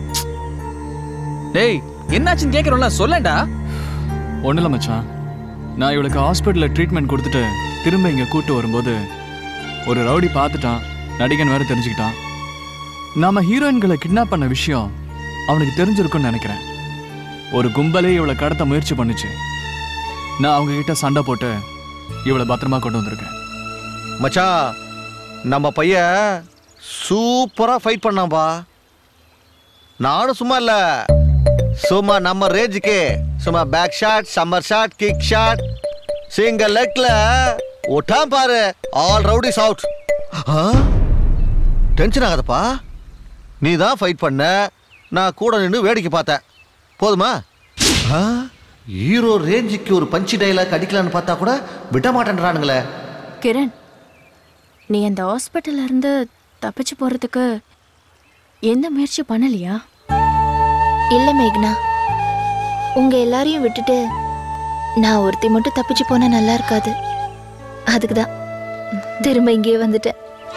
டேய் என்னாச்சுன்னு கேக்குறோம்ல சொல்லேன்டா
ஒன்றும் இல்லை மச்சான் நான் இவளுக்கு ஹாஸ்பிட்டலில் ட்ரீட்மெண்ட் கொடுத்துட்டு திரும்ப இங்கே கூட்டு வரும்போது ஒரு ரவுடி பார்த்துட்டான் நடிகன் வேற தெரிஞ்சுக்கிட்டான் நாம ஹீரோயின்களை கிட்னாப் பண்ண விஷயம் அவனுக்கு தெரிஞ்சிருக்கும்னு நினைக்கிறேன் ஒரு கும்பலே இவளை கடத்த முயற்சி பண்ணுச்சு நான் அவங்க கிட்ட சண்டை போட்டு இவளை பத்திரமா கொண்டு வந்திருக்கேன்
மச்சான் நம்ம பையன் சூப்பரா ஃபைட் பண்ணாம்பா நானும் சும்மா இல்ல சும்மா நம்ம ரேஞ்சுக்கு சும்மா back shot summer shot kick shot single லெக்ல ஒட்டாம் பாரு ஆல் ரவுடிஸ் அவுட் டென்ஷன் ஆகாதப்பா நீ தான் ஃபைட் பண்ண நான் கூட நின்று வேடிக்கை பார்த்தேன் போதுமா ஹீரோ ரேஞ்சுக்கு ஒரு பஞ்சு டைலாக் அடிக்கலான்னு பார்த்தா கூட விட மாட்டேன்றானுங்களே
கிரண் நீ அந்த ஹாஸ்பிட்டல்ல இருந்து தப்பிச்சு போறதுக்கு எந்த முயற்சி பண்ணலையா
இல்ல மேக்னா உங்க எல்லாரையும் விட்டுட்டு நான் ஒருத்தி மட்டும் தப்பிச்சு போனா நல்லா இருக்காது அதுக்கு தான் திரும்ப இங்கேயே வந்துட்டேன்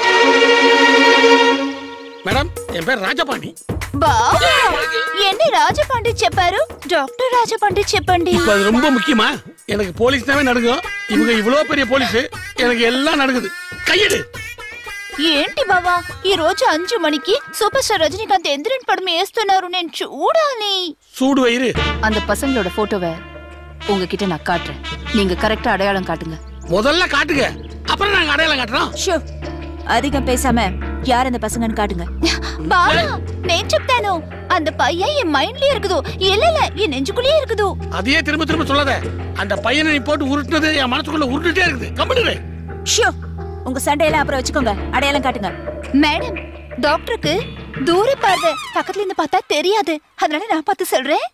మేడం என் பேர் రాజపాణి
బాబా ఎన్ని రాజపండి చెప్పారు డాక్టర్ రాజపండి చెప్పండి
இப்ப அது ரொம்ப முக்கியமா எனக்கு போலீஸ் தானே நடுங்கும் இவங்க இவ்வளவு பெரிய போலீஸ் எனக்கு எல்லாம் நடக்குது கையெடு
ఏంటి బావా ఈ రోజు అంజు మణికి సూపర్ స్టార్ రజనీకాంత్ ఎంద్రన్ పడం వేస్తున్నారు నేను చూడాలి
சூடு வயிறு
அந்த பசங்களோட போட்டோவை உங்ககிட்ட நான் காட்டுறேன் நீங்க கரெக்டா அடையாளம் காட்டுங்க
முதல்ல காட்டுங்க அப்புறம் நாங்க அடையாளம் காட்டுறோம்
ஷோ அதிகம் பேசாம யார் அந்த பசங்கன்னு காட்டுங்க
బావా నేను చెప్తాను அந்த பையன் என் மைண்ட்லயே இருக்குது இல்ல இல்ல என் நெஞ்சுக்குள்ளேயே இருக்குது
அதையே திரும்ப திரும்ப சொல்லாத அந்த பையனை நீ போட்டு உருட்டுனது என் மனசுக்குள்ள உருட்டுட்டே இருக்குது கம்பெனி
ஷோ உங்க சண்டையெல்லாம் அப்புறம் வச்சுக்கோங்க அடையாளம் காட்டுங்க
மேடம் டாக்டருக்கு தூர பார்வை பக்கத்துல இருந்து பார்த்தா தெரியாது அதனால நான் பார்த்து சொல்றேன்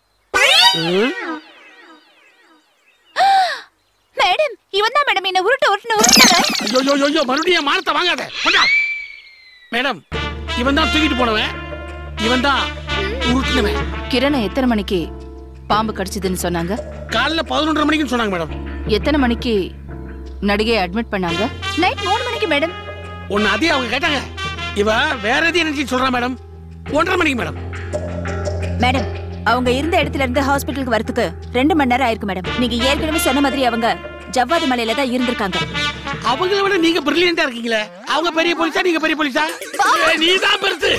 மேடம் இவன் தான் மேடம் என்ன உருட்டு உருட்டு உருட்டுறேன்
ஐயோ ஐயோ ஐயோ மறுபடியும் என் மானத்தை வாங்காத கொண்டா மேடம் இவன் தான் தூக்கிட்டு போனவன் இவன் தான் உருட்டுனவன்
கிரணை எத்தனை மணிக்கு பாம்பு கடிச்சதுன்னு சொன்னாங்க
காலைல பதினொன்றரை மணிக்குன்னு சொன்னாங்க மேடம்
எத்தனை மணிக்கு நடிகையை அட்மிட் பண்ணாங்க
நைட் மூணு மணிக்கு மேடம்
ஒன்னு அதே அவங்க கேட்டாங்க இவ வேற எதையும் நினைச்சு சொல்றா மேடம் ஒன்றரை மணிக்கு மேடம்
மேடம் அவங்க இருந்த இடத்துல இருந்து ஹாஸ்பிட்டலுக்கு வரதுக்கு ரெண்டு மணி நேரம் ஆயிருக்கு மேடம் நீங்க ஏற்கனவே சொன்ன மாதிரி அவங்க ஜவ்வாது மலையில தான் இருந்திருக்காங்க
அவங்கள விட நீங்க பிரில்லியண்டா இருக்கீங்களே அவங்க பெரிய போலீஸா நீங்க பெரிய போலீஸா நீ தான் பெருசு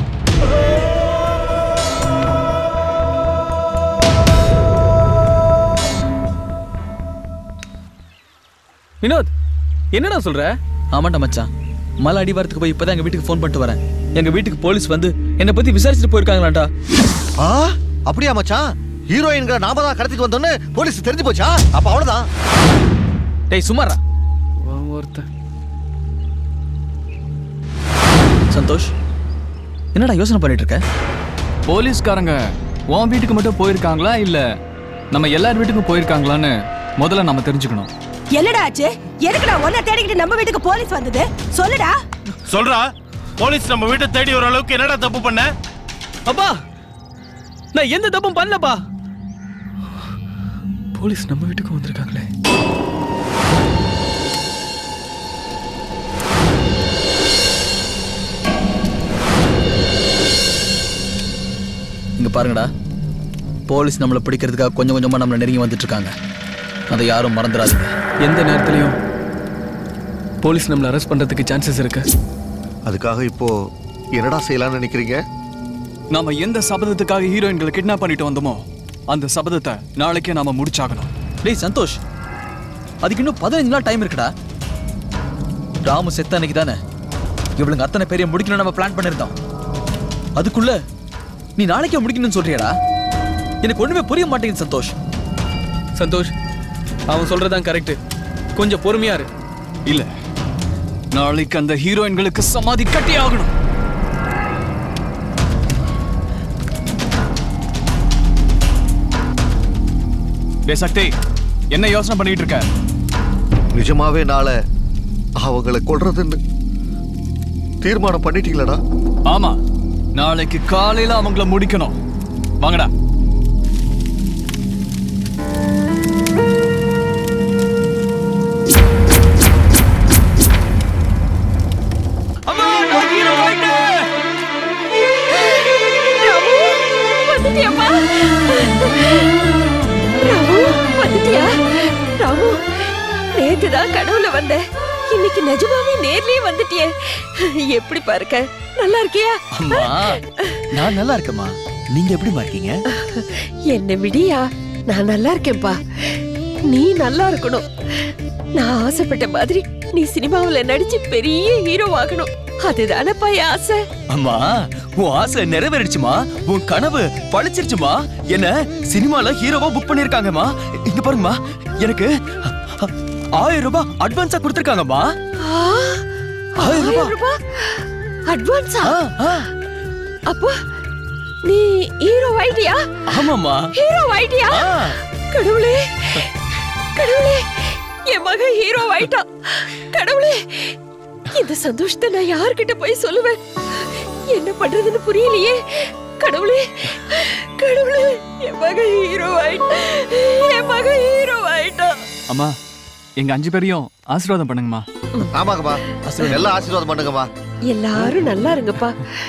வினோத் என்னடா சொல்ற
ஆமாண்டா மச்சான் மலை அடிவாரத்துக்கு போய் இப்பதான் எங்க வீட்டுக்கு ஃபோன் பண்ணிட்டு வரேன் எங்க வீட்டுக்கு போலீஸ் வந்து என்னை பத்தி விசாரிச்சுட்டு போயிருக்காங்களாண்டா
ஆ அப்படியா மச்சான் ஹீரோயின்கிற நாம தான் கடத்திட்டு வந்தோன்னு போலீஸ் தெரிஞ்சு போச்சா அப்ப அவ்வளவுதான்
டேய் சுமாரா
ஒருத்தன்
சந்தோஷ் என்னடா யோசனை பண்ணிட்டு இருக்க
போலீஸ்காரங்க உன் வீட்டுக்கு மட்டும் போயிருக்காங்களா இல்ல நம்ம எல்லார் வீட்டுக்கும் போயிருக்காங்களான்னு முதல்ல நம்ம தெரிஞ்சுக்கணும்
என்னடா ஆச்சு எதுக்குடா ஒன்ன தேடிக்கிட்டு நம்ம வீட்டுக்கு போலீஸ் வந்தது சொல்லுடா
சொல்றா போலீஸ் நம்ம வீட்டை தேடி வர அளவுக்கு என்னடா தப்பு பண்ண
அப்பா நான் எந்த தப்பும் பண்ணலப்பா போலீஸ் நம்ம வீட்டுக்கு வந்திருக்காங்களே
இங்க பாருங்கடா போலீஸ் நம்மளை பிடிக்கிறதுக்காக கொஞ்சம் கொஞ்சமா நம்மளை நெருங்கி வந்துட்டு இருக்காங்க அதை யாரும் மறந்துடாதீங்க
எந்த நேரத்துலயும் போலீஸ் நம்மளை அரெஸ்ட் பண்றதுக்கு சான்சஸ் இருக்கு
அதுக்காக இப்போ என்னடா செய்யலாம்னு நினைக்கிறீங்க
நாம எந்த சபதத்துக்காக ஹீரோயின்களை கிட்னாப் பண்ணிட்டு வந்தோமோ அந்த சபதத்தை நாளைக்கே நாம முடிச்சாகணும்
டேய் சந்தோஷ் அதுக்கு இன்னும் பதினஞ்சு நாள் டைம் இருக்குடா ராமு செத்த அன்னைக்கு தானே இவளுங்க அத்தனை பேரையும் முடிக்கணும் நம்ம பிளான் பண்ணிருந்தோம் அதுக்குள்ள நீ நாளைக்கே முடிக்கணும்னு சொல்றியாடா எனக்கு ஒண்ணுமே புரிய மாட்டேங்குது சந்தோஷ்
சந்தோஷ் அவன் சொல்றதான் கரெக்ட் கொஞ்சம் பொறுமையா இரு
இல்ல நாளைக்கு அந்த ஹீரோயின்களுக்கு சமாதி கட்டி ஆகணும் டே சக்தி என்ன யோசனை பண்ணிட்டு இருக்க
நிஜமாவே நாளை அவங்கள கொல்றதுன்னு தீர்மானம் பண்ணிட்டீங்களடா
ஆமா நாளைக்கு காலையில அவங்கள முடிக்கணும் வாங்கடா
வந்துட்டியாப்பா ராமு வந்துட்டியா ராமு நேத்து தான் கனவுல வந்தேன் இன்னைக்கு நிஜமாவே நேர்லயே வந்துட்டியே எப்படி பாருக்க நல்லா இருக்கியா
அம்மா நான் நல்லா இருக்கேம்மா நீங்க எப்படிமா இருக்கீங்க
என்ன விடியா நான் நல்லா இருக்கேன்ப்பா நீ நல்லா இருக்கணும் நான் ஆசைப்பட்ட மாதிரி நீ சினிமாவுல நடிச்சு பெரிய ஹீரோ ஆகணும் அதுதானப்பா என் ஆசை
அம்மா உன் ஆசை நிறைவேறிடுச்சுமா உன் கனவு பழிச்சிருச்சுமா என்ன சினிமால ஹீரோவா புக் பண்ணிருக்காங்கம்மா இங்க பாருங்கம்மா எனக்கு அ- ஆயிரம் ரூபாய் அட்வான்ஸா கொடுத்துருக்காங்கம்மா ஆயிரம் ரூபாய்
ரூபாய் அட்வான்ஸா அப்போ நீ ஹீரோ ஆயிட்டியா
ஆமாம்மா
ஹீரோ ஆயிட்டியா கடவுளே கடவுளே என் மகன் ஹீரோ ஆயிட்டான் கடவுளே இந்த சந்தோஷத்தை நான் யார்கிட்ட போய் சொல்லுவேன் என்ன பண்றதுன்னு புரியலையே கடவுளே கடவுளே என் மகன் ஹீரோ ஆயிட்டான் என் மகன் ஹீரோ ஆயிட்டான்
அம்மா எங்க அஞ்சு பேரையும் ஆசீர்வாதம் பண்ணுங்கம்மா
ஆமாங்கம்மா எல்லாம் ஆசீர்வாதம் பண்ணுங்கம்மா
எல்லாரும் நல்லா இருங்கப்பா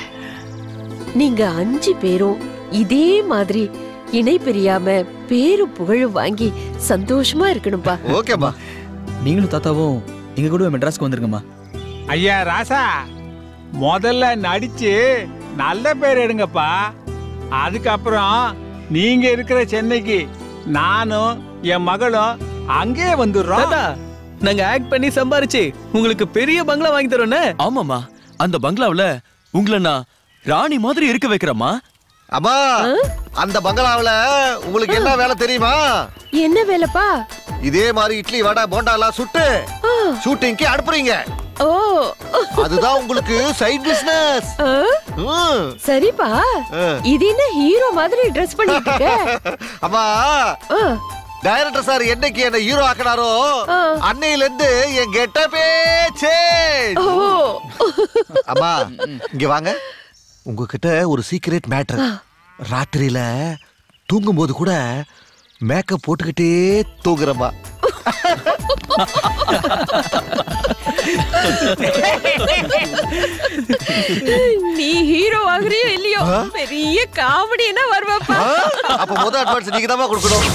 நீங்க அஞ்சு பேரும் இதே மாதிரி இணை பிரியாம பேரும் புகழும் வாங்கி சந்தோஷமா இருக்கணும்பா
ஓகேம்மா
நீங்களும் தாத்தாவும் எங்க கூட மெட்ராஸ்க்கு வந்துருங்கம்மா
ஐயா ராசா முதல்ல நடிச்சு நல்ல பேர் எடுங்கப்பா அதுக்கப்புறம் நீங்க இருக்கிற சென்னைக்கு நானும் என் மகளும் அங்கே வந்துடுறோம்
தாத்தா நாங்க ஆக்ட் பண்ணி சம்பாரிச்சு உங்களுக்கு பெரிய பங்களா வாங்கி தரோண்ணே
ஆமாம்மா அந்த பங்களாவுல உங்களை நான் ராணி மாதிரி இருக்க வைக்கிறேம்மா
அம்மா அந்த பங்களாவுல உங்களுக்கு என்ன வேலை தெரியுமா
என்ன வேலைப்பா
இதே மாதிரி இட்லி வடை போண்டா எல்லாம் சுட்டு ஷூட்டிங்க்கு அனுப்புறீங்க
ஓ
அதுதான் உங்களுக்கு சைட் பிசினஸ்
ஆ? சரிப்பா இது என்ன ஹீரோ மாதிரி ட்ரெஸ் பண்ணிட்டு இருக்க
அம்மா டைரக்டர் சார் என்னைக்கு என்ன ஹீரோ ஆக்கினாரோ அன்னையில இருந்து என் கெட்டப்பே சேஞ்ச் அம்மா இங்க வாங்க உங்ககிட்ட ஒரு சீக்ரெட் மேட்டர் ராத்திரியில தூங்கும்போது கூட மேக்கப் போட்டுக்கிட்டே தூங்குறம்மா
நீ ஹீரோ ஆகுறியோ இல்லையோ பெரிய காமெடினா வருவாப்பா
அப்ப முதல் அட்வான்ஸ் நீங்க தான் கொடுக்கணும்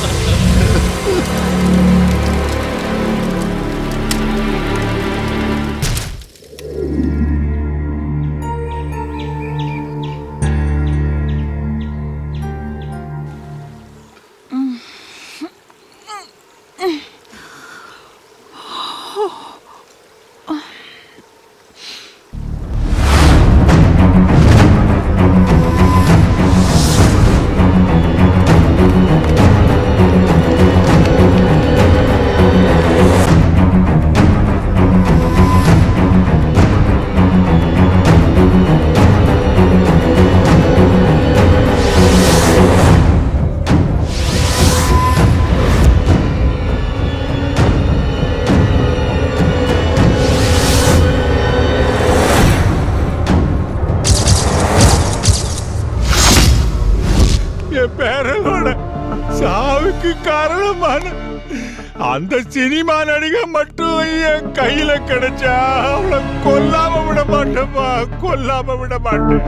என் பேரனோட சாவுக்கு காரணமான அந்த சினிமா நடிகை மட்டும் என் கையில கிடைச்சா அவளை கொல்லாம விட மாட்டேப்பா கொல்லாம விட மாட்டேன்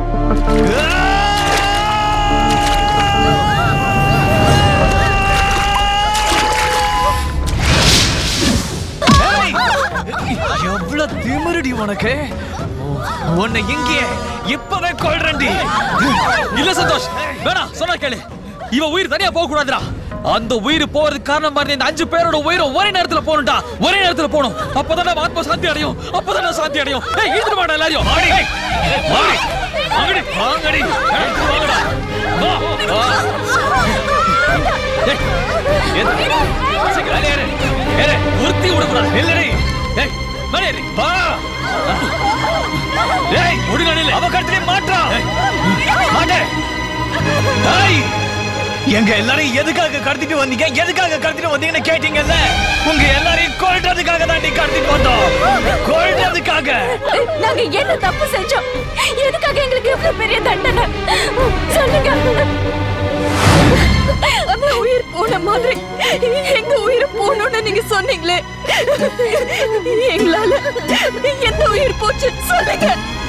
எவ்வளவு திமிருடி உனக்கு உன்னை இங்கேயே இப்பவே கொள்றேன்டி
இல்ல சந்தோஷ் வேணாம் சொன்னா கேளு இவ உயிர் தனியா போக கூடாதுடா அந்த உயிர் போறதுக்கு காரணமா இருந்த இந்த அஞ்சு பேரோட உயிரும் ஒரே நேரத்துல போகணும்டா ஒரே நேரத்துல போகணும் அப்பதான் நம்ம ஆத்ம சாந்தி அடையும் அப்பதான் நம்ம சாந்தி அடையும் ஏய் இழுத்துட்டு வாடா எல்லாரையும் வாடி வாடி வாங்கடி வாங்கடி ஏய், வாங்கடா வா வா ஏய், ஏறு. சீக்கிரம் ஏறு, ஏறு. ஏறு. ஒருத்தி விடக்கூடாது இல்லடி ஏய்
மேலே ஏறு. வா டேய் ஒழுங்கா நில்லு அவ கழுத்திலே மாட்டா மாட்டே டேய் எங்க எல்லாரையும் எதுக்காக கடத்திட்டு வந்தீங்க எதுக்காக கடத்திட்டு வந்தீங்கன்னு கேட்டீங்கல்ல உங்க எல்லாரையும் கொல்றதுக்காக தான் நீ கடத்திட்டு வந்தோம் கொல்றதுக்காக
நாங்க என்ன தப்பு செஞ்சோம் எதுக்காக எங்களுக்கு இவ்வளவு பெரிய தண்டனை சொல்லுங்க அந்த உயிர் போன மாதிரி எங்க உயிர் போகணும்னு நீங்க சொன்னீங்களே எங்களால எந்த உயிர் போச்சு சொல்லுங்க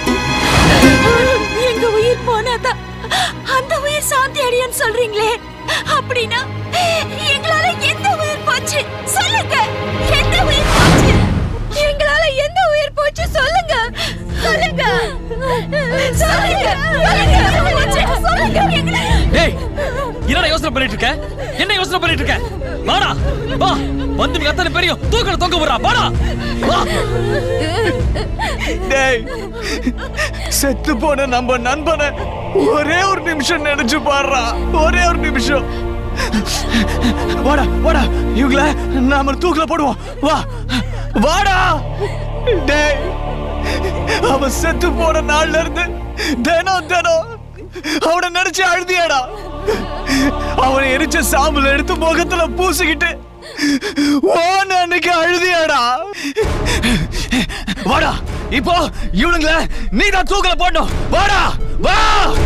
எங்க உயிர் போனாதான் அந்த உயிர் சாந்தி அடையும் சொல்றீங்களே அப்படின்னா எங்களால எந்த உயிர் போச்சு சொல்லுங்க எந்த உயிர் போச்சு எங்களால எந்த உயிர் போச்சு சொல்லுங்க சொல்லுங்க சொல்லுங்க சொல்லுங்க சொல்லுங்க எங்களால
டேய் என்னடா யோசனை பண்ணிட்டு இருக்க என்ன யோசனை பண்ணிட்டு இருக்க வாடா வா வந்து நீ அத்தனை பேரையும் தூக்கல தொங்க விடுறா வாடா வா
டேய் செத்து போன நம்ம நண்பனை ஒரே ஒரு நிமிஷம் நினைச்சு பாடுறா ஒரே ஒரு நிமிஷம் வாடா வாடா இவங்கள நாம தூக்கில போடுவோம் வா வாடா டேய் அவன் செத்து போன நாள்ல இருந்து தினம் தினம் அவனை நினைச்சு அழுதியாடா அவனை எரிச்ச சாம்பல் எடுத்து முகத்துல பூசிக்கிட்டு ஓன அன்னைக்கு அழுதியாடா வாடா இப்போ இவனுங்கள நீ தான் தூக்கல போடணும் வாடா வா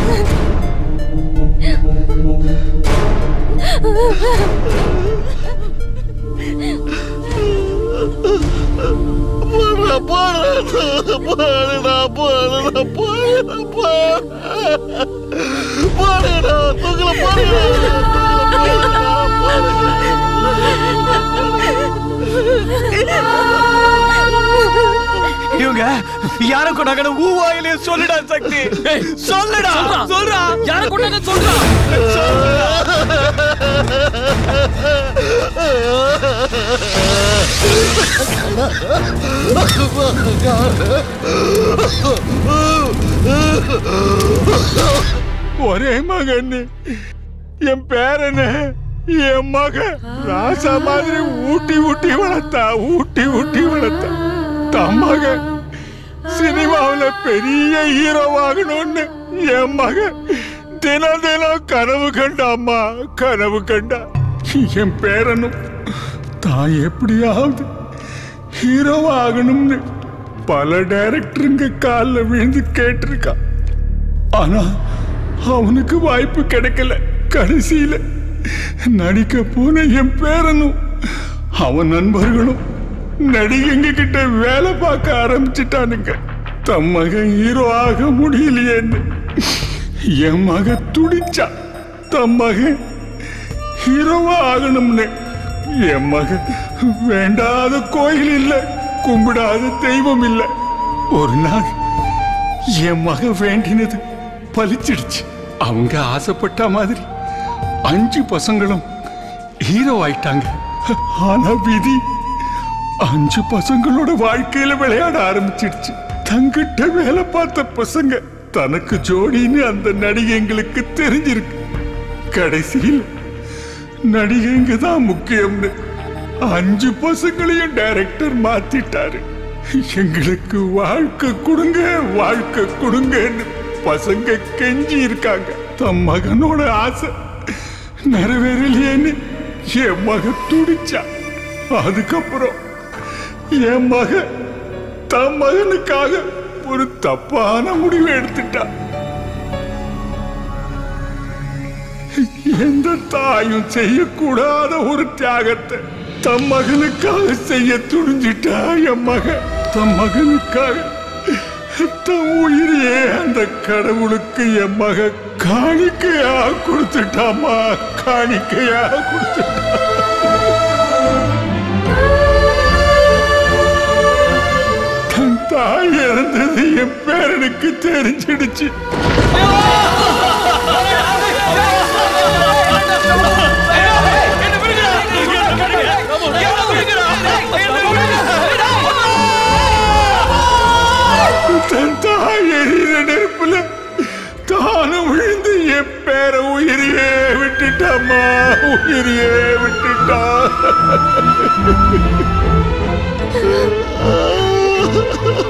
போடுறா போடுறா போடுடா போடுடா போடுடா போடுடா போடுடா தூக்கல போடுடா
இவங்க யார கொண்டாங்கன்னு ஊவாயிலே சொல்லுடா சக்தி சொல்லுடா சொல்றா
யார கொண்டாங்க சொல்றா
ஒரே மகன் என் பேரன என் மக ராசா மாதிரி ஊட்டி ஊட்டி வளர்த்தா ஊட்டி ஊட்டி வளர்த்தா தன் மக சினிமாவுல பெரிய ஹீரோவாகணும்னு என் மக தினம் தினம் கனவு கண்டாம்மா கனவு கண்டா என் பேரனும் தான் எப்படியாவது ஹீரோவா ஆகணும்னு பல டைரக்டருங்க காலில் விழுந்து கேட்டிருக்கான் ஆனா அவனுக்கு வாய்ப்பு கிடைக்கல கடைசியில நடிக்க போன என் பேரனும் அவன் நண்பர்களும் நடிகைங்க கிட்ட வேலை பார்க்க ஆரம்பிச்சிட்டானுங்க தம் மகன் ஹீரோ ஆக முடியலையேன்னு என் மக துடிச்சா தம் மகன் ஹீரோவா ஆகணும்னு என் மகன் வேண்டாத கோயில் இல்ல கும்பிடாத தெய்வம் இல்ல ஒரு நாள் என் மக வேண்டினது பலிச்சிடுச்சு அவங்க ஆசைப்பட்ட மாதிரி அஞ்சு பசங்களும் ஹீரோ ஆயிட்டாங்க ஆனா விதி அஞ்சு பசங்களோட வாழ்க்கையில விளையாட ஆரம்பிச்சிடுச்சு தங்கிட்ட வேலை பார்த்த பசங்க தனக்கு ஜோடின்னு அந்த நடிகைங்களுக்கு தெரிஞ்சிருக்கு கடைசியில் நடிகைங்க தான் முக்கியம்னு அஞ்சு பசங்களையும் டைரக்டர் மாத்திட்டாரு எங்களுக்கு வாழ்க்கை கொடுங்க வாழ்க்கை கொடுங்கன்னு பசங்க கெஞ்சி இருக்காங்க தம் மகனோட ஆசை நிறைவேறலையேன்னு என் மக துடிச்சா அதுக்கப்புறம் என் மக தம் மகனுக்காக ஒரு தப்பான முடிவு எடுத்துட்டா எந்த தாயும் செய்யக்கூடாத ஒரு தியாகத்தை தம் மகனுக்காக செய்ய துணிஞ்சிட்டா என் மகன் தம் மகனுக்காக தம் உயிரையே அந்த கடவுளுக்கு என் மக காணிக்கையா கொடுத்துட்டாமா காணிக்கையா கொடுத்துட்டா தன் தாய் இறந்தது என் பேரனுக்கு தெரிஞ்சிடுச்சு தன் தாய் எரியிற நெருப்புல தானும் விழுந்து என் பேர உயிரையே விட்டுட்டாமா உயிரையே விட்டுட்டா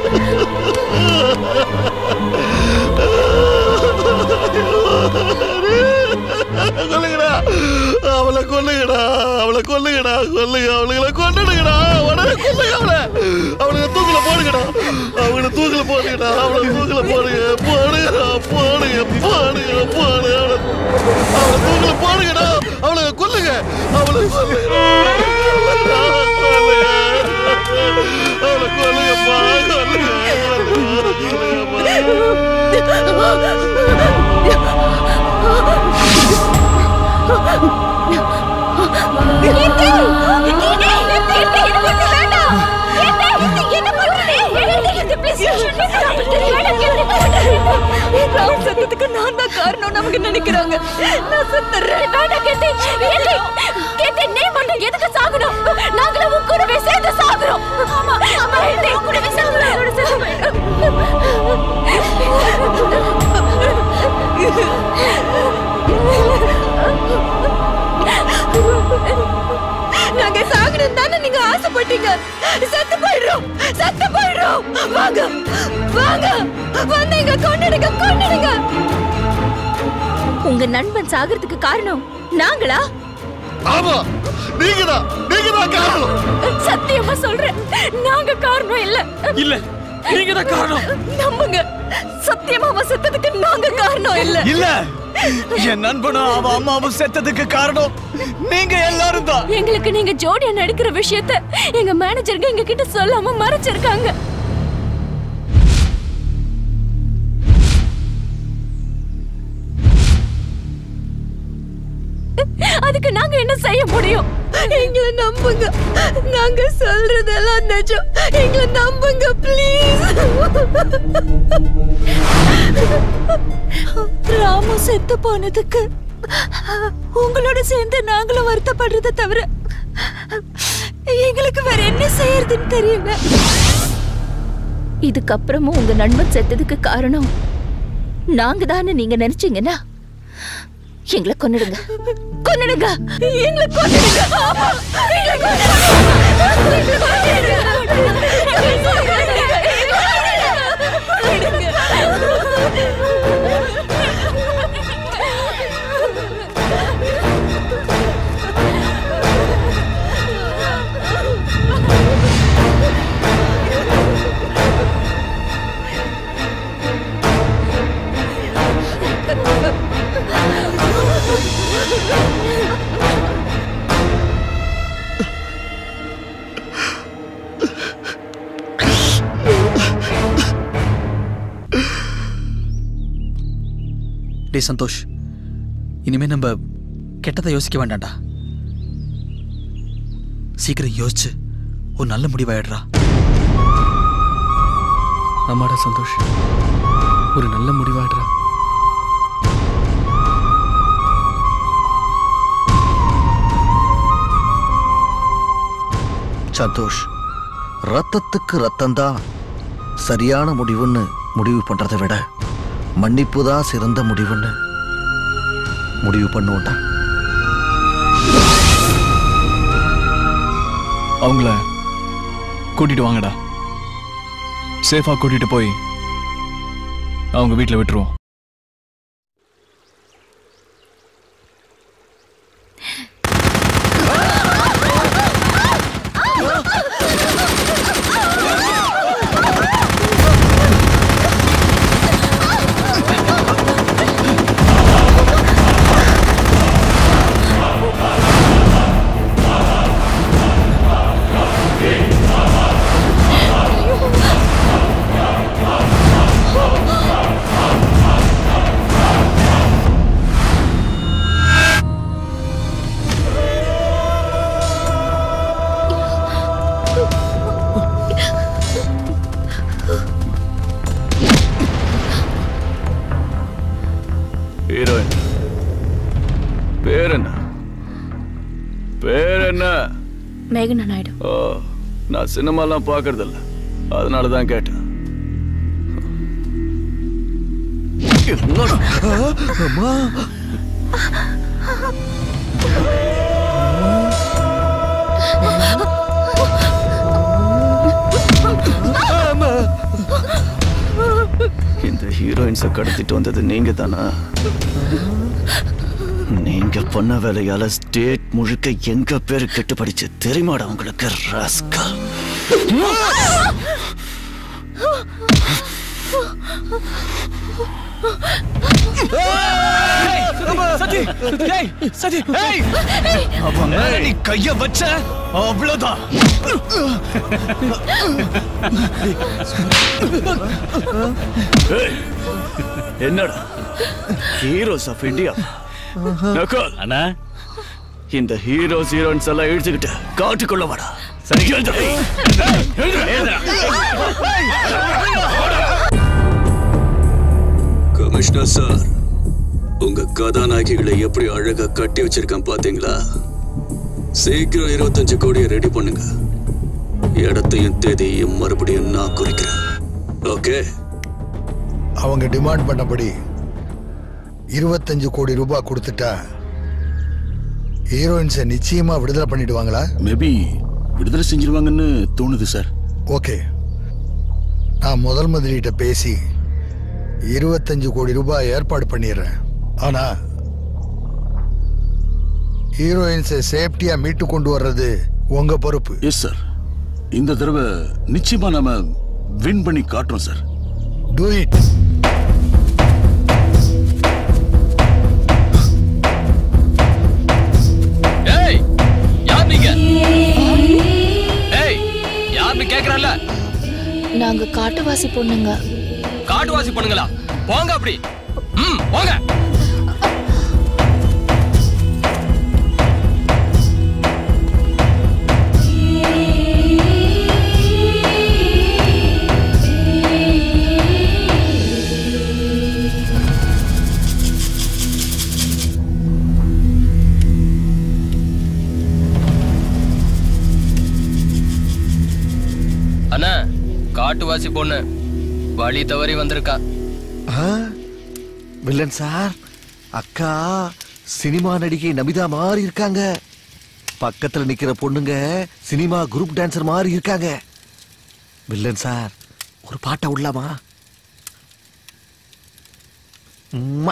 கொல்லுங்கடா அவளை கொல்லுங்கடா அவளை கொல்லுங்கடா கொல்லுங்க அவளுங்களை கொண்டுடுங்கடா உடனே கொல்லுங்க அவளை அவளுக்கு தூக்கில போடுங்கடா அவளை தூக்கில போடுங்கடா அவளை தூக்கில போடுங்க போடுங்கடா போடுங்க போடுங்க போடுங்க அவளை அவளை தூக்கில போடுங்கடா அவளை கொல்லுங்க அவளை கொல்லுங்க அவளை கொல்லுங்கப்பா கொல்லுங்க
சத்தத்துக்கு நான் தான் காரணம் நமக்கு நினைக்கிறாங்க நான் செத்துறேன்
வேண்டாம் கேட்டி கேட்டி கேட்டி நீ மட்டும் எதுக்கு சாகணும் நாங்களும் உன் கூடவே சேர்ந்து சாகுறோம் ஆமா ஆமா கேட்டி உன் கூடவே சாகுறோம் அதோட சேர்ந்து
நாங்க சாகணும் தானே நீங்க ஆசைப்பட்டீங்க செத்து போயிடுறோம் செத்து போயிடுறோம் வாங்க வாங்க வந்து இங்க கொண்டுடுங்க கொண்டுடுங்க
உங்க நண்பன் சாகிறதுக்கு காரணம் நாங்களா
ஆமா நீங்கதான் நீங்கதான் காரணம்
சத்தியமா சொல்றேன் நாங்க காரணம் இல்ல
இல்ல நீங்க தான் காரணம்
நம்புங்க சத்தியமா அவன் செத்ததுக்கு நாங்க காரணம் இல்ல
இல்ல என் நண்பனும் அவ அம்மாவும் செத்ததுக்கு காரணம் நீங்க எல்லாரும் தான்
எங்களுக்கு நீங்க ஜோடியா நடிக்கிற விஷயத்த எங்க மேனேஜருக்கு எங்க கிட்ட சொல்லாம மறைச்சிருக்காங்க அதுக்கு நாங்க என்ன செய்ய முடியும் எங்களை நம்புங்க நாங்க சொல்றதெல்லாம் நிஜம் எங்களை நம்புங்க ப்ளீஸ் ராமு செத்து போனதுக்கு உங்களோட சேர்ந்து நாங்களும் வருத்தப்படுறத தவிர எங்களுக்கு வேற என்ன செய்யறதுன்னு தெரியல
இதுக்கப்புறமும் உங்க நண்பன் செத்ததுக்கு காரணம் நாங்க தானே நீங்க நினைச்சீங்கன்னா எங்களை கொன்னுடுங்க
கொன்னுடுங்க எங்களை கொன்னுடுங்க ஆமா, எங்களை கொன்னுடுங்க. எங்களை கொன்னுடுங்க.
டேய் சந்தோஷ் இனிமே நம்ம கெட்டதை யோசிக்க வேண்டாம்டா சீக்கிரம் யோசிச்சு ஒரு நல்ல முடிவாயிடுறா
ஆமாடா சந்தோஷ் ஒரு நல்ல முடிவாடுறா
சந்தோஷ் ரத்தத்துக்கு ரத்தம்தான் சரியான முடிவுன்னு முடிவு பண்றதை விட மன்னிப்பு தான் சிறந்த முடிவுன்னு முடிவு பண்ணுவோம்டா
அவங்கள கூட்டிட்டு வாங்கடா சேஃபா கூட்டிட்டு போய் அவங்க வீட்டில் விட்டுருவோம்
ஹீரோயின் பேர் என்ன பேர் என்ன
மேகனா நாயுடு
ஓ நான் சினிமாலாம் பார்க்கறது இல்ல அதனால தான் கேட்டேன்
அம்மா
ஆமா
ஹீரோயின்ஸை கடத்திட்டு வந்தது நீங்க தானா நீங்க பண்ண வேலையால ஸ்டேட் முழுக்க எங்க பேரு கெட்டுப்படிச்சு தெரியுமாடா உங்களுக்கு ராஸ்கா
சதி ஏய் சதி ஏய் அவன் மேல நீ கைய வச்ச அவ்வளவுதான்
ஏய், என்னடா ஹீரோஸ் ஆஃப் இந்தியா நக்கல்
அண்ணா
இந்த ஹீரோஸ் ஹீரோயின்ஸ் எல்லாம் இழுத்துக்கிட்டு காட்டுக்குள்ள வாடா சரி
கமிஷனர் சார் உங்க கதாநாயகிகளை எப்படி அழகா கட்டி வச்சிருக்கேன் பாத்தீங்களா சீக்கிரம் இருபத்தஞ்சு கோடியை ரெடி பண்ணுங்க இடத்தையும் தேதியையும் மறுபடியும் நான் குறிக்கிறேன் ஓகே
அவங்க டிமாண்ட் பண்ணபடி இருபத்தஞ்சு கோடி ரூபாய் கொடுத்துட்டா ஹீரோயின்ஸை நிச்சயமா விடுதலை பண்ணிடுவாங்களா
மேபி விடுதலை செஞ்சிருவாங்கன்னு தோணுது சார்
ஓகே நான் முதல் முதலீட்ட பேசி இருபத்தஞ்சு கோடி ரூபாய் ஏற்பாடு பண்ணிடுறேன் ஆனா ஹீரோயின்ஸை சேஃப்டியா மீட்டு கொண்டு வர்றது உங்க பொறுப்பு
எஸ் சார் இந்த தடவை நிச்சயமா நாம வின் பண்ணி காட்டுறோம் சார்
டூ இட்
ஏய் யார் நீங்க ஏய் யாருன்னு கேக்குறல்ல
நாங்க காட்டுவாசி பொண்ணுங்க
காட்டுவாசி பண்ணுங்களா போங்க அப்படி ம் போங்க அண்ணா காட்டுவாசி பொண்ணு வழி தவறி வந்திருக்கா
வில்லன் சார் அக்கா சினிமா நடிகை நமிதா மாதிரி இருக்காங்க பக்கத்துல நிக்கிற பொண்ணுங்க சினிமா குரூப் டான்சர் மாதிரி இருக்காங்க வில்லன் சார் ஒரு பாட்டை விடலாமா உம்மா.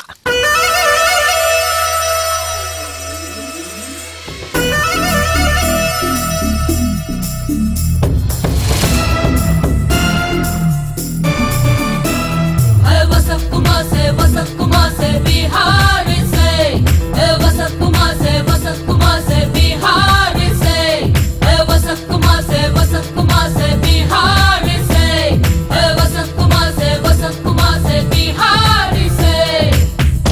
वसंत कुमार से वसंत कुमार से बिहार से वसंत कुमार से वसंत कुमार से बिहार से वसंत कुमार से वसंत कुमार से बिहार से वसंत कुमार से वसंत कुमार से बिहार से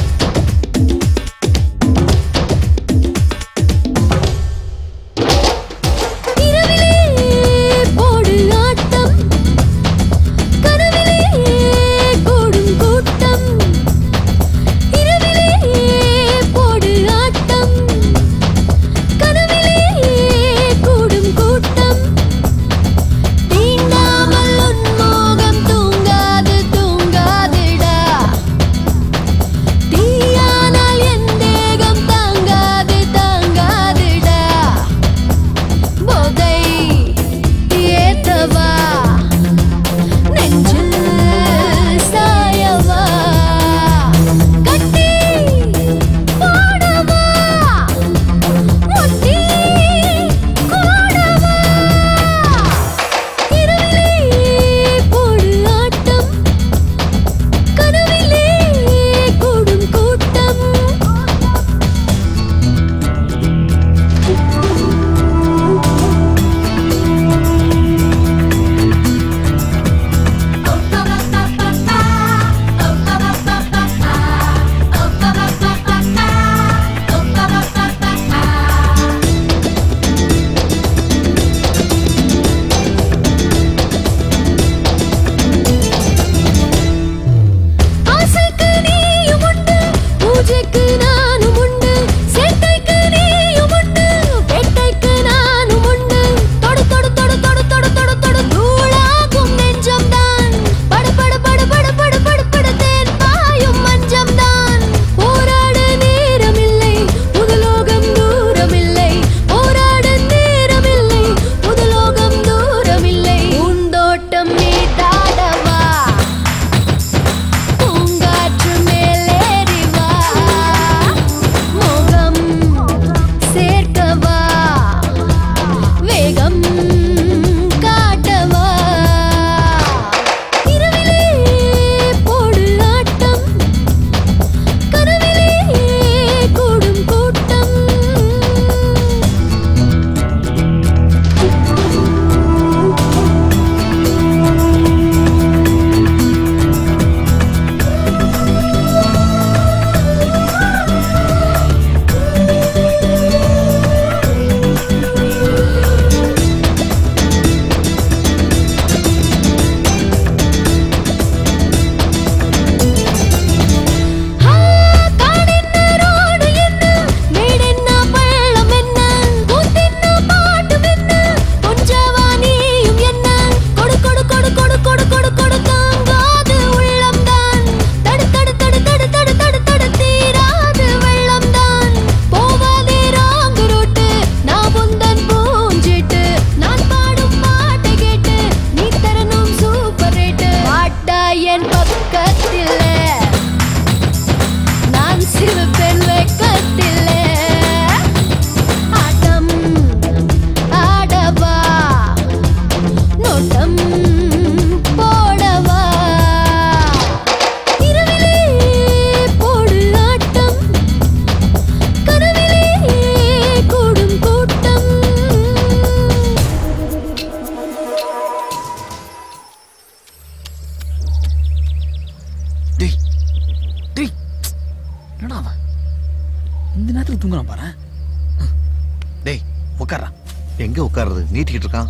தூங்குறான் பாரு டேய் உட்கார்றா
எங்க உட்காருது நீட்டிக்கிட்டு இருக்கான்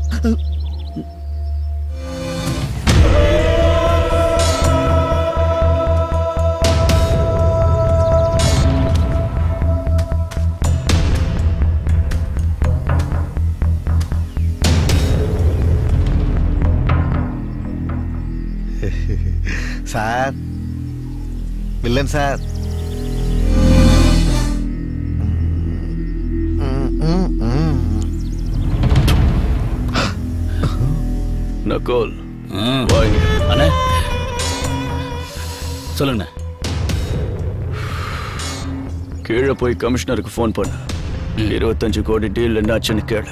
சார் வில்லன் சார் ம், ம், ம்.
நக்கோல் வாங்க
அண்ணே சொல்லுங்க
கீழே போய் கமிஷனருக்கு ஃபோன் பண்ணு இருபத்தஞ்சு கோடி டீல் என்னாச்சுன்னு கேளு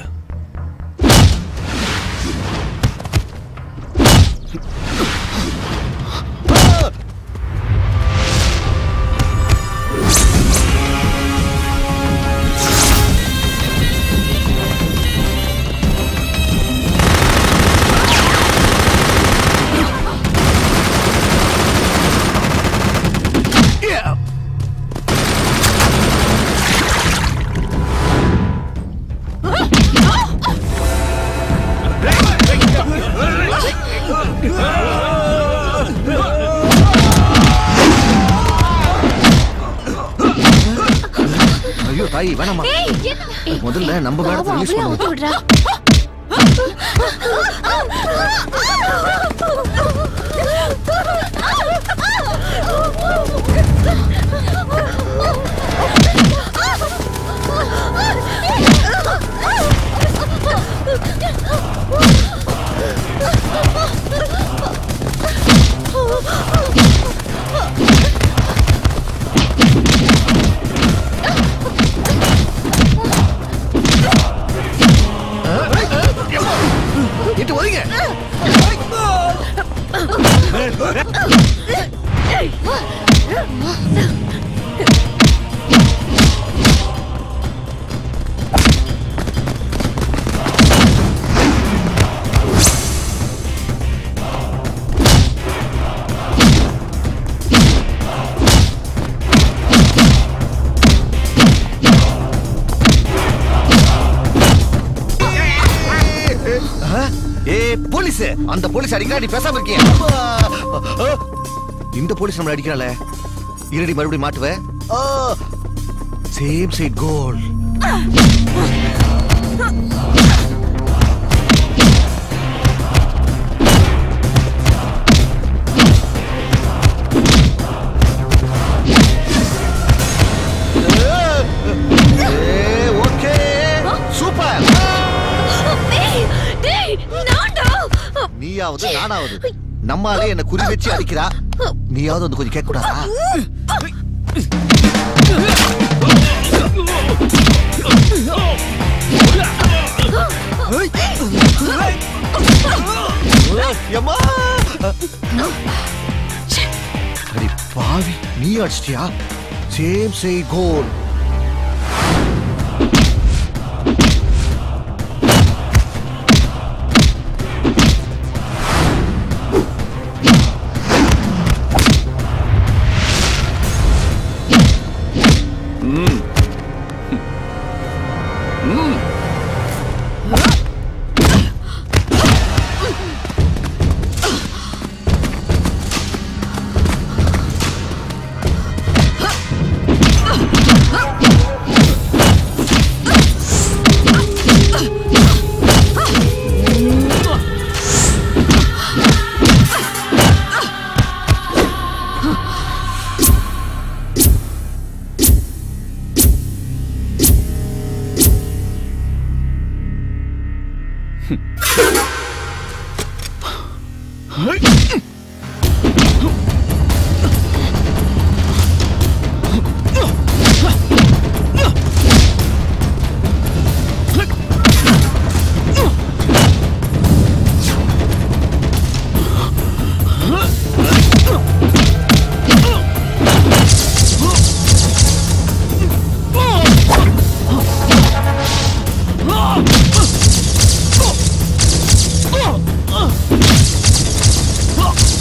ஐயோ தாய் வேணாமா முதல்ல நம்ம மேடத்தை ரிலீஸ் பண்ணுவோம் எட்டு ஒதுங்க ஏ போலீஸ் அந்த போலீஸ் அடிக்கிறா நீ பேசாம இருக்கிய இந்த போலீஸ் நம்மள அடிக்கிறாள இருடி மறுபடியும் மாட்டுவ same side goal okay super நீயாவது நானாவது நம்மாலே என்ன குறி வச்சு அடிக்கிறா நீயாவது வந்து கொஞ்சம் கேட்க கூடாதா எம்மா! அடி பாவி நீ அடிச்சிட்டியா சேம் சே கோல்
Oh!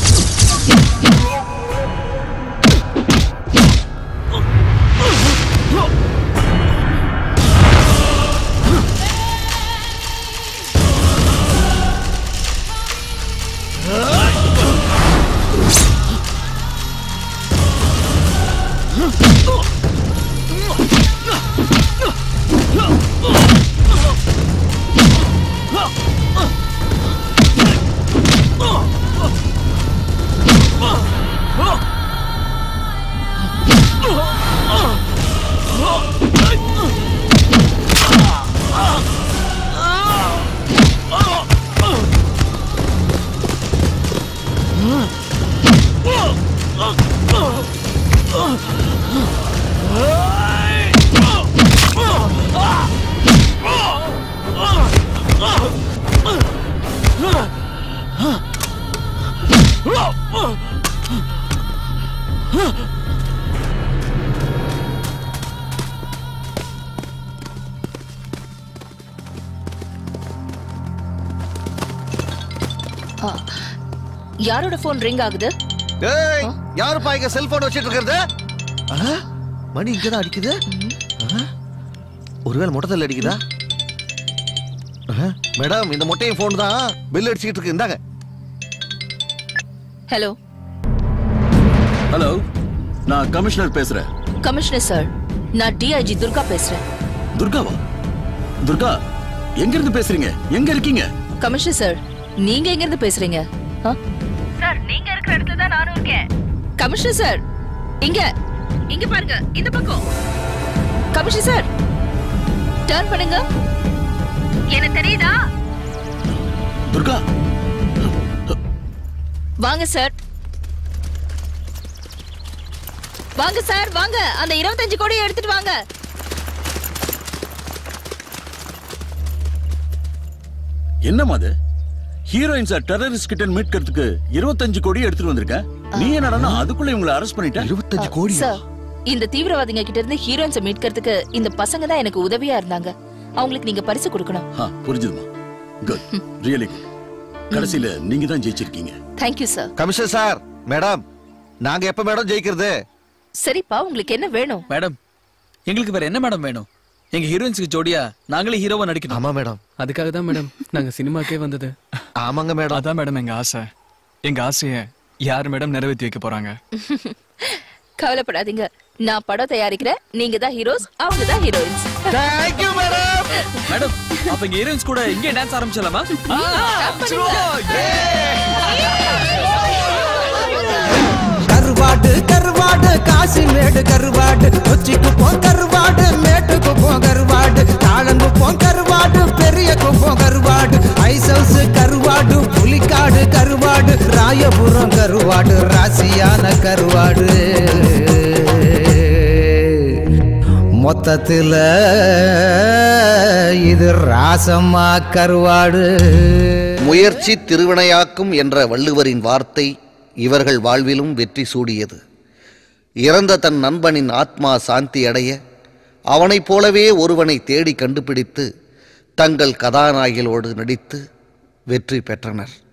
ஆ, யாரோட போன் ரிங் ஆகுது
ஏய் யாருப்பா இங்க செல்போன் வச்சிட்டு இருக்கிறது ஆ, மணி இங்கதான் அடிக்குது ஆ, ஒருவேளை மொட்டத்தில் அடிக்குதா ஆ, மேடம் இந்த மொட்டையும் போன் தான் பில் அடிச்சுக்கிட்டு இருக்கு இந்தாங்க
ஹலோ
ஹலோ நான் கமிஷனர் பேசுறேன்
கமிஷனர் சார் நான் டிஐஜி துர்கா பேசுறேன்
துர்காவா துர்கா எங்க இருந்து பேசுறீங்க எங்க இருக்கீங்க
கமிஷனர் சார் நீங்க எங்க இருந்து பேசுறீங்க சார் நீங்க இருக்கிற இடத்துல தான் நானும் இருக்கேன் கமிஷனர் சார் இங்க இங்க பாருங்க இந்த பக்கம் கமிஷனர் சார் டர்ன் பண்ணுங்க எனக்கு தெரியுதா
துர்கா
வாங்க சார் வாங்க சார் வாங்க அந்த இருபத்தஞ்சு கோடியை எடுத்துட்டு வாங்க
என்னம்மா அது ஹீரோயின்ஸா டெரரிஸ்ட் கிட்ட மீட்கிறதுக்கு இருபத்தஞ்சு கோடி எடுத்துட்டு வந்திருக்கேன் நீ என்னடா அதுக்குள்ள இவங்களை அரெஸ்ட் பண்ணிட்ட இருபத்தஞ்சு
சார் இந்த தீவிரவாதிங்க கிட்ட இருந்து ஹீரோயின்ஸை மீட்கிறதுக்கு இந்த பசங்க தான் எனக்கு உதவியா இருந்தாங்க அவங்களுக்கு நீங்க பரிசு கொடுக்கணும்
ஆ, புரிஞ்சுதுமா குட் ரியலி குட் கடைசியில நீங்க தான் ஜெயிச்சிருக்கீங்க
thank you sir
commissioner sir madam நாங்க எப்ப மேடம் ஜெயிக்கிறது
சரிப்பா உங்களுக்கு என்ன வேணும்
மேடம் எங்களுக்கு வேற என்ன மேடம் வேணும் எங்க ஹீரோயின்ஸ்க்கு ஜோடியா நாங்களே ஹீரோவா நடிக்கணும்
ஆமா மேடம்
அதுக்காக தான் மேடம் நாங்க சினிமாக்கே வந்தது
ஆமாங்க மேடம்
அதான் மேடம் எங்க ஆசை எங்க ஆசைய யார் மேடம் நிறைவேற்றி வைக்க போறாங்க
கவலைப்படாதீங்க நான் படம் தயாரிக்கிறேன் நீங்க தான் ஹீரோஸ் அவங்க தான் ஹீரோயின்ஸ்
தேங்க்யூ மேடம்
மேடம் அப்ப இங்க ஹீரோயின்ஸ் கூட இங்கே டான்ஸ் ஆரம்பிச்சலாமா
கருவாடு கருவாடு காசி மேடு கருவாடு கொச்சிக்கு போ கருவாடு மேட்டுக்கு போ கருவாடு தாழம்பு போ கருவாடு பெரிய குப்பம் கருவாடு ஐஸ் ஹவுஸ் கருவாடு புலிக்காடு கருவாடு ராயபுரம் கருவாடு ராசியான கருவாடு மொத்தத்துல இது ராசம்மா கருவாடு
முயற்சி திருவினையாக்கும் என்ற வள்ளுவரின் வார்த்தை இவர்கள் வாழ்விலும் வெற்றி சூடியது இறந்த தன் நண்பனின் ஆத்மா சாந்தி அடைய அவனைப் போலவே ஒருவனை தேடி கண்டுபிடித்து தங்கள் கதாநாயகிகளோடு நடித்து வெற்றி பெற்றனர்